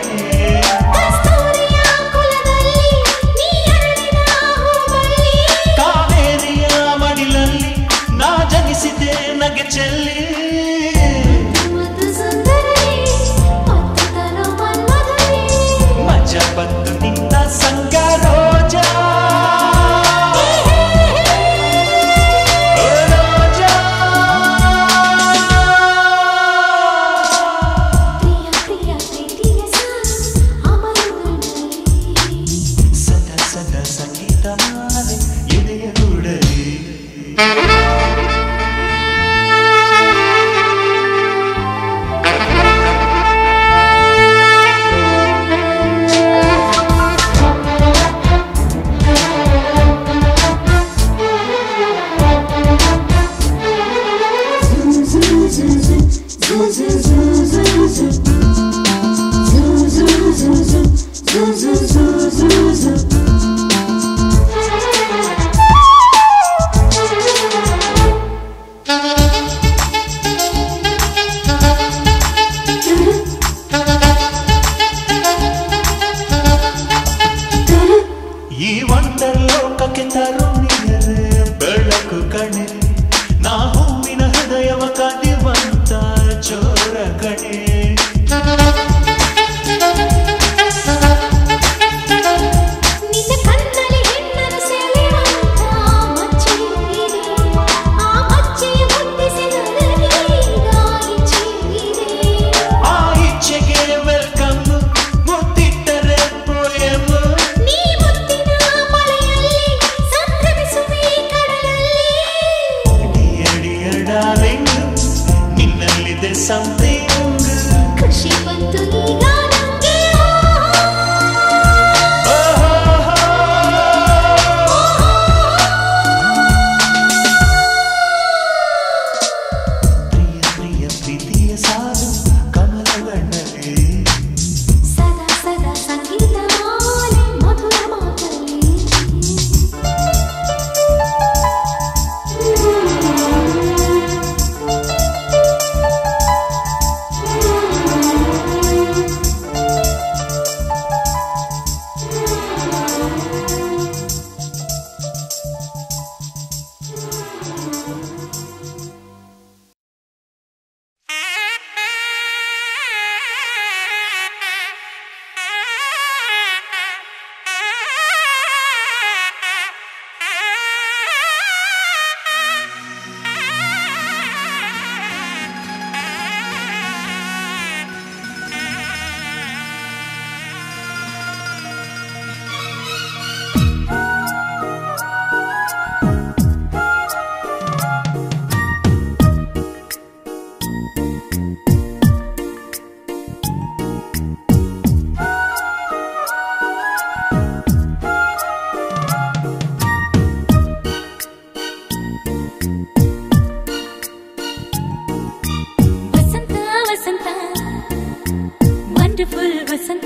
ವಂಡರ್ಫುಲ್ ವಸಂತ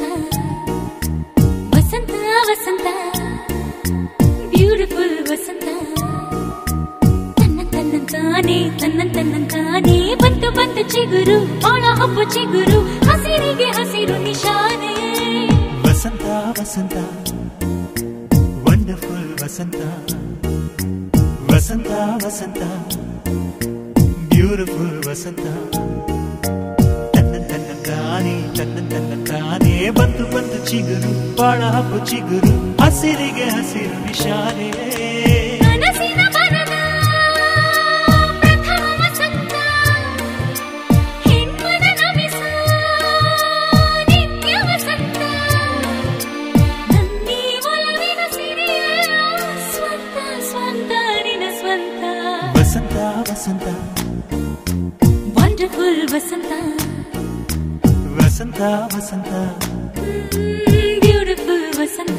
ವಸಂತ ವಸಂತ ಬ್ಯೂಟಿಫುಲ್ ವಸಂತ ತನ್ನ ತನ್ನ ತಾನೇ ತನ್ನ ತನ್ನ ತಾನೇ ಬಂತು ಬಂತು ಚಿಗುರು ಬಾಳ ಹಬ್ಬ ಚಿಗುರು ಹಸಿರಿಗೆ ಹಸಿರು ನಿಶಾನೆ ವಸಂತ ವಸಂತ ವಂಡರ್ಫುಲ್ ವಸಂತ ವಸಂತ ವಸಂತ ಬ್ಯೂಟಿಫುಲ್ ವಸಂತ ತನ್ನ ತನ್ನ ತಾನೇ ತನ್ನ ತನ್ನ ತಾನೇ ಬಂತು ಬಂತು ಚಿಗುರು ಬಾಳ ಹಬ್ಬ ಚಿಗುರು ಹಸಿರಿಗೆ ಹಸಿರು ನಿಶಾನೆ ಕನಸಿನ ಬರದ ಪ್ರಥಮ ವಸಂತ ಹೆಣ್ಮನ ನಮಿಸ ನಿತ್ಯ ವಸಂತ ನನ್ನಿ ಒಲವಿನ ಸಿರಿಯ ಸ್ವಂತ ಸ್ವಂತ ನಿನ ಸ್ವಂತ ವಸಂತ ವಸಂತ ವಂಡರ್ಫುಲ್ ವಸಂತ ವಸಂತ ವಸಂತ ಬ್ಯೂಟಿಫುಲ್ ವಸಂತ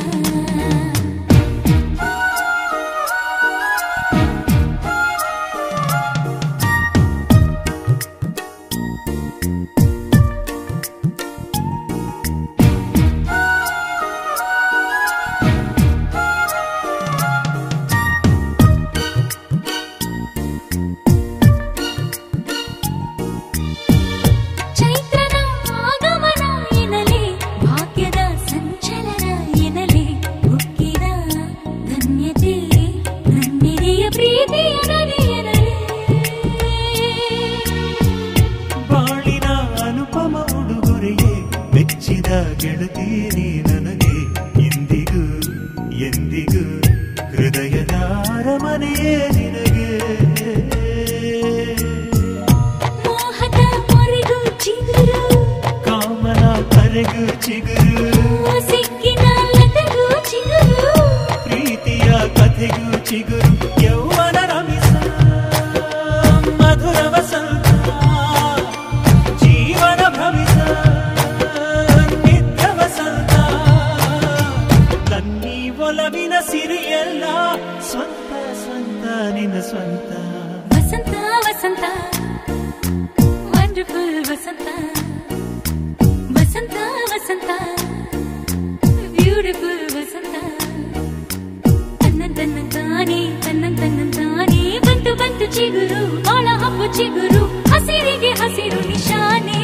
ಚೈತ್ರನ ಆಗಮನ ಎನ್ನಲೆ ಭಾಗ್ಯದ ಸಂಚಲನ ಎನ್ನಲೆ ಹುಟ್ಟಿದ ಧನ್ಯತೆ ನನ್ನೆದೆಯ ಪ್ರೀತಿಯ ನದಿಯನಲೆ ಬಾಳಿನ ಅನುಪಮ ಉಡುಗೊರೆಯೇ ಮೆಚ್ಚಿದ ಗೆಳತೀರಿ ನನಗೆ ಇಂದಿಗೂ ಎಂದಿಗೂ ಹೃದಯದ ಅರಮನೆಯೇ ನಿನಗೆ ಮೋಹದ ಮೊರೆಗೂ ಚಿಗುರು ಕಾಮನ ಕರೆಗೂ ಚಿಗುರು ಸಿಕ್ಕಿನ ಲತೆಗೂ ಚಿಗುರು ಪ್ರೀತಿಯ ಕಥೆಗೂ ಚಿಗುರು ಯೌವನ ರಮಿಸ ಮಧುರ ವಸಂತ ಜೀವನ ಭವಿಸ ನಿತ್ಯ ವಸಂತ ನನ್ನಿ ಒಲವಿನ ಸಿರಿಯಲ್ಲ ಸ್ವಂತ ಸ್ವಂತ ನಿನ್ನ ಸ್ವಂತ ವಸಂತ ವಸಂತ ವಂಡರ್ಫುಲ್ ವಸಂತ ವಸಂತ ವಸಂತ ಬ್ಯೂಟಿಫುಲ್ ವಸಂತ ತನ್ನ ತನ್ನ ತಾನೇ ತನ್ನ ತನ್ನ ತಾನೇ ಬಂತು ಬಂತು ಚಿಗುರು ಬಾಳ ಹಬ್ಬ ಚಿಗುರು ಹಸಿರಿಗೆ ಹಸಿರು ನಿಶಾನೆ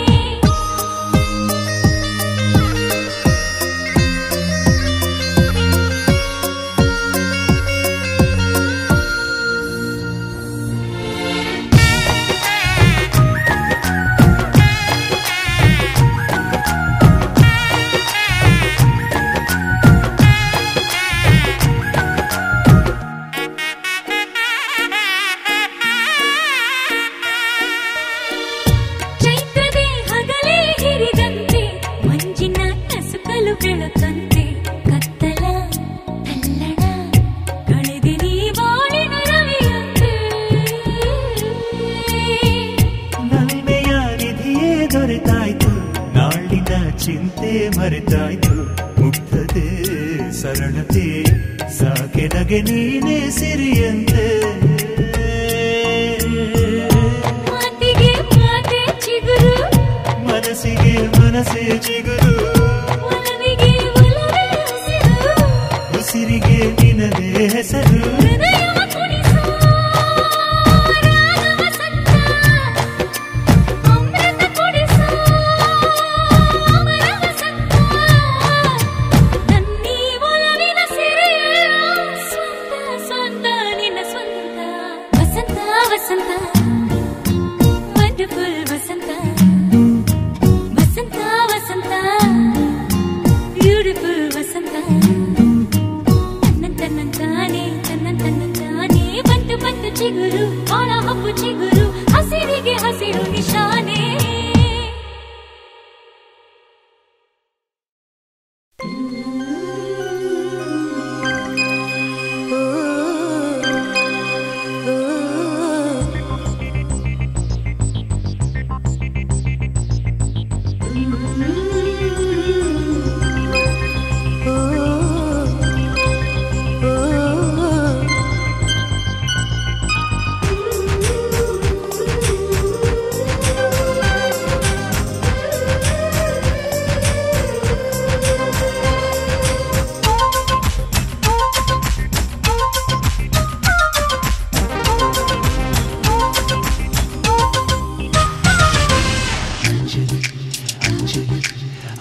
ಚೈತ್ರದೇ ಹಗಲೇ ಹಿರಿದಂತೆ ಮಂಜಿನ ನಸುಕಲು ಬೆಳಕಂತೆ ಕತ್ತಲ ತಲ್ಲಣ ಕಳೆದೆ ನೀ ಬಾಳಿನ ರವಿಯಂತೆ ನಲ್ಮೆಯ ನಿಧಿಯೇ ದೊರೆತಾಯ್ತು ನಾಳಿನ ಚಿಂತೆ ಮರೆತಾಯ್ತು ಮುಗ್ಧತೆ ಸರಳತೆ ಸಾಕೆ ನಗೆ ನೀನೇ ಸಿರಿಯಂತೆ ಮಾತಿಗೆ ಮಾತೆ ಚಿಗುರು ಮನಸ್ಸಿಗೆ ಮನಸ್ಸೇ ಚಿಗುರು ಒಲವಿಗೆ ಒಲವೇ ಹಸಿರು ಉಸಿರಿಗೆ ನಿನದೇ ಹೆಸರು ಹೃದಯವ ಕುಣಿಸೋ ರಾಗ ವಸಂತ ಅಮೃತ ಕುಡಿಸೋ ಅಮರ ವಸಂತ ನನ್ನೀ ಒಲವಿನ ಸಿರಿಯ ಸ್ವಂತ ಸ್ವಂತ ನಿನ್ನ ಸ್ವಂತ ವಸಂತ ವಸಂತ ವಂಡರ್ಫುಲ್ ವಸಂತ ವಸಂತ ವಸಂತ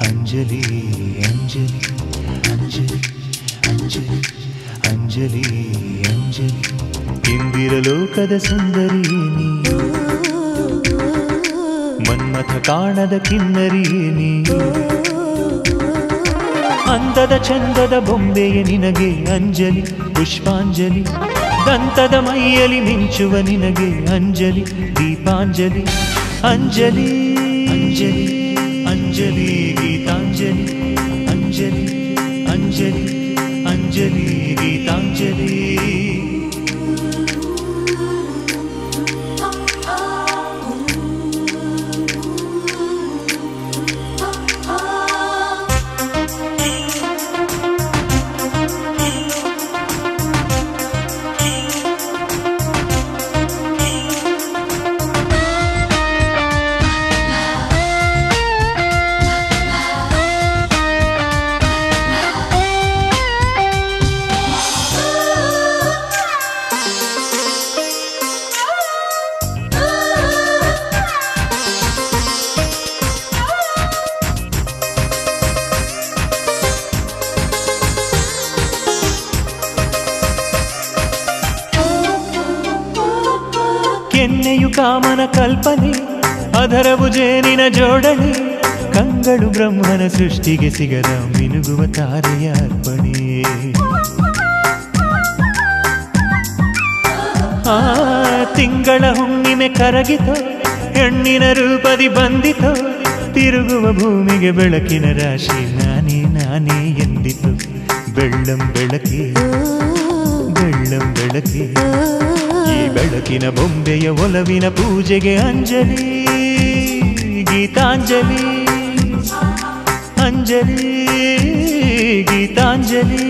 ಅಂಜಲಿ ಅಂಜಲಿ ಅಂಜಲಿ ಅಂಜಲಿ ಅಂಜಲಿ ಅಂಜಲಿ ಇಂದಿರ ಲೋಕದ ಸುಂದರಿ ನೀ ಮನ್ಮಥ ಕಾಣದ ಕಿನ್ನರಿ ನೀ ಅಂದದ ಚಂದದ ಬೊಂಬೆಯ ನಿನಗೆ ಅಂಜಲಿ ಪುಷ್ಪಾಂಜಲಿ ದಂತದ ಮೈಯಲಿ ಮಿಂಚುವ ನಿನಗೆ ಅಂಜಲಿ ದೀಪಾಂಜಲಿ ಅಂಜಲಿ ಅಂಜಲಿ ಅಂಜಲಿ ಗೀತಾಂಜಲಿ ಅಂಜಲಿ ಅಂಜಲಿ ಅಂಜಲಿ ಗೀತಾಂಜಲಿ ಕೆನ್ನೆಯು ಕಾಮನ ಕಲ್ಪನೆ ಅದರವು ಜೇನಿನ ಜೋಡಣೆ ಕಂಗಳು ಬ್ರಹ್ಮನ ಸೃಷ್ಟಿಗೆ ಸಿಗದ ಮಿನುಗುವ ತಾರೆಯ ಅರ್ಪಣೆ ಆ ತಿಂಗಳ ಹುಣ್ಣಿಮೆ ಕರಗಿತೋ ಹೆಣ್ಣಿನ ರೂಪದಿ ಬಂದಿತೋ ತಿರುಗುವ ಭೂಮಿಗೆ ಬೆಳಕಿನ ರಾಶಿ ನಾನೇ ನಾನೇ ಎಂದಿತು ಬೆಳ್ಳಂ ಬೆಳಕಿ ಬೆಳ್ಳಂ ಬೆಳಕಿ ಈ ಬೆಳಕಿನ ಬೊಂಬೆಯ ಒಲವಿನ ಪೂಜೆಗೆ ಅಂಜಲಿ ಗೀತಾಂಜಲಿ ಅಂಜಲಿ ಗೀತಾಂಜಲಿ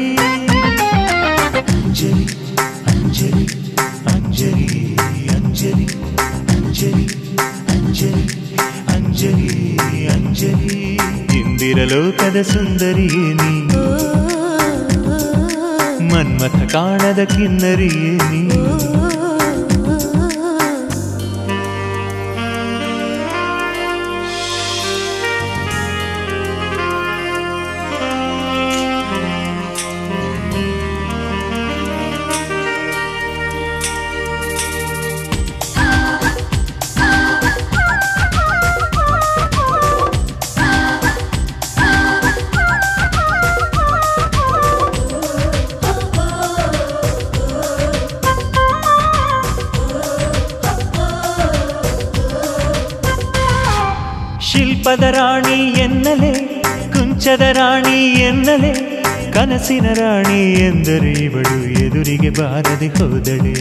ಅಂಜಲಿ ಅಂಜಲಿ ಅಂಜಲಿ ಅಂಜಲಿ ಅಂಜಲಿ ಅಂಜಲಿ ಅಂಜಲಿ ಅಂಜಲಿ ಇಂದಿರ ಲೋಕದ ಸುಂದರಿ ನೀ ಮನ್ಮಥ ಕಾಣದ ಕಿನ್ನರಿಯೇ ನೀ ಶಿಲ್ಪದ ರಾಣಿ ಎನ್ನಲೆ ಕುಂಚದ ರಾಣಿ ಎನ್ನಲೆ ಕನಸಿನ ರಾಣಿ ಎಂದರೆ ಇವಳು ಎದುರಿಗೆ ಬಾರದೆ ಹೋದಳೆ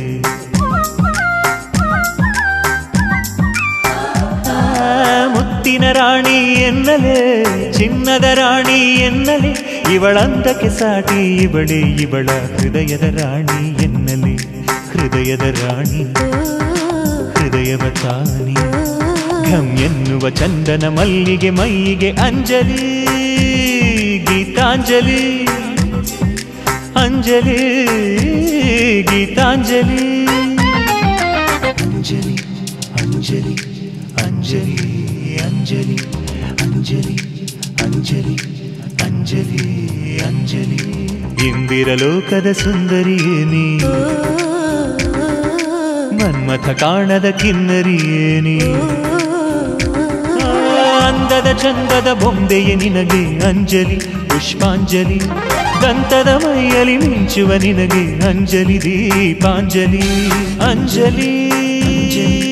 ಆ, ಮುತ್ತಿನ ರಾಣಿ ಎನ್ನಲೆ ಚಿನ್ನದ ರಾಣಿ ಎನ್ನಲೆ ಇವಳಂದಕ್ಕೆ ಸಾಟಿ ಇವಳೆ ಇವಳ ಹೃದಯದ ರಾಣಿ ಎನ್ನಲೆ ಹೃದಯದ ರಾಣಿ ಹೃದಯವ ತಾನಿ ಘಂ ಎನ್ನುವ ಚಂದನ ಮಲ್ಲಿಗೆ ಮೈಗೆ ಅಂಜಲಿ ಗೀತಾಂಜಲಿ ಅಂಜಲಿ ಗೀತಾಂಜಲಿ ಅಂಜಲಿ ಅಂಜಲಿ ಅಂಜಲಿ ಅಂಜಲಿ ಅಂಜಲಿ ಅಂಜಲಿ ಅಂಜಲಿ ಅಂಜಲಿ ಇಂದಿರ ಲೋಕದ ಸುಂದರಿಯೇ ನೀ ಮನ್ಮಥ ಕಾಣದ ಕಿನ್ನರಿಯೇ ನೀ ಅಂದದ ಚಂದದ ಬೊಂಬೆಯೇ ನಿನಗೆ ಅಂಜಲಿ ಪುಷ್ಪಾಂಜಲಿ ದಂತದ ಮೈಯಲಿ ಮಿಂಚುವ ನಿನಗೆ ಅಂಜಲಿ ದೀಪಾಂಜಲಿ ಅಂಜಲಿ ಅಂಜಲಿ